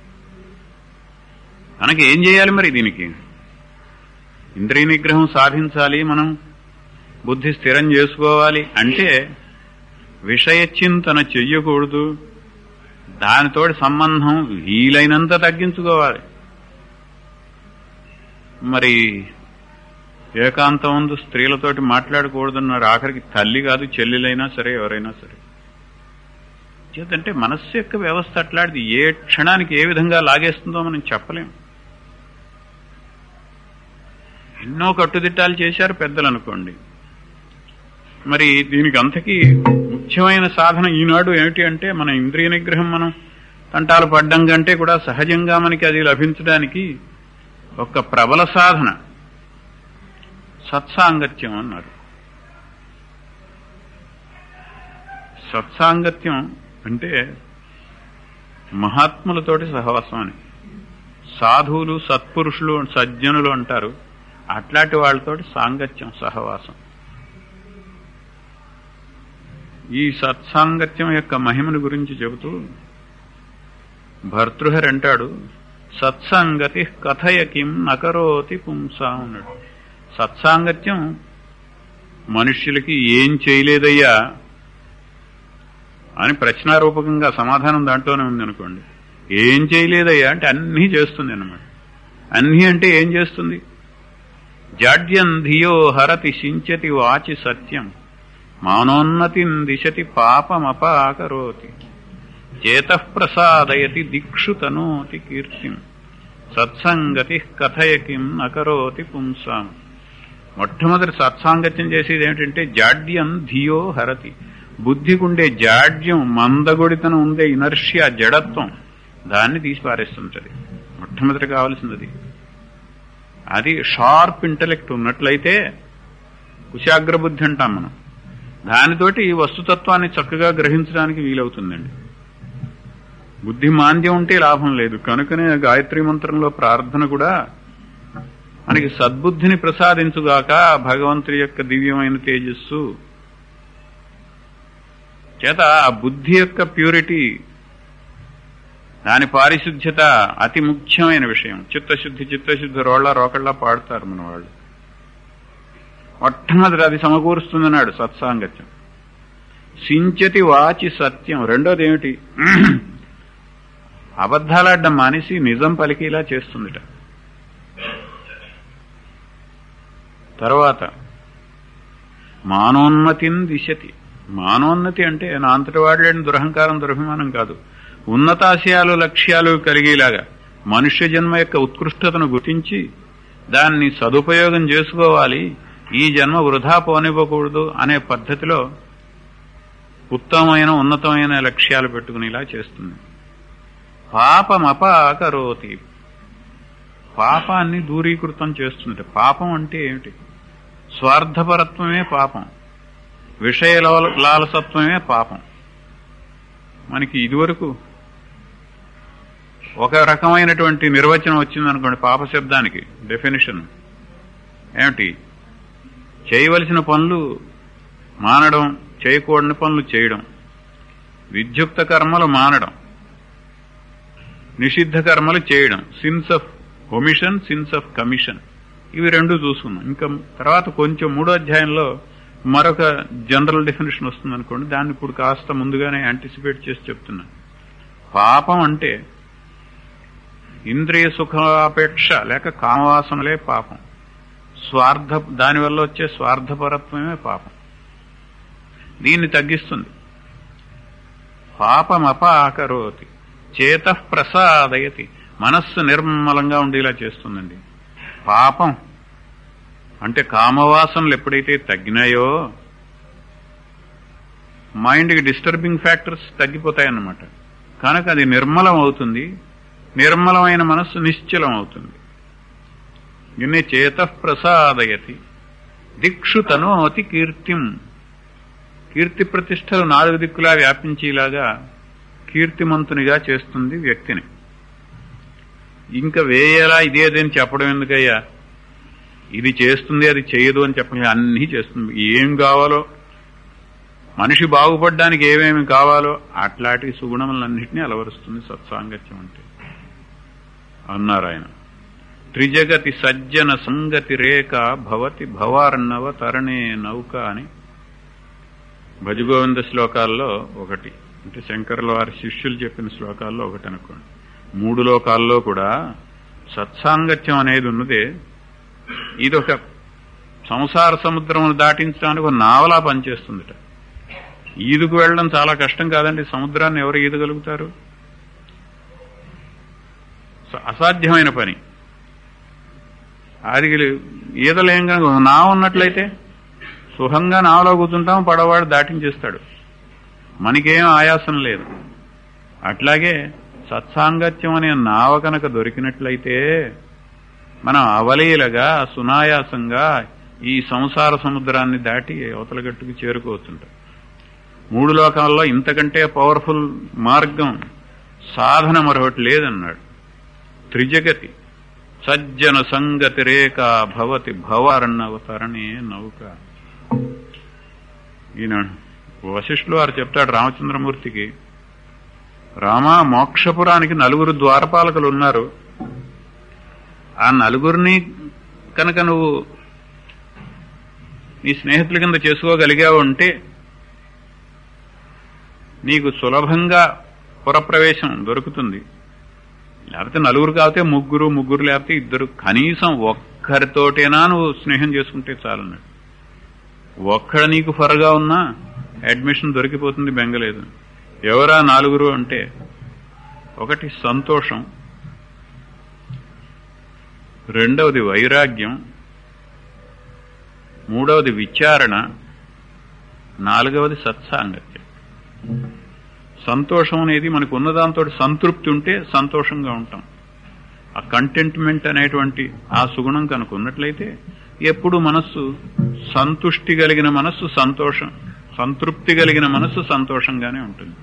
మనకి ఏం చేయాలి మరి దీనికి ఇంద్రియ నిగ్రహం సాధించాలి మనం బుద్ధి స్థిరం చేసుకోవాలి అంటే విషయ చింతన చెయ్యకూడదు దానితోటి సంబంధం వీలైనంత తగ్గించుకోవాలి మరి ఏకాంతం ముందు స్త్రీలతోటి మాట్లాడకూడదన్నారు ఆఖరికి తల్లి కాదు చెల్లెలైనా సరే ఎవరైనా సరే చేతంటే మనస్సు యొక్క వ్యవస్థ అట్లాంటిది ఏ క్షణానికి ఏ విధంగా లాగేస్తుందో మనం చెప్పలేం ఎన్నో కట్టుదిట్టాలు చేశారు పెద్దలు అనుకోండి మరి దీనికి అంతకీ ముఖ్యమైన సాధన ఈనాడు ఏమిటి అంటే మన ఇంద్రియ నిగ్రహం మనం తంటాలు పడ్డం కంటే కూడా సహజంగా మనకి అది లభించడానికి ఒక ప్రబల సాధన సత్సాంగత్యం అన్నారు సత్సాంగత్యం అంటే మహాత్ములతోటి సహవాసం అని సాధువులు సత్పురుషులు సజ్జనులు అంటారు అట్లాంటి వాళ్ళతోటి సాంగత్యం సహవాసం ఈ సత్సాంగత్యం యొక్క మహిమను గురించి చెబుతూ భర్తృహరి అంటాడు సత్సంగతి కథయ కిం నకరోతి పుంసా అన్నాడు సత్సాంగత్యం మనుష్యులకి ఏం చేయలేదయ్యా అని ప్రశ్నారూపకంగా సమాధానం దాంట్లోనే ఉంది అనుకోండి ఏం చేయలేదయ్యా అంటే అన్నీ చేస్తుంది అన్నమాట అన్నీ అంటే ఏం చేస్తుంది జాడ్యం ధియో హరతి సించతి వాచి సత్యం మానోన్నతిం దిశతి పాపమపాకరోతి చేత ప్రసాదయతి దిక్షు తనోతి కీర్తిం సత్సంగతి కథయ కిం నకరోతి పుంసాం మొట్టమొదటి సత్సాంగత్యం చేసేది ఏమిటంటే జాడ్యం ధియో హరతి బుద్ధికుండే జాడ్యం మందగొడితనం ఉండే ఇనర్షియా జడత్వం దాన్ని తీసి పారేస్తుంటది మొట్టమొదటి కావాల్సింది అది షార్ప్ ఇంటలెక్ట్ ఉన్నట్లయితే కుశాగ్ర బుద్ధి అంటాం మనం దానితోటి ఈ వస్తుతత్వాన్ని చక్కగా గ్రహించడానికి వీలవుతుందండి బుద్ధి మాంద్యం ఉంటే లాభం లేదు కనుకనే గాయత్రి మంత్రంలో ప్రార్థన కూడా మనకి సద్బుద్ధిని ప్రసాదించుగాక భగవంతుడి యొక్క దివ్యమైన తేజస్సు చేత ఆ బుద్ధి యొక్క ప్యూరిటీ దాని పారిశుద్ధ్యత అతి ముఖ్యమైన విషయం చిత్తశుద్ధి చిత్తశుద్ధి రోళ్ల రోకళ్ళ పాడుతారు మన వాళ్ళు మొట్టమొదటి అది సమకూరుస్తుందన్నాడు సత్సాంగత్యం సించతి వాచి సత్యం రెండోది ఏమిటి అబద్ధాలాడడం మానేసి నిజం పలికేలా చేస్తుందిట తర్వాత మానోన్నతిని దిశతి మానోన్నతి అంటే నా అంతటి వాడలేని దురహంకారం దురభిమానం కాదు ఉన్నతాశయాలు లక్ష్యాలు కలిగేలాగా మనుష్య జన్మ యొక్క ఉత్కృష్టతను గుర్తించి దాన్ని సదుపయోగం చేసుకోవాలి ఈ జన్మ వృధా పోనివ్వకూడదు అనే పద్ధతిలో ఉత్తమమైన ఉన్నతమైన లక్ష్యాలు పెట్టుకునేలా చేస్తుంది పాపమపాకరోతి పాపాన్ని దూరీకృతం చేస్తుంది పాపం అంటే ఏమిటి స్వార్థపరత్వమే పాపం విషయ లాలసత్వమే పాపం మనకి ఇదివరకు ఒక రకమైనటువంటి నిర్వచనం వచ్చిందనుకోండి పాప శబ్దానికి డెఫినేషన్ ఏమిటి చేయవలసిన పనులు మానడం చేయకూడని పనులు చేయడం విద్యుక్త కర్మలు మానడం నిషిద్ధ కర్మలు చేయడం sins of omission sins of commission ఇవి రెండు చూసుకున్నాం ఇంకా తర్వాత కొంచెం మూడో అధ్యాయంలో మరొక జనరల్ డెఫినేషన్ వస్తుంది అనుకోండి దాన్ని ఇప్పుడు కాస్త ముందుగానే యాంటిసిపేట్ చేసి చెప్తున్నా పాపం అంటే ఇంద్రియ సుఖాపేక్ష లేక కామవాసనలే పాపం స్వార్థ దానివల్ల వచ్చే స్వార్థపరత్వమే పాపం దీన్ని తగ్గిస్తుంది పాపమప ఆకరోతి చేత ప్రసాదయతి మనస్సు నిర్మలంగా ఉండేలా చేస్తుందండి పాపం అంటే కామవాసనలు ఎప్పుడైతే తగ్గినాయో మైండ్కి డిస్టర్బింగ్ ఫ్యాక్టర్స్ తగ్గిపోతాయన్నమాట కనుక అది నిర్మలం అవుతుంది నిర్మలమైన మనస్సు నిశ్చలం అవుతుంది ఇన్ని చేత ప్రసాదయతి దిక్షు తనోతి కీర్తిం కీర్తి ప్రతిష్టలు నాలుగు దిక్కులా వ్యాపించేలాగా కీర్తిమంతునిగా చేస్తుంది వ్యక్తిని ఇంకా వేయేలా ఇదేదని చెప్పడం ఎందుకయ్యా ఇది చేస్తుంది అది చేయదు అని చెప్పడం అన్నీ చేస్తుంది ఏం కావాలో మనిషి బాగుపడడానికి ఏమేమి కావాలో అట్లాంటి సుగుణములన్నింటినీ అలవరుస్తుంది సత్సాంగత్యం అంటే అన్నారు ఆయన త్రిజగతి సజ్జన సంగతి రేఖ భవతి భవార్ణవ తరణే నౌక అని భజగోవింద శ్లోకాల్లో ఒకటి అంటే శంకరుల వారి శిష్యులు చెప్పిన శ్లోకాల్లో ఒకటి అనుకోండి మూడు లోకాల్లో కూడా సత్సాంగత్యం అనేది ఉన్నదే ఇది ఒక సంసార సముద్రమును దాటించడానికి ఒక నావలా పనిచేస్తుందిట ఈదుకు వెళ్ళడం చాలా కష్టం కాదండి సముద్రాన్ని ఎవరు ఈదగలుగుతారు అసాధ్యమైన పని అది ఈదలేం కనుక నా ఉన్నట్లయితే సుఖంగా నావలో కూర్చుంటాం పడవాడు దాటించేస్తాడు మనకేం ఆయాసం లేదు అట్లాగే సత్సాంగత్యం అనే నావ కనుక దొరికినట్లయితే మనం అవలీలగా సునాయాసంగా ఈ సంసార సముద్రాన్ని దాటి అవతల గట్టుకు చేరుకోవచ్చుంటాం మూడు లోకాల్లో ఇంతకంటే పవర్ఫుల్ మార్గం సాధన మరొకటి లేదన్నాడు త్రిజగతి సజ్జన సంగతి రేఖ భవతి భవారన్నవతరణే నౌక ఈయన వశిష్ఠులు వారు చెప్తాడు రామచంద్రమూర్తికి రామ మోక్షపురానికి నలుగురు ద్వారపాలకులు ఉన్నారు ఆ నలుగురిని కనుక నువ్వు నీ స్నేహితుల కింద చేసుకోగలిగావు అంటే నీకు సులభంగా పురప్రవేశం దొరుకుతుంది లేకపోతే నలుగురు కాకపోతే ముగ్గురు ముగ్గురు లేకపోతే ఇద్దరు కనీసం ఒక్కరితోటేనా నువ్వు స్నేహం చేసుకుంటే చాలన్నాడు ఒక్కడ నీకు ఫరగా ఉన్నా అడ్మిషన్ దొరికిపోతుంది బెంగలేదు ఎవరా నాలుగురు అంటే ఒకటి సంతోషం రెండవది వైరాగ్యం మూడవది విచారణ నాలుగవది సత్సాంగత్యం సంతోషం అనేది మనకు ఉన్నదాంతో సంతృప్తి ఉంటే సంతోషంగా ఉంటాం ఆ కంటెంట్మెంట్ అనేటువంటి ఆ సుగుణం కనుక ఉన్నట్లయితే ఎప్పుడు మనస్సు సంతుష్టి కలిగిన మనస్సు సంతోషం సంతృప్తి కలిగిన మనస్సు సంతోషంగానే ఉంటుంది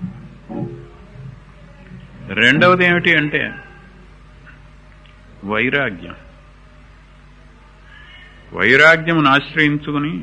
రెండవది ఏమిటి అంటే వైరాగ్యం వైరాగ్యమును ఆశ్రయించుకుని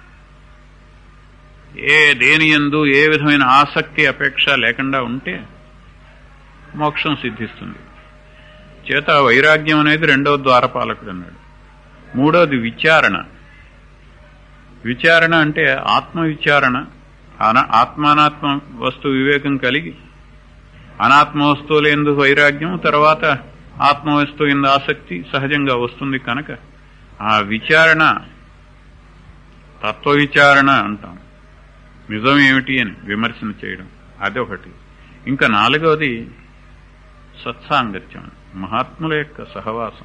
ఏ దేని ఎందు ఏ విధమైన ఆసక్తి అపేక్ష లేకుండా ఉంటే మోక్షం సిద్ధిస్తుంది చేత వైరాగ్యం అనేది రెండవ ద్వారపాలకుడు అన్నాడు మూడవది విచారణ విచారణ అంటే ఆత్మ విచారణ ఆత్మానాత్మ వస్తు వివేకం కలిగి అనాత్మ వస్తువులు ఎందుకు వైరాగ్యం తర్వాత ఆత్మ వస్తువు ఎందు ఆసక్తి సహజంగా వస్తుంది కనుక ఆ విచారణ తత్వ విచారణ అంటాం నిజం ఏమిటి అని విమర్శన చేయడం అదొకటి ఇంకా నాలుగవది సత్సాంగత్యం మహాత్ముల యొక్క సహవాసం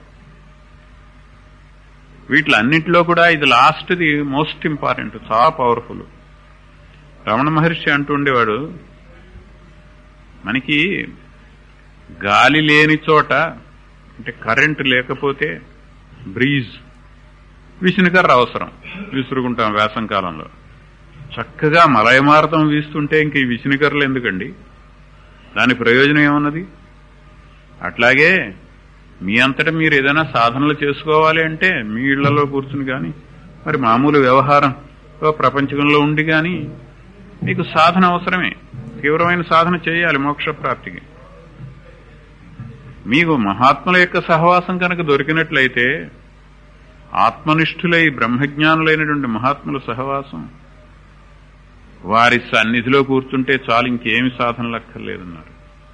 వీటిలన్నింటిలో కూడా ఇది లాస్ట్ది మోస్ట్ ఇంపార్టెంట్ చాలా పవర్ఫుల్ రమణ మహర్షి అంటుండేవాడు మనకి గాలి లేని చోట అంటే కరెంటు లేకపోతే బ్రీజ్ విసునికర్ర అవసరం విసురుకుంటాం వేసంకాలంలో చక్కగా మలయమారతం వీస్తుంటే ఇంక ఈ విసునికర్రలు ఎందుకండి దాని ప్రయోజనం ఏమున్నది అట్లాగే మీ అంతటా మీరు ఏదైనా సాధనలు చేసుకోవాలి అంటే మీ ఇళ్లలో కూర్చుని కానీ మరి మామూలు వ్యవహారం ప్రపంచంలో ఉండి కానీ మీకు సాధన అవసరమే తీవ్రమైన సాధన చేయాలి మోక్ష ప్రాప్తికి మీకు మహాత్ముల యొక్క సహవాసం కనుక దొరికినట్లయితే ఆత్మనిష్ఠులై బ్రహ్మజ్ఞానులైనటువంటి మహాత్ముల సహవాసం వారి సన్నిధిలో కూర్చుంటే చాలు ఇంకేమి సాధనలు అక్కర్లేదన్నారు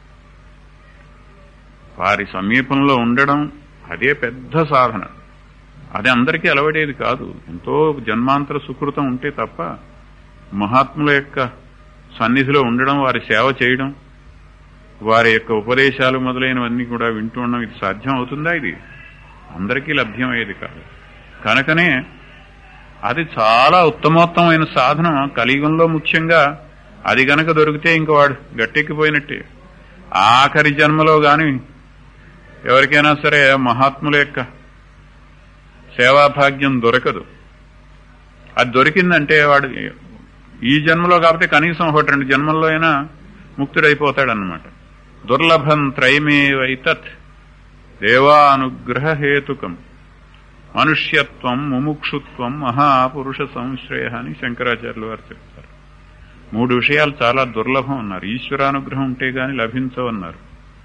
వారి సమీపంలో ఉండడం అదే పెద్ద సాధన అది అందరికీ అలవడేది కాదు ఎంతో జన్మాంతర సుకృతం ఉంటే తప్ప మహాత్ముల యొక్క సన్నిధిలో ఉండడం వారి సేవ చేయడం వారి యొక్క ఉపదేశాలు మొదలైనవన్నీ కూడా వింటూ ఉండడం ఇది సాధ్యం అవుతుందా ఇది అందరికీ లభ్యమయ్యేది కాదు కనుకనే అది చాలా ఉత్తమోత్తమైన సాధన కలియుగంలో ముఖ్యంగా అది గనక దొరికితే ఇంక వాడు గట్టెక్కిపోయినట్టే ఆఖరి జన్మలో గాని ఎవరికైనా సరే మహాత్ముల యొక్క సేవాభాగ్యం దొరకదు అది దొరికిందంటే వాడు ఈ జన్మలో కాకపోతే కనీసం ఒకటి రెండు జన్మల్లో అయినా ముక్తుడైపోతాడనమాట దుర్లభం త్రైమేవైతత్ దేవానుగ్రహ హేతుకం మనుష్యత్వం ముముక్షుత్వం మహాపురుష సంశ్రయ అని శంకరాచార్యులు వారు చెప్తారు మూడు విషయాలు చాలా దుర్లభం అన్నారు ఈశ్వరానుగ్రహం ఉంటే గాని లభించవన్నారు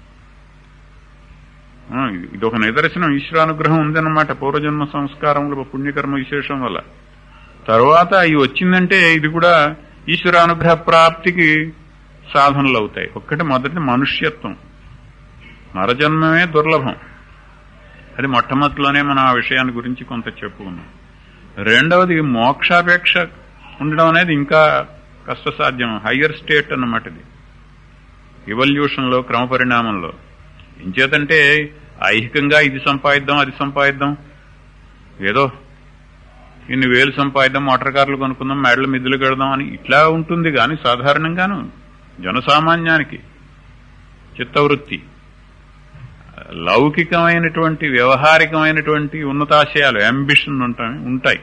ఇది ఒక నిదర్శనం ఈశ్వరానుగ్రహం ఉందన్నమాట పూర్వజన్మ సంస్కారంలో పుణ్యకర్మ విశేషం వల్ల తర్వాత ఇవి వచ్చిందంటే ఇది కూడా ఈశ్వరానుగ్రహ ప్రాప్తికి సాధనలు అవుతాయి ఒక్కటి మొదటి మనుష్యత్వం నరజన్మమే దుర్లభం అది మొట్టమొదటిలోనే మనం ఆ విషయాన్ని గురించి కొంత చెప్పుకున్నాం రెండవది మోక్షాపేక్ష ఉండడం అనేది ఇంకా కష్టసాధ్యం హయ్యర్ స్టేట్ అన్నమాట ఇది ఇవల్యూషన్లో క్రమపరిణామంలో ఇంచేతంటే ఐహికంగా ఇది సంపాదిద్దాం అది సంపాదిద్దాం ఏదో ఇన్ని వేలు సంపాదిద్దాం మోటార్ కార్లు కొనుక్కుందాం మేడల మిద్దులు కడదాం అని ఇట్లా ఉంటుంది కానీ సాధారణంగాను జనసామాన్యానికి చిత్తవృత్తి లౌకికమైనటువంటి వ్యవహారికమైనటువంటి ఉన్నతాశయాలు అంబిషన్ ఉంటాయి ఉంటాయి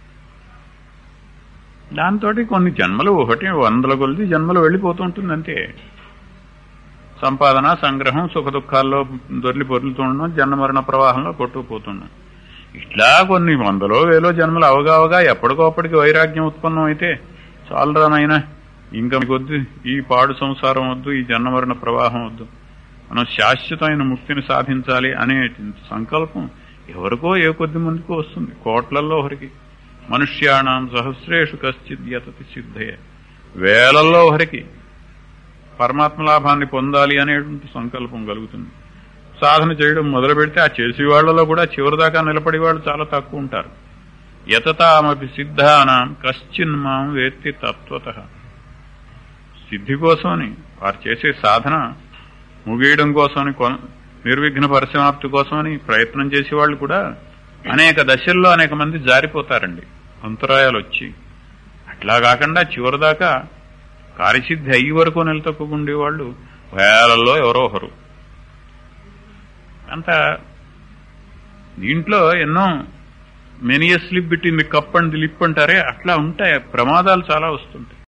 దాంతో కొన్ని జన్మలు ఒకటి వందల కొలిది జన్మలు వెళ్ళిపోతుంటుంది అంతే సంపాదన సంగ్రహం సుఖ దుఃఖాల్లో దొర్లి పొర్లుతూ ఉండడం జన్మమరణ ప్రవాహంలో కొట్టుకుపోతున్నాం ఇట్లా కొన్ని వందలో వేలో జన్మలు అవగావగా ఎప్పటికోప్పటికి వైరాగ్యం ఉత్పన్నం అయితే చాలరానైనా ఇంకా కొద్ది ఈ పాడు సంసారం వద్దు ఈ జన్మమరణ ప్రవాహం వద్దు మనం శాశ్వతమైన ముక్తిని సాధించాలి అనే సంకల్పం ఎవరికో ఏ కొద్ది మందికో వస్తుంది కోట్లల్లో ఒకరికి మనుష్యాణం సహస్రేషు కశ్చిత్ యతతి సిద్ధయ వేలల్లో ఒకరికి పరమాత్మ లాభాన్ని పొందాలి అనేటువంటి సంకల్పం కలుగుతుంది సాధన చేయడం మొదలు పెడితే ఆ చేసే వాళ్లలో కూడా చివరిదాకా నిలబడి వాళ్ళు చాలా తక్కువ ఉంటారు యతతామపి సిద్ధానాం కశ్చిన్ మాం వేత్తి తత్వత సిద్ధి కోసమని వారు చేసే సాధన ముగియడం కోసమని నిర్విఘ్న పరిసమాప్తి కోసమని ప్రయత్నం చేసేవాళ్ళు కూడా అనేక దశల్లో అనేక మంది జారిపోతారండి అంతరాయాలు వచ్చి అట్లా కాకుండా చివరిదాకా కార్యసిద్ధి అయ్యి వరకు నిలతొక్కుండేవాళ్ళు వేలల్లో ఎవరో ఒకరు అంత దీంట్లో ఎన్నో many a slip between the cup and the lip అంటారే అట్లా ఉంటాయి ప్రమాదాలు చాలా వస్తుంటాయి